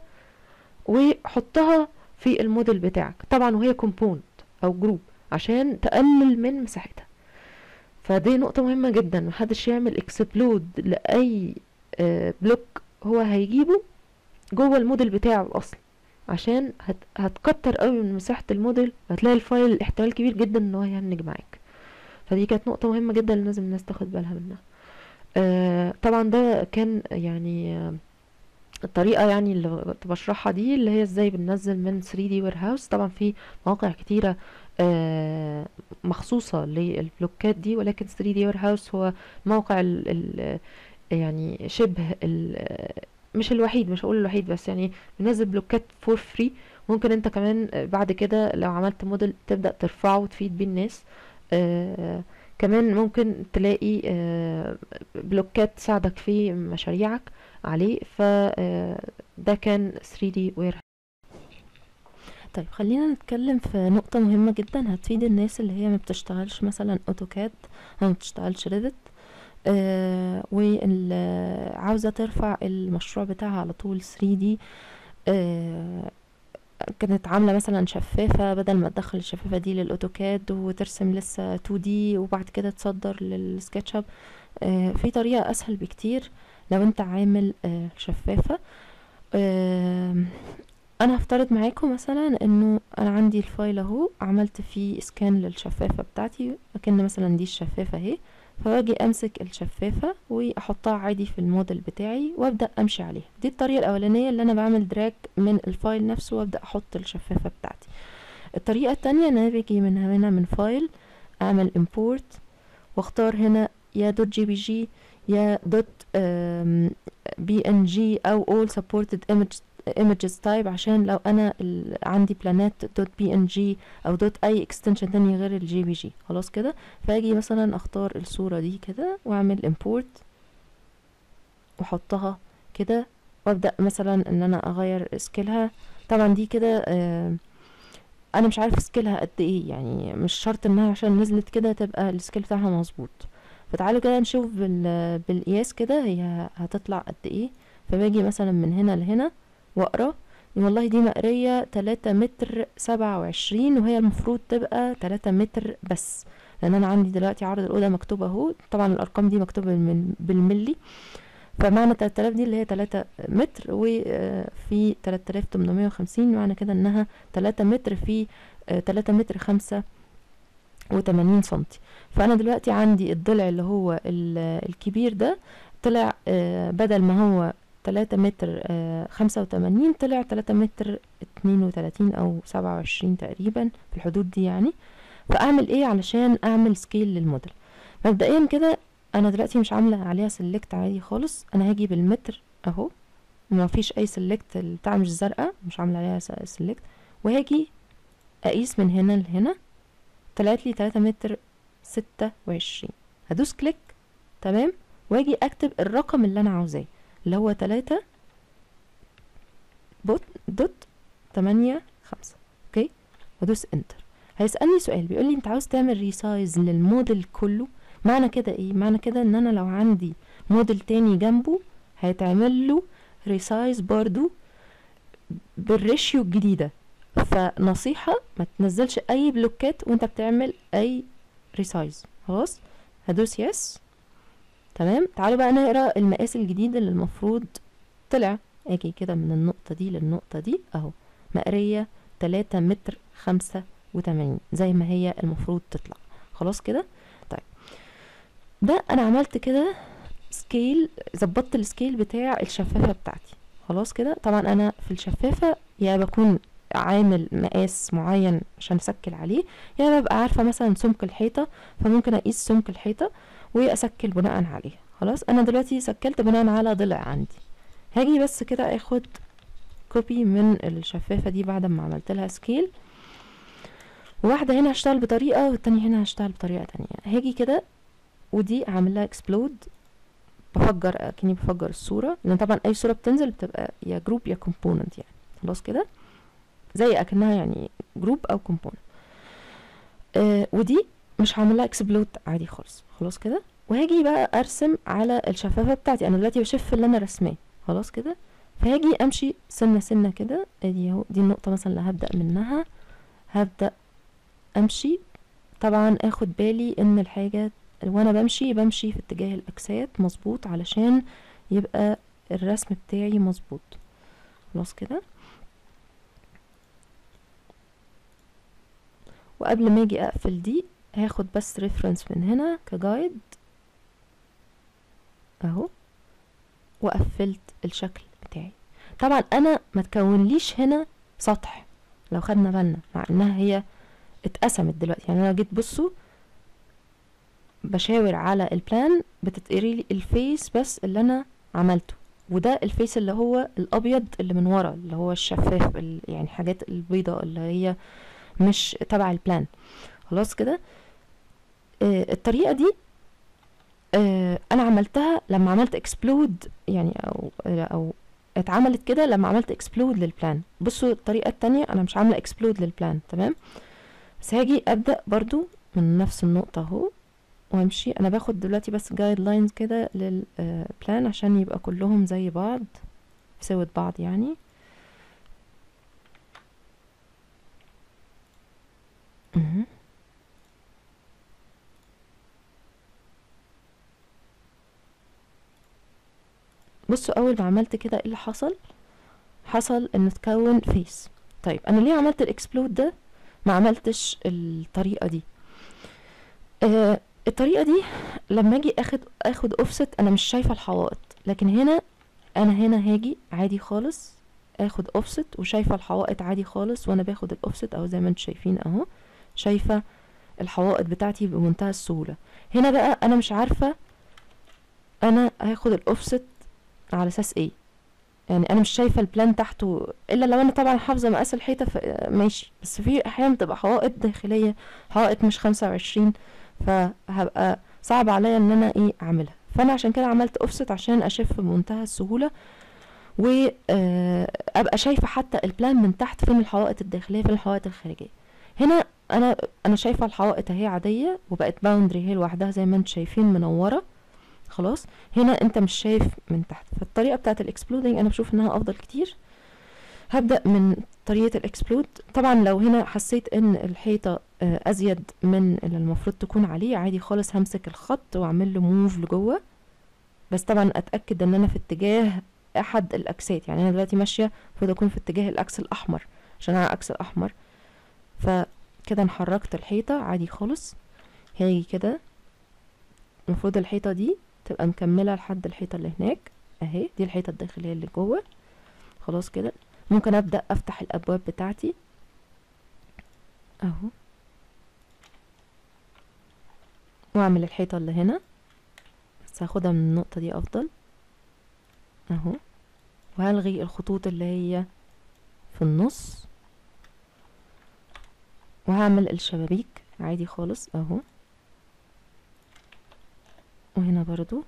وحطها في الموديل بتاعك طبعا وهي كومبوننت او جروب عشان تقلل من مساحتها فدي نقطة مهمة جدا محدش يعمل اكسبلود لأي آه، بلوك هو هيجيبه جوه الموديل بتاعه الأصلي عشان هت هتكتر قوي من مساحة الموديل وهتلاقي الفايل احتمال كبير جدا ان هو يهنج معاك فدي كانت نقطة مهمة جدا لازم الناس تاخد بالها منها آه طبعا ده كان يعني آه الطريقة يعني اللي كنت بشرحها دي اللي هي ازاي بننزل من 3D warehouse طبعا في مواقع كتيرة آه، مخصوصة للبلوكات دي ولكن 3D warehouse هو موقع ال ال يعني شبه ال مش الوحيد مش هقول الوحيد بس يعني بينزل بلوكات فور فري ممكن انت كمان بعد كده لو عملت موديل تبدأ ترفعه وتفيد بيه الناس آه كمان ممكن تلاقي آه بلوكات تساعدك في مشاريعك عليه فده كان 3D warehouse طيب خلينا نتكلم في نقطة مهمة جدا هتفيد الناس اللي هي ما بتشتغلش مثلا اوتوكاد او ما بتشتغلش ريفت آه واللي عاوزة ترفع المشروع بتاعها على طول 3D آه كانت عاملة مثلا شفافة بدل ما تدخل الشفافة دي للأوتوكاد وترسم لسه 2D وبعد كده تصدر للسكتشاب آه في طريقة أسهل بكتير لو انت عامل آه شفافة آه انا هفترض معاكم مثلا انه انا عندي الفايل اهو عملت فيه سكان للشفافة بتاعتي لكن مثلا دي الشفافة اهي فواجي امسك الشفافة واحطها عادي في الموديل بتاعي وابدأ امشي عليها دي الطريقة الاولانية اللي انا بعمل دراج من الفايل نفسه وابدأ احط الشفافة بتاعتي الطريقة التانية ان انا باجي من هنا من فايل اعمل import واختار هنا يا دوت جي بي جي يا دوت بي ان جي او all supported images images type عشان لو انا عندي بلانات دوت بي ان جي او دوت اي اكستنشن تاني غير الجي بي جي خلاص كده فاجي مثلا اختار الصورة دي كده واعمل import واحطها كده وابدأ مثلا ان انا اغير سكيلها طبعا دي كده آه انا مش عارف سكيلها قد ايه يعني مش شرط انها عشان نزلت كده تبقى السكيل بتاعها مظبوط فتعالوا كده نشوف بال بالقياس كده هي هتطلع قد ايه فباجي مثلا من هنا لهنا واقرا والله دي مقرية تلاتة متر سبعة وعشرين وهي المفروض تبقى تلاتة متر بس لان انا عندي دلوقتي عرض الاوضه مكتوبه اهو طبعا الارقام دي مكتوبه بالملي فمعنى 3000 دي اللي هي 3 متر وفي 3850 معنى كده انها 3 متر في 3 متر 5 وتمانين سنتي فانا دلوقتي عندي الضلع اللي هو الكبير ده طلع آه بدل ما هو تلاتة متر آه خمسة وتمانين طلع تلاتة متر اتنين وتلاتين او سبعة وعشرين تقريبا في الحدود دي يعني فاعمل ايه علشان اعمل سكيل للموديل مبدئيا كده انا دلوقتي مش عامله عليها سيلكت عادي خالص انا هاجي بالمتر اهو ما فيش اي سيلكت بتاع مش زرقاء مش عامله عليها سيلكت وهاجي اقيس من هنا لهنا طلعت لي تلاتة متر ستة وعشرين هدوس كليك تمام واجي اكتب الرقم اللي انا عاوزاه اللي هو تلاتة بوت دوت تمانية خمسة اوكي وادوس انتر هيسألني سؤال بيقول لي انت عاوز تعمل ريسايز للموديل كله معنى كده ايه معنى كده ان انا لو عندي موديل تاني جنبه هيتعمل له ريسايز برضو بالريشيو الجديدة فنصيحة ما تنزلش اي بلوكات وانت بتعمل اي ريسايز خلاص هدوس يس تمام تعالوا بقى نقرا المقاس الجديد اللي المفروض طلع اجي كده من النقطة دي للنقطة دي اهو مقرية تلاتة متر خمسة وتمانين زي ما هي المفروض تطلع خلاص كده طيب ده انا عملت كده سكيل ظبطت السكيل بتاع الشفافة بتاعتي خلاص كده طبعا انا في الشفافة يا بكون عامل مقاس معين عشان اسكل عليه يا ببقى عارفة مثلا سمك الحيطة فممكن اقيس سمك الحيطة واسكل بناء عليه خلاص انا دلوقتي سكلت بناء على ضلع عندي هاجي بس كده اخد كوبي من الشفافة دي بعد ما عملت لها سكيل واحدة هنا هشتغل بطريقة والتانية هنا هشتغل بطريقة تانية هاجي كده ودي اعمل لها اكسبلود بفجر اكني بفجر الصورة لان طبعا اي صورة بتنزل بتبقى يا جروب يا كومبوننت يعني خلاص كده زي اكنها يعني جروب او كومبوننت آه ودي مش هعمل لها اكسبلود عادي خالص خلاص كده وهاجي بقى ارسم على الشفافة بتاعتي انا دلوقتي بشف اللي انا رسماه خلاص كده فهاجي امشي سنة سنة كده ادي اهو دي النقطة مثلا اللي هبدأ منها هبدأ امشي طبعا اخد بالي ان الحاجة وانا بمشي بمشي في اتجاه الاجساد مظبوط علشان يبقى الرسم بتاعي مظبوط خلاص كده وقبل ما اجي اقفل دي هاخد بس ريفرنس من هنا كجايد اهو وقفلت الشكل بتاعي طبعا انا ما تكونليش هنا سطح لو خدنا بالنا مع انها هي اتقسمت دلوقتي يعني انا جيت بصوا بشاور على البلان بتتقري لي الفيس بس اللي انا عملته وده الفيس اللي هو الابيض اللي من ورا اللي هو الشفاف يعني حاجات البيضاء اللي هي مش تبع البلان خلاص كده آه الطريقه دي آه انا عملتها لما عملت اكسبلود يعني او او اتعملت كده لما عملت اكسبلود للبلان بصوا الطريقه التانية انا مش عامله اكسبلود للبلان تمام بس هاجي ابدا برضو من نفس النقطه اهو وامشي انا باخد دلوقتي بس جايد لاينز كده للبلان عشان يبقى كلهم زي بعض في سوة بعض يعني مهم. بصوا اول ما عملت كده ايه اللي حصل حصل ان اتكون فيس طيب انا ليه عملت الاكسبلود ده ما عملتش الطريقه دي آه الطريقه دي لما اجي اخد اخد اوفست انا مش شايفه الحوائط لكن هنا انا هنا هاجي عادي خالص اخد اوفست وشايفه الحوائط عادي خالص وانا باخد الاوفست اهو زي ما انتم شايفين اهو شايفه الحوائط بتاعتي بمنتهى السهوله هنا بقى انا مش عارفه انا هاخد الاوفست على اساس ايه يعني انا مش شايفه البلان تحته الا لو انا طبعا حافظه مقاس الحيطه ماشي بس في احيانا بتبقى حوائط داخليه حوائط مش خمسة وعشرين فهبقى صعب عليا ان انا ايه اعملها فانا عشان كده عملت اوفست عشان اشف بمنتهى السهوله وابقى شايفه حتى البلان من تحت فين الحوائط الداخليه فين الحوائط الخارجيه هنا انا انا شايفه الحوائط اهي عاديه وبقت باوندري هي لوحدها زي ما انتم شايفين منوره خلاص هنا انت مش شايف من تحت فالطريقه بتاعه الاكسبلودنج انا بشوف انها افضل كتير هبدا من طريقه الاكسبلود طبعا لو هنا حسيت ان الحيطه ازيد من اللي المفروض تكون عليه عادي خالص همسك الخط واعمل له موف لجوه بس طبعا اتاكد ان انا في اتجاه احد الاكسات يعني انا دلوقتي ماشيه المفروض اكون في اتجاه الاكس الاحمر عشان انا الاكس الاحمر فكده انا حركت الحيطه عادي خالص هاجي كده المفروض الحيطة دي تبقى مكملة لحد الحيطة اللي هناك اهي دي الحيطة الداخلية اللي جوه خلاص كده ممكن ابدأ افتح الابواب بتاعتي اهو واعمل الحيطة اللي هنا بس هاخدها من النقطة دي افضل اهو وهلغي الخطوط اللي هي في النص وهعمل الشبابيك عادي خالص اهو وهنا برضو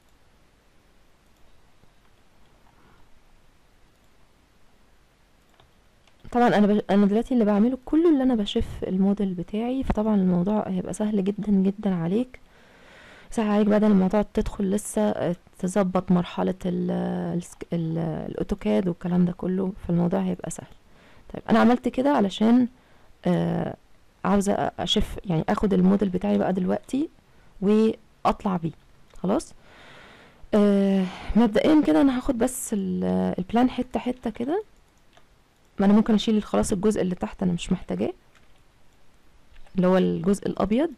طبعا انا بش... انا دلوقتي اللي بعمله كله اللي انا بشوف الموديل بتاعي فطبعا الموضوع هيبقى سهل جدا جدا عليك سهل عليك بدل ما تقعد تدخل لسه تظبط مرحلة ال ال الاوتوكاد والكلام ده كله فالموضوع هيبقى سهل طيب انا عملت كده علشان آه عاوزة اشوف يعني اخد الموديل بتاعي بقى دلوقتي واطلع بيه خلاص آه مبدئيا كده انا هاخد بس البلان حتة حتة كده ما انا ممكن اشيل خلاص الجزء اللي تحت انا مش محتاجاه اللي هو الجزء الابيض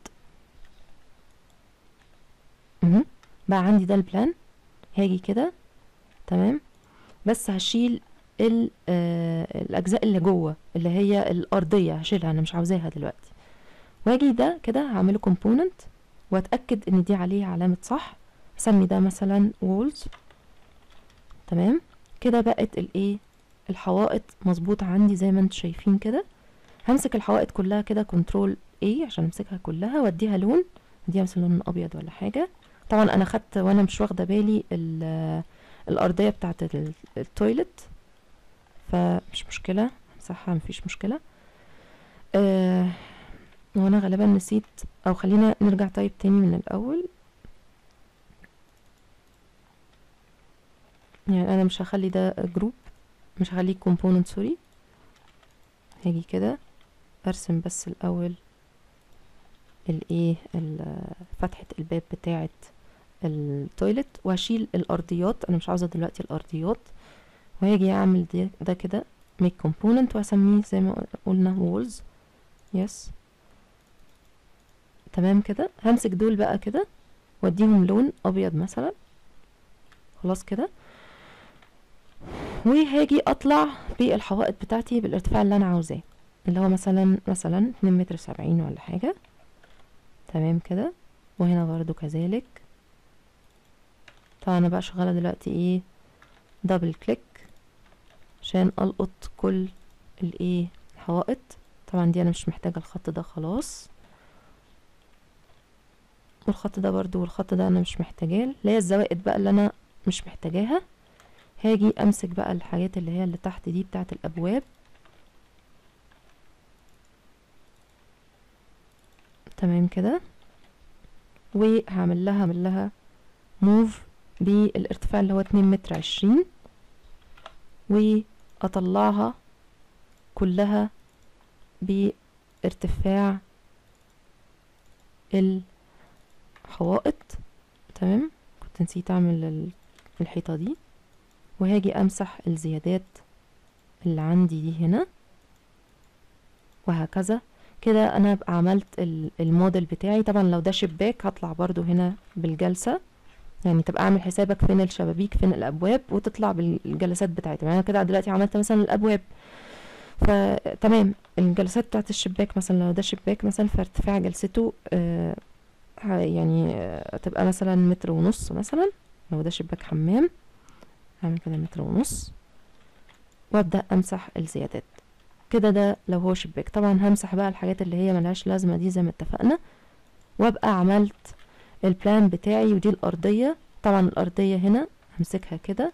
اها بقى عندي ده البلان هاجي كده تمام بس هشيل ال آه الاجزاء اللي جوه اللي هي الارضيه هشيلها انا مش عاوزاها دلوقتي واجي ده كده هعمله كومبوننت واتاكد ان دي عليه علامه صح اسمي ده مثلا وولز تمام كده بقت الايه الحوائط مظبوطه عندي زي ما انتم شايفين كده همسك الحوائط كلها كده كنترول A عشان امسكها كلها واديها لون اديها مثلا لون ابيض ولا حاجه طبعا انا خدت وانا مش واخده بالي الارضيه بتاعه التويلت فمش مشكله امسحها مفيش مشكله أه وانا غالبا نسيت او خلينا نرجع طيب تاني من الاول يعني انا مش هخلي ده جروب مش هخليه كومبوننت سوري هاجي كده ارسم بس الاول الايه فتحة الباب بتاعة التويلت وهشيل الارضيات انا مش عاوزة دلوقتي الارضيات وهاجي اعمل ده, ده كده make component واسميه زي ما قلنا walls yes تمام كده همسك دول بقى كده واديهم لون ابيض مثلا خلاص كده وهاجي اطلع بالحوائط بتاعتي بالارتفاع اللي انا عاوزاه اللي هو مثلا مثلا اتنين متر سبعين ولا حاجة تمام كده وهنا برضو كذلك طبعا انا بقى شغالة دلوقتي ايه دبل كليك عشان القط كل الايه الحوائط طبعا دي انا مش محتاجة الخط ده خلاص والخط ده برضو والخط ده انا مش محتاجاه اللي هي الزوائد بقى اللي انا مش محتاجاها هاجي امسك بقى الحاجات اللي هي اللي تحت دي بتاعت الابواب تمام كده وهعمل لها اعمل لها موف بالارتفاع اللي هو اتنين متر عشرين واطلعها كلها بارتفاع الحوائط تمام كنت نسيت اعمل الحيطة دي وهاجي امسح الزيادات اللي عندي دي هنا وهكذا كده انا ابقى عملت الموديل بتاعي طبعا لو ده شباك هطلع برضو هنا بالجلسة يعني تبقى اعمل حسابك فين الشبابيك فين الابواب وتطلع بالجلسات بتاعتي يعني انا كده دلوقتي عملت مثلا الابواب فتمام الجلسات بتاعت الشباك مثلا لو ده شباك مثلا فارتفاع جلسته آه يعني آه تبقى مثلا متر ونص مثلا لو ده شباك حمام هعمل كده متر ونص وابدأ امسح الزيادات كده ده لو هو شباك طبعا همسح بقى الحاجات اللي هي ملهاش لازمة دي زي ما اتفقنا وابقى عملت البلان بتاعي ودي الارضية طبعا الارضية هنا همسكها كده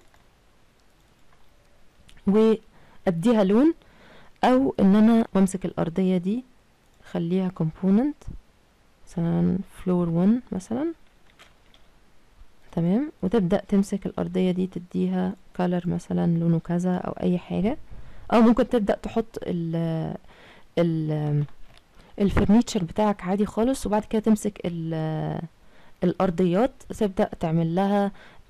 واديها لون او ان انا وامسك الارضية دي خليها component مثلا فلور 1 مثلا تمام وتبدأ تمسك الأرضية دي تديها كالر مثلا لونه كذا أو أي حاجة أو ممكن تبدأ تحط ال ال الفرنيتشر بتاعك عادي خالص وبعد كده تمسك ال الأرضيات تبدأ تعمل لها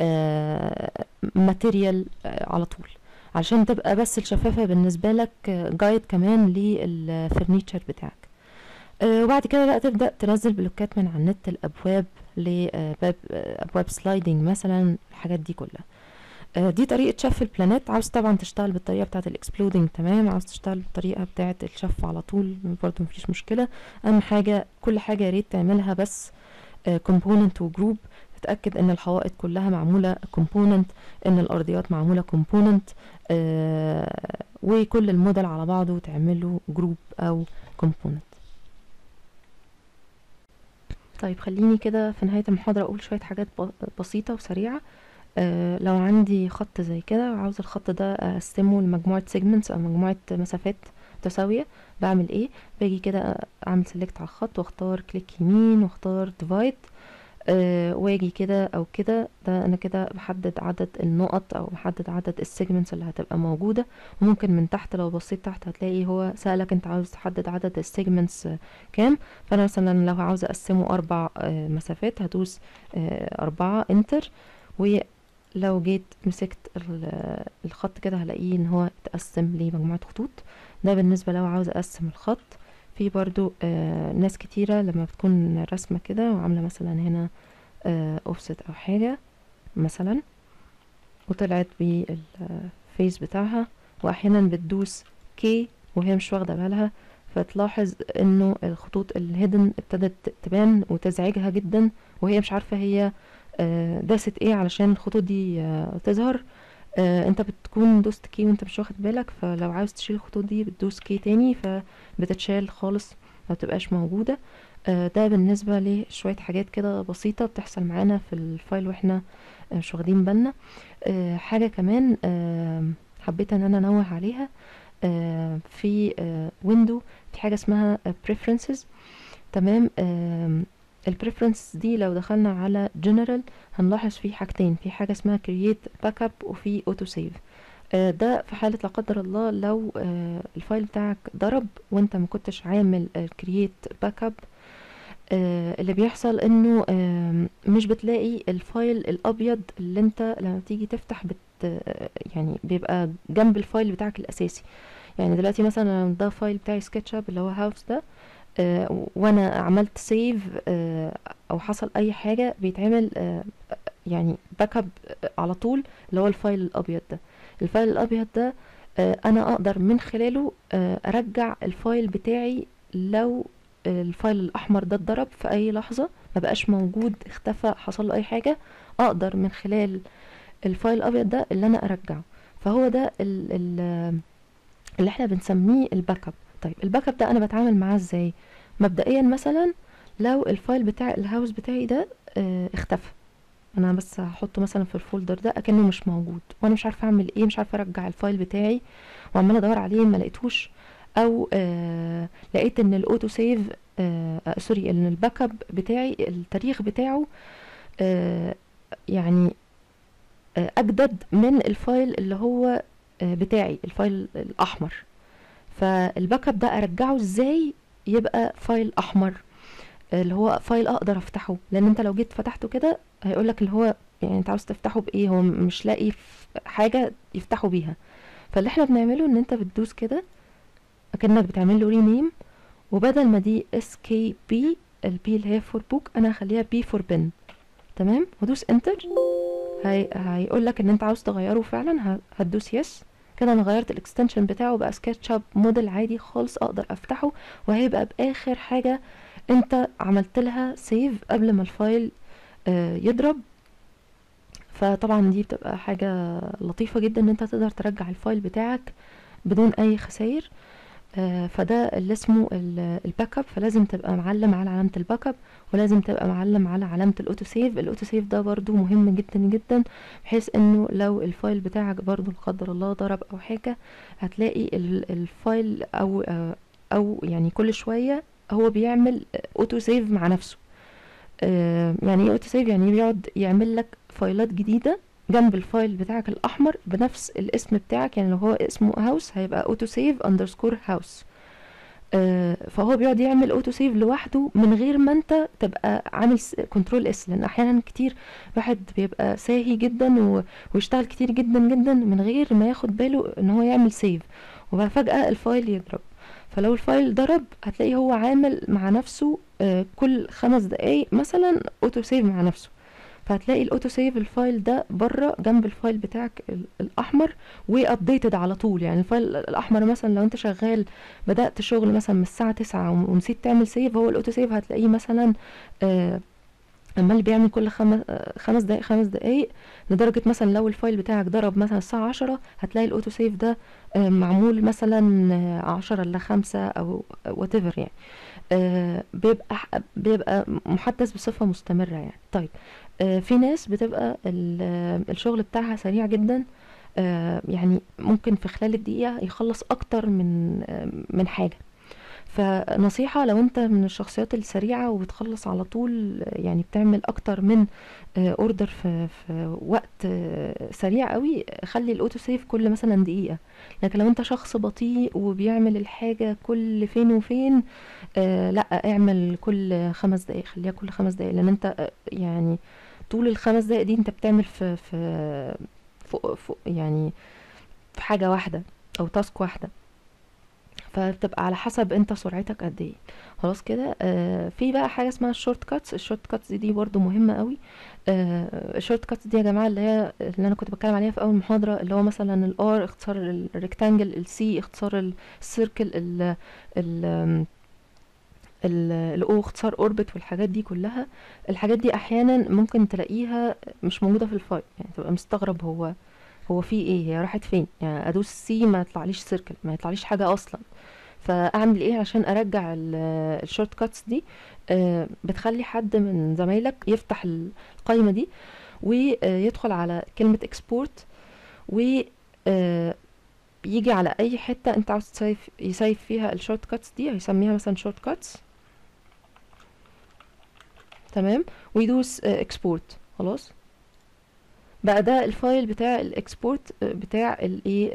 ماتيريال على طول علشان تبقى بس الشفافة بالنسبة لك جايد كمان للفرنيتشر بتاعك آه وبعد كده بقى تبدأ تنزل بلوكات من على النت الأبواب لباب أبواب سلايدنج مثلا الحاجات دي كلها آه دي طريقة شف البلانات عاوز طبعا تشتغل بالطريقة بتاعة الاكسبلودنج تمام عاوز تشتغل بالطريقة بتاعة الشف على طول برضه مفيش مشكلة أهم حاجة كل حاجة ياريت تعملها بس كومبوننت وجروب تتأكد ان الحوائط كلها معمولة كومبوننت ان الارضيات معمولة كومبوننت آه وكل الموديل على بعضه تعمله جروب او كومبوننت طيب خليني كده في نهاية المحاضرة اقول شوية حاجات بسيطة وسريعة آه لو عندي خط زي كده وعاوز الخط ده اقسمه لمجموعة سيجمنتس او مجموعة مسافات متساوية بعمل ايه باجي كده اعمل سيلكت على الخط واختار كليك يمين واختار ديفايد أه واجي كده او كده ده انا كده بحدد عدد النقط او بحدد عدد السيجمنتس اللي هتبقى موجودة وممكن من تحت لو بصيت تحت هتلاقي هو سألك انت عاوز تحدد عدد السيجمنتس كام فانا مثلا لو عاوزة اقسمه اربع أه مسافات هدوس أه اربعة انتر ولو جيت مسكت الخط كده هلاقيه ان هو اتقسم لمجموعة خطوط ده بالنسبة لو عاوزة اقسم الخط في برضو آه ناس كتيرة لما بتكون رسمة كده وعاملة مثلا هنا آه اوفست او حاجة مثلا وطلعت بالفيس بتاعها واحيانا بتدوس كي وهي مش واخدة بالها فتلاحظ انه الخطوط الهيدن ابتدت تبان وتزعجها جدا وهي مش عارفة هي آه داست ايه علشان الخطوط دي آه تظهر آه انت بتكون دوست كي وانت مش واخد بالك فلو عاوز تشيل الخطوط دي بتدوس كي تاني فبتتشال خالص ما بتبقاش موجودة آه ده بالنسبة لشوية حاجات كده بسيطة بتحصل معانا في الفايل واحنا آه مش واخدين بالنا آه حاجة كمان آه حبيت ان انا انوه عليها آه في آه ويندو في حاجة اسمها آه preferences تمام آه البريفرنس دي لو دخلنا على جنرال هنلاحظ في حاجتين في حاجة اسمها create backup وفي auto save آه ده في حالة لا قدر الله لو آه الفايل بتاعك ضرب وانت ما كنتش عامل create backup آه اللي بيحصل انه مش بتلاقي الفايل الابيض اللي انت لما تيجي تفتح بت يعني بيبقى جنب الفايل بتاعك الاساسي يعني دلوقتي مثلا ده فايل بتاعي سكتش اب اللي هو هاوس ده آه وانا عملت سيف آه او حصل اي حاجة بيتعمل آه يعني باك اب على طول اللي هو الفايل الابيض ده الفايل الابيض ده انا اقدر من خلاله ارجع الفايل بتاعي لو الفايل الاحمر ده اتضرب في اي لحظة ما بقاش موجود اختفى حصل له اي حاجة اقدر من خلال الفايل الابيض ده اللي انا ارجعه فهو ده ال ال اللي احنا بنسميه الباك اب طيب الباك اب ده انا بتعامل معاه ازاي مبدئيا مثلا لو الفايل بتاع الهاوس بتاعي ده اه اختفى انا بس هحطه مثلا في الفولدر ده اكنه مش موجود وانا مش عارفه اعمل ايه مش عارفه ارجع الفايل بتاعي وعماله ادور عليه ما لقيتوش او آه لقيت ان الاوتو سيف آه آه سوري ان الباك اب بتاعي التاريخ بتاعه آه يعني آه اجدد من الفايل اللي هو آه بتاعي الفايل الاحمر فالباك اب ده ارجعه ازاي يبقى فايل احمر اللي هو فايل اقدر افتحه لان انت لو جيت فتحته كده هيقولك اللي هو يعني انت عاوز تفتحه بايه هو مش لاقي حاجه يفتحه بيها فاللي احنا بنعمله ان انت بتدوس كده اكنك بتعمل له رينيم وبدل ما دي اس كي بي البي اللي هي فور بوك انا هخليها بي فور بن تمام ودوس انتر هي هيقول لك ان انت عاوز تغيره فعلا هتدوس يس كده انا غيرت الاكستنشن بتاعه بقى سكتش اب موديل عادي خالص اقدر افتحه وهيبقى باخر حاجه انت عملت لها سيف قبل ما الفايل آه يضرب فطبعا دي بتبقى حاجة لطيفة جدا ان انت تقدر ترجع الفايل بتاعك بدون اي خسائر آه فده اللي اسمه الباك اب فلازم تبقى معلم على علامة الباك اب ولازم تبقى معلم على علامة الاوتو سيف الاوتو سيف ده برضو مهم جدا جدا بحيث انه لو الفايل بتاعك برضو لا قدر الله ضرب او حاجة هتلاقي الفايل او آه او يعني كل شوية هو بيعمل اوتو سيف مع نفسه آه يعني ايه اوتو سيف يعني بيقعد يعمل لك فايلات جديده جنب الفايل بتاعك الاحمر بنفس الاسم بتاعك يعني لو هو اسمه هاوس هيبقى اوتو سيف اندرسكور هاوس فهو بيقعد يعمل اوتو سيف لوحده من غير ما انت تبقى عامل كنترول اس لان احيانا كتير واحد بيبقى ساهي جدا ويشتغل كتير جدا جدا من غير ما ياخد باله ان هو يعمل سيف وفجاه الفايل يضرب فلو الفايل ضرب هتلاقيه هو عامل مع نفسه آه، كل خمس دقايق مثلا اوتو سيف مع نفسه فهتلاقي الاوتو سيف الفايل ده بره جنب الفايل بتاعك ال- الاحمر وابديتد على طول يعني الفايل الاحمر مثلا لو انت شغال بدأت شغل مثلا من الساعة تسعة وم- ونسيت تعمل سيف هو الاوتو سيف هتلاقيه مثلا آه عمال بيعمل كل خمس آه، خمس دقايق خمس دقايق لدرجة مثلا لو الفايل بتاعك ضرب مثلا الساعة عشرة هتلاقي الاوتو سيف ده آه، معمول مثلا آه، عشرة إلا خمسة أو whatever يعني آه، بيبقى ح- بيبقى محدث بصفة مستمرة يعني طيب آه، في ناس بتبقى ال- آه، الشغل بتاعها سريع جدا آه، يعني ممكن في خلال الدقيقة يخلص أكتر من آه، من حاجة فنصيحة لو انت من الشخصيات السريعة وبتخلص على طول آه، يعني بتعمل اكتر من اوردر في في وقت آه، سريع قوي خلي الاوتو سيف كل مثلا دقيقة لكن لو انت شخص بطيء وبيعمل الحاجة كل فين وفين آه لا اعمل كل خمس دقايق خليها كل خمس دقايق لان انت آه، يعني طول الخمس دقايق دي انت بتعمل في في فوق فوق يعني في حاجة واحدة او تاسك واحدة فبتبقى على حسب انت سرعتك قد ايه خلاص كده آه في بقى حاجه اسمها الشورت كاتس الشورت كاتس دي برضو مهمه قوي آه الشورت كاتس دي يا جماعه اللي هي اللي انا كنت بتكلم عليها في اول محاضره اللي هو مثلا الار اختصار الريكتانجل السي اختصار السيركل ال ال الاو اختصار اوربت والحاجات دي كلها الحاجات دي احيانا ممكن تلاقيها مش موجوده في الفايل يعني تبقى مستغرب هو هو في ايه هي راحت فين يعني ادوس سي ما يطلعليش سيركل ما يطلعليش حاجه اصلا فاعمل ايه عشان ارجع الشورت كاتس دي آه، بتخلي حد من زمايلك يفتح القائمه دي ويدخل على كلمه اكسبورت و آه، يجي على اي حته انت عاوز تسيف يسيف فيها الشورت كاتس دي هيسميها مثلا شورت كاتس تمام ويدوس اكسبورت خلاص بقى ده الفايل بتاع الاكسبورت بتاع الايه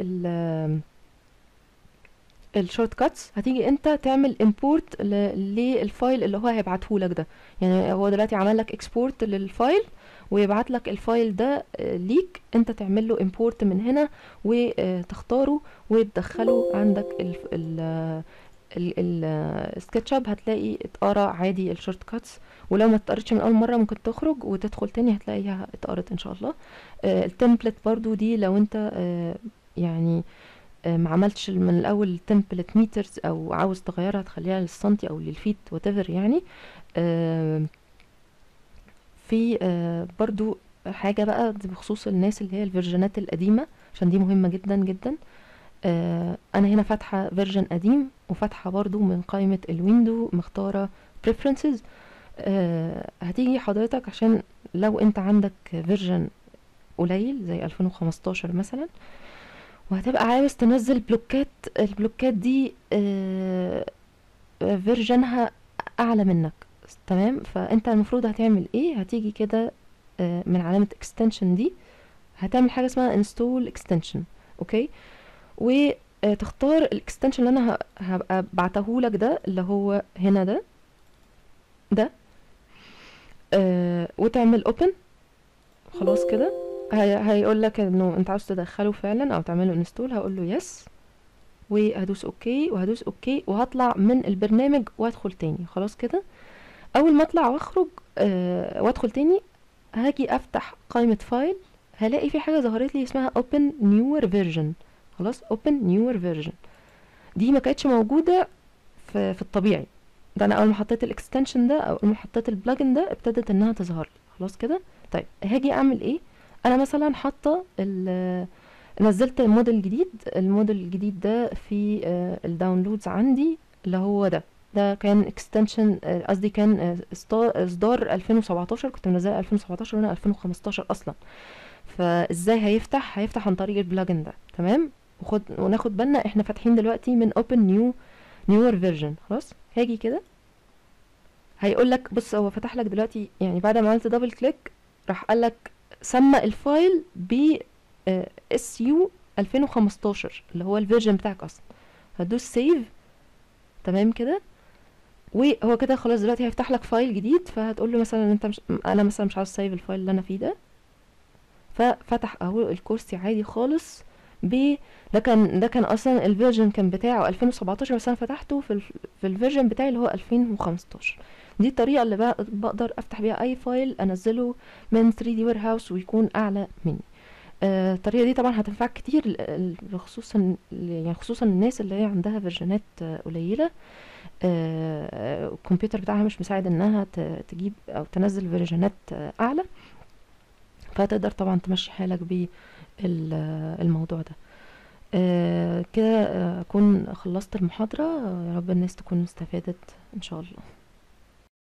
الشورت كاتس هتيجي انت تعمل امبورت للفايل اللي هو هيبعته لك ده يعني هو دلوقتي عمل لك اكسبورت للفايل ويبعت لك الفايل ده آه، ليك انت تعمل له امبورت من هنا وتختاره وتدخله عندك ال ال السكتش اب هتلاقي اتقرا عادي الشورت كاتس ولو ما اتقرتش من اول مره ممكن تخرج وتدخل تاني هتلاقيها اتقرت ان شاء الله آه، التمبلت برضو دي لو انت آه، يعني آه، ما عملتش من الاول تمبلت ميترز او عاوز تغيرها تخليها للسنتي او للفيت whatever يعني آه، في آه، برضو حاجة بقى دي بخصوص الناس اللي هي الفيرجنات القديمة عشان دي مهمة جدا جدا آه، انا هنا فاتحة فيرجن قديم وفاتحة برضو من قائمة الويندو مختارة preferences آه، هتيجي حضرتك عشان لو انت عندك فيرجن قليل زي 2015 مثلا وهتبقى عاوز تنزل بلوكات البلوكات دي آه، آه، فيرجنها اعلى منك تمام فانت المفروض هتعمل ايه هتيجي كده آه، من علامة extension دي هتعمل حاجة اسمها install extension اوكي وتختار الاكستنشن اللي انا ه- هبقى بعتهولك ده اللي هو هنا ده ده آه وتعمل open خلاص كده هي هيقول لك انه انت عاوز تدخله فعلا او تعمله انستول هقول له يس وهدوس اوكي وهدوس اوكي وهطلع من البرنامج وادخل تاني خلاص كده اول ما اطلع واخرج آه وادخل تاني هاجي افتح قائمة فايل هلاقي في حاجة ظهرت لي اسمها open newer version خلاص open newer version دي ما كانتش موجودة في, في الطبيعي ده انا اول ما حطيت الاكستنشن ده او اول ما حطيت البلجن ده ابتدت انها تظهر لي خلاص كده طيب هاجي اعمل ايه انا مثلا حاطه ال- نزلت موديل جديد الموديل الجديد ده في آه، الداونلودز عندي اللي هو ده ده كان اكستنشن قصدي كان آه، إصدار- اصدار 2017 كنت منزله 2017 وانا 2015 اصلا فازاي هيفتح هيفتح عن طريق البلجن ده تمام وخد وناخد بالنا احنا فاتحين دلوقتي من open new newer version خلاص هاجي كده هيقول لك بص هو فتح لك دلوقتي يعني بعد ما عملت دبل كليك راح قال لك سمى الفايل ب اس يو 2015 اللي هو الفيرجن بتاعك اصلا هتدوس سيف تمام كده وهو كده خلاص دلوقتي هيفتح لك فايل جديد فهتقول له مثلا انت مش انا مثلا مش عاوز سيف الفايل اللي انا فيه ده ففتح اهو الكرسي عادي خالص ب ده كان ده كان اصلا الفيرجن كان بتاعه 2017 بس انا فتحته في ال في الفيرجن بتاعي اللي هو 2015 دي الطريقه اللي بق- بقدر افتح بيها اي فايل انزله من 3 دي وير هاوس ويكون اعلى مني آه، الطريقه دي طبعا هتنفعك كتير ل- ل- خصوصا يعني خصوصا الناس اللي هي عندها فيرجنات آه، قليله آه، الكمبيوتر بتاعها مش مساعد انها ت- تجيب او تنزل فيرجنات آه، اعلى فتقدر طبعا تمشي حالك بالموضوع ده آه، كده آه، اكون خلصت المحاضرة آه، يا رب الناس تكون استفادت ان شاء الله